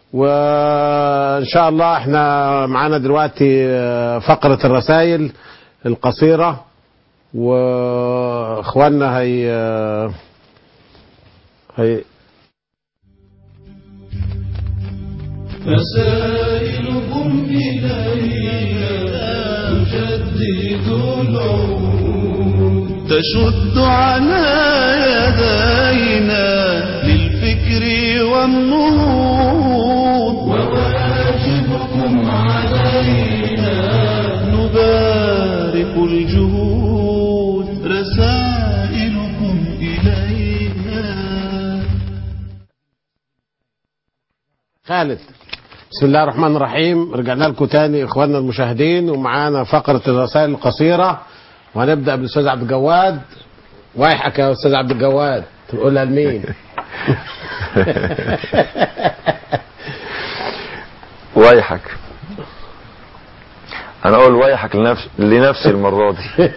وان شاء الله احنا معانا دلوقتي آه، فقرة الرسائل القصيرة واخواننا هي آه، هي رسائلكم إلينا تجدد العهود تشد على يدينا للفكر والنهوض وواجبكم علينا نبارك الجهود رسائلكم إلينا خالد بسم الله الرحمن الرحيم رجعنا لكم تاني اخواننا المشاهدين ومعانا فقرة الرسائل القصيرة وهنبدأ بالاستاذ عبد الجواد وايحك يا استاذ عبد الجواد تقولها لمين ويحك انا اقول ويحك لنفس لنفسي المره دي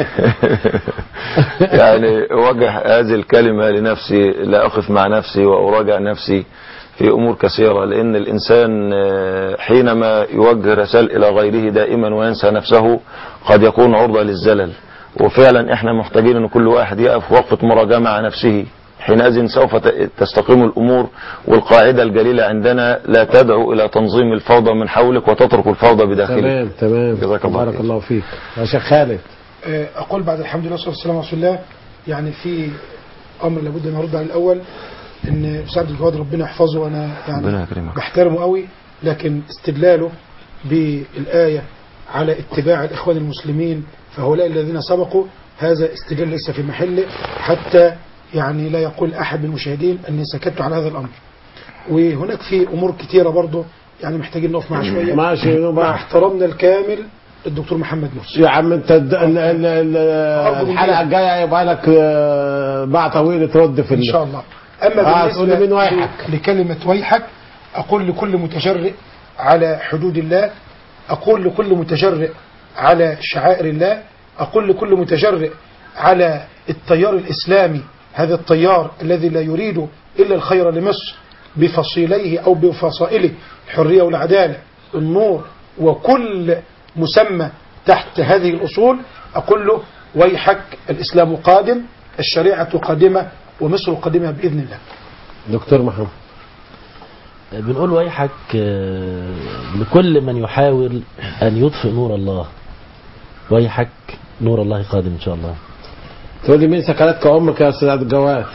يعني اوجه هذه الكلمه لنفسي لا اقف مع نفسي واراجع نفسي في امور كثيره لان الانسان آه، حينما يوجه رسائل الى غيره دائما وينسى نفسه قد يكون عرضه للزلل وفعلا احنا محتاجين ان كل واحد يقف وقفه مراجعه مع نفسه حينئذ سوف ت- تستقيم الامور والقاعده الجليله عندنا لا تدعو الى تنظيم الفوضى من حولك وتترك الفوضى بداخلك تمام تمام جزاك الله بارك خير. الله فيك يا شيخ خالد آه، أقول بعد الحمد لله والصلاة والسلام على رسول الله يعني في أمر لابد أن أرد على الأول إن أستاذ عبد الجواد ربنا يحفظه وأنا ربنا يعني يكرمك بحترمه قوي لكن استدلاله بالآية على اتباع الإخوان المسلمين فهؤلاء الذين سبقوا هذا استدلال ليس في محله حتى يعني لا يقول أحد من المشاهدين أني سكت على هذا الأمر وهناك في أمور كثيرة برضه يعني محتاجين نقف معها شوية ماشي مع نبقى. احترامنا الكامل الدكتور محمد مرسي يا عم انت الد- ال- ال- ال- الحلقه الجايه يبقى لك آه، باع طويل ترد في ان شاء الله اما آه تقول لي مين بالنسبه وايحك لكلمه ويحك اقول لكل متجرئ على حدود الله اقول لكل متجرئ على شعائر الله أقول لكل متجرئ على التيار الإسلامي هذا التيار الذي لا يريد إلا الخير لمصر بفصيليه أو بفصائله الحرية والعدالة النور وكل مسمى تحت هذه الأصول أقول له ويحك الإسلام قادم الشريعة قادمة ومصر قادمة بإذن الله دكتور محمد بنقول ويحك آه، لكل من يحاول أن يطفئ نور الله ويحك نور الله قادم إن شاء الله تقول لي مين سكنتك أمك يا أستاذ عبد الجواد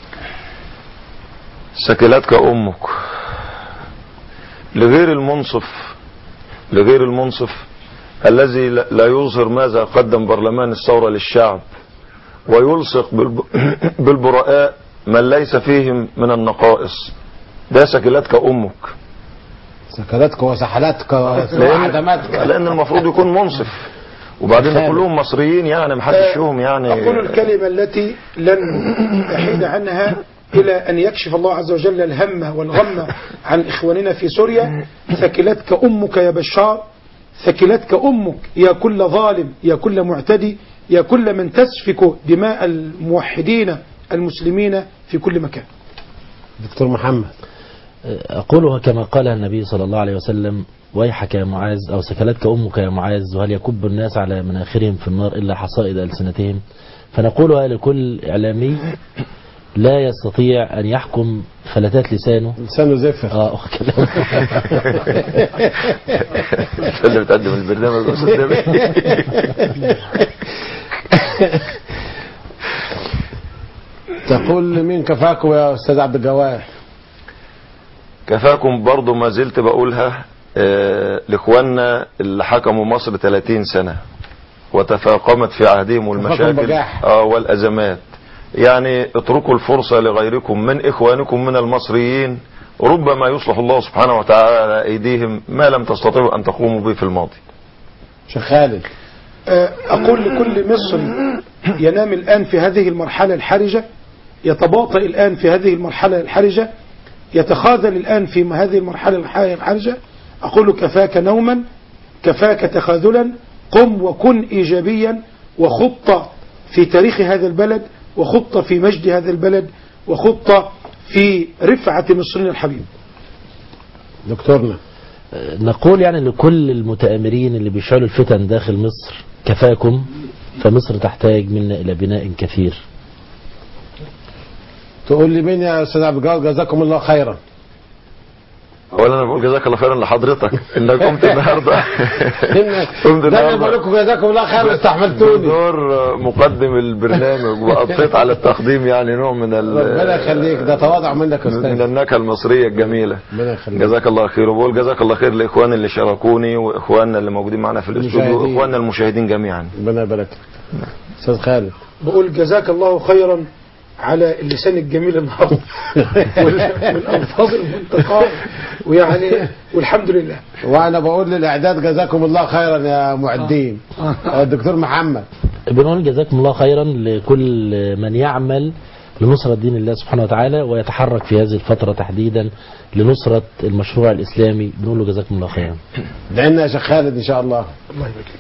سكلتك أمك لغير المنصف لغير المنصف الذي لا لا يظهر ماذا قدم برلمان الثورة للشعب ويلصق بالب- بالبراء من ليس فيهم من النقائص ده سكلتك أمك سكنتك وسحلتك لأن, وعدمتك لأن المفروض يكون منصف وبعدين خالد. كلهم مصريين يعني محدش فيهم يعني أقول الكلمة التي لن أحيد عنها إلى أن يكشف الله عز وجل الهم والغم عن إخواننا في سوريا ثكلتك أمك يا بشار ثكلتك أمك يا كل ظالم يا كل معتدي يا كل من تسفك دماء الموحدين المسلمين في كل مكان دكتور محمد أقولها كما قال النبي صلى الله عليه وسلم ويحك يا معاذ أو سكلتك أمك يا معاذ وهل يكب الناس على مناخرهم في النار إلا حصائد ألسنتهم فنقولها لكل إعلامي لا يستطيع أن يحكم فلتات لسانه لسانه زفر اه كلام انت اللي بتقدم البرنامج يا أستاذ نبيل. تقول مين كفاكم يا أستاذ عبد الجواد كفاكم برضو ما زلت بقولها آه، لاخواننا اللي حكموا مصر 30 سنة وتفاقمت في عهدهم المشاكل بجاح. آه والأزمات يعني اتركوا الفرصة لغيركم من إخوانكم من المصريين ربما يصلح الله سبحانه وتعالى على أيديهم ما لم تستطيعوا أن تقوموا به في الماضي شيخ خالد آه، أقول لكل مصري ينام الآن في هذه المرحلة الحرجة يتباطأ الآن في هذه المرحلة الحرجة يتخاذل الآن في هذه المرحلة الح- الحرجة أقول كفاك نوما كفاك تخاذلا قم وكن إيجابيا وخط في تاريخ هذا البلد وخط في مجد هذا البلد وخط في رفعة مصرنا الحبيب دكتورنا نقول يعني لكل المتآمرين اللي بيشعلوا الفتن داخل مصر كفاكم فمصر تحتاج منا إلى بناء كثير تقول لي مين يا أستاذ عبد الجواد جزاكم الله خيرا اولا انا بقول جزاك الله خيرا لحضرتك انك قمت النهارده قمت ده اللي بقول لكم جزاكم الله خيرا استحملتوني بدور مقدم البرنامج وقضيت على التقديم يعني نوع من ال ربنا يخليك ده تواضع منك يا من أستاذ النكهه المصريه الجميله ربنا يخليك جزاك الله خير وبقول جزاك الله خير لاخواني اللي شاركوني واخواننا اللي موجودين معنا في الاستوديو المشاهدين. واخواننا المشاهدين جميعا ربنا يبارك لك. أستاذ خالد بقول جزاك الله خيرا على اللسان الجميل النهارده وال- والالفاظ المنتقاه ويعني والحمد لله وانا بقول للاعداد جزاكم الله خيرا يا معدين الدكتور محمد بنقول جزاكم الله خيرا لكل من يعمل لنصرة دين الله سبحانه وتعالى ويتحرك في هذه الفترة تحديدا لنصرة المشروع الإسلامي بنقول له جزاكم الله خيرا دعينا يا شيخ خالد ان شاء الله الله يبارك لك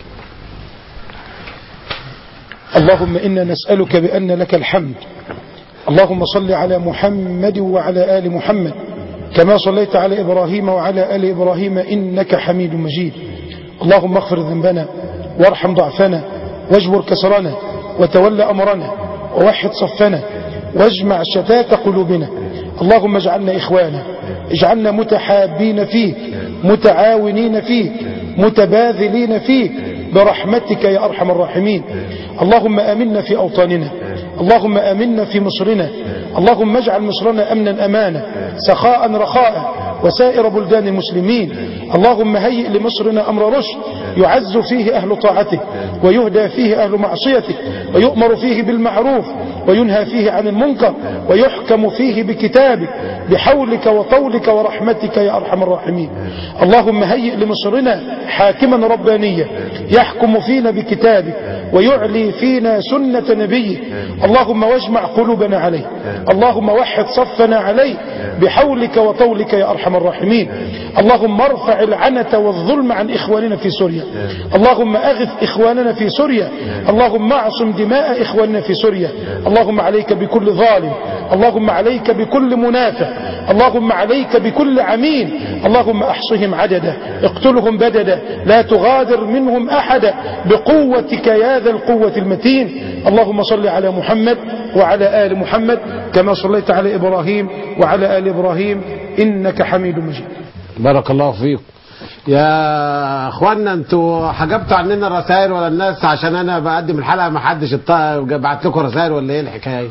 اللهم إنا نسألك بأن لك الحمد اللهم صل على محمد وعلى آل محمد كما صليت على إبراهيم وعلى آل إبراهيم إنك حميد مجيد اللهم اغفر ذنبنا وارحم ضعفنا واجبر كسرنا وتول أمرنا ووحد صفنا واجمع شتات قلوبنا اللهم اجعلنا إخوانا اجعلنا متحابين فيك متعاونين فيك متباذلين فيك برحمتك يا أرحم الراحمين اللهم آمنا في أوطاننا اللهم آمنا في مصرنا اللهم اجعل مصرنا أمنا أمانا سخاء رخاء وسائر بلدان المسلمين اللهم هيئ لمصرنا أمر رشد يعز فيه أهل طاعتك ويهدى فيه أهل معصيتك ويؤمر فيه بالمعروف وينهى فيه عن المنكر ويحكم فيه بكتابك بحولك وطولك ورحمتك يا أرحم الراحمين اللهم هيئ لمصرنا حاكما ربانيا يحكم فينا بكتابك ويعلي فينا سنة نبيه اللهم واجمع قلوبنا عليه اللهم وحد صفنا عليه بحولك وطولك يا أرحم الراحمين اللهم ارفع العنة والظلم عن إخواننا في سوريا اللهم أغث إخواننا في سوريا اللهم اعصم دماء إخواننا في سوريا اللهم عليك بكل ظالم اللهم عليك بكل منافق اللهم عليك بكل عمين اللهم احصهم عددا اقتلهم بددا لا تغادر منهم احدا بقوتك يا ذا القوة المتين اللهم صل على محمد وعلى آل محمد كما صليت على إبراهيم وعلى آل إبراهيم إنك حميد مجيد بارك الله فيكم يا اخوانا انتوا حجبتوا عننا الرسائل ولا الناس عشان انا بقدم الحلقه ما حدش ات- بعت لكم رسائل ولا ايه الحكايه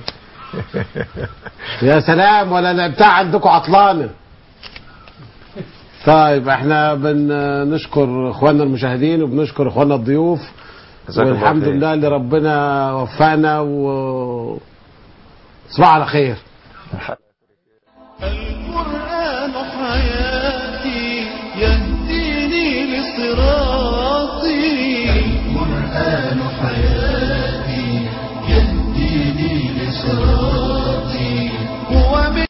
يا سلام ولا انا بتاع عندكم عطلانه طيب احنا بنشكر اخواننا المشاهدين وبنشكر اخواننا الضيوف جزاك الله والحمد خير. لله اللي ربنا وفقنا و صباح على خير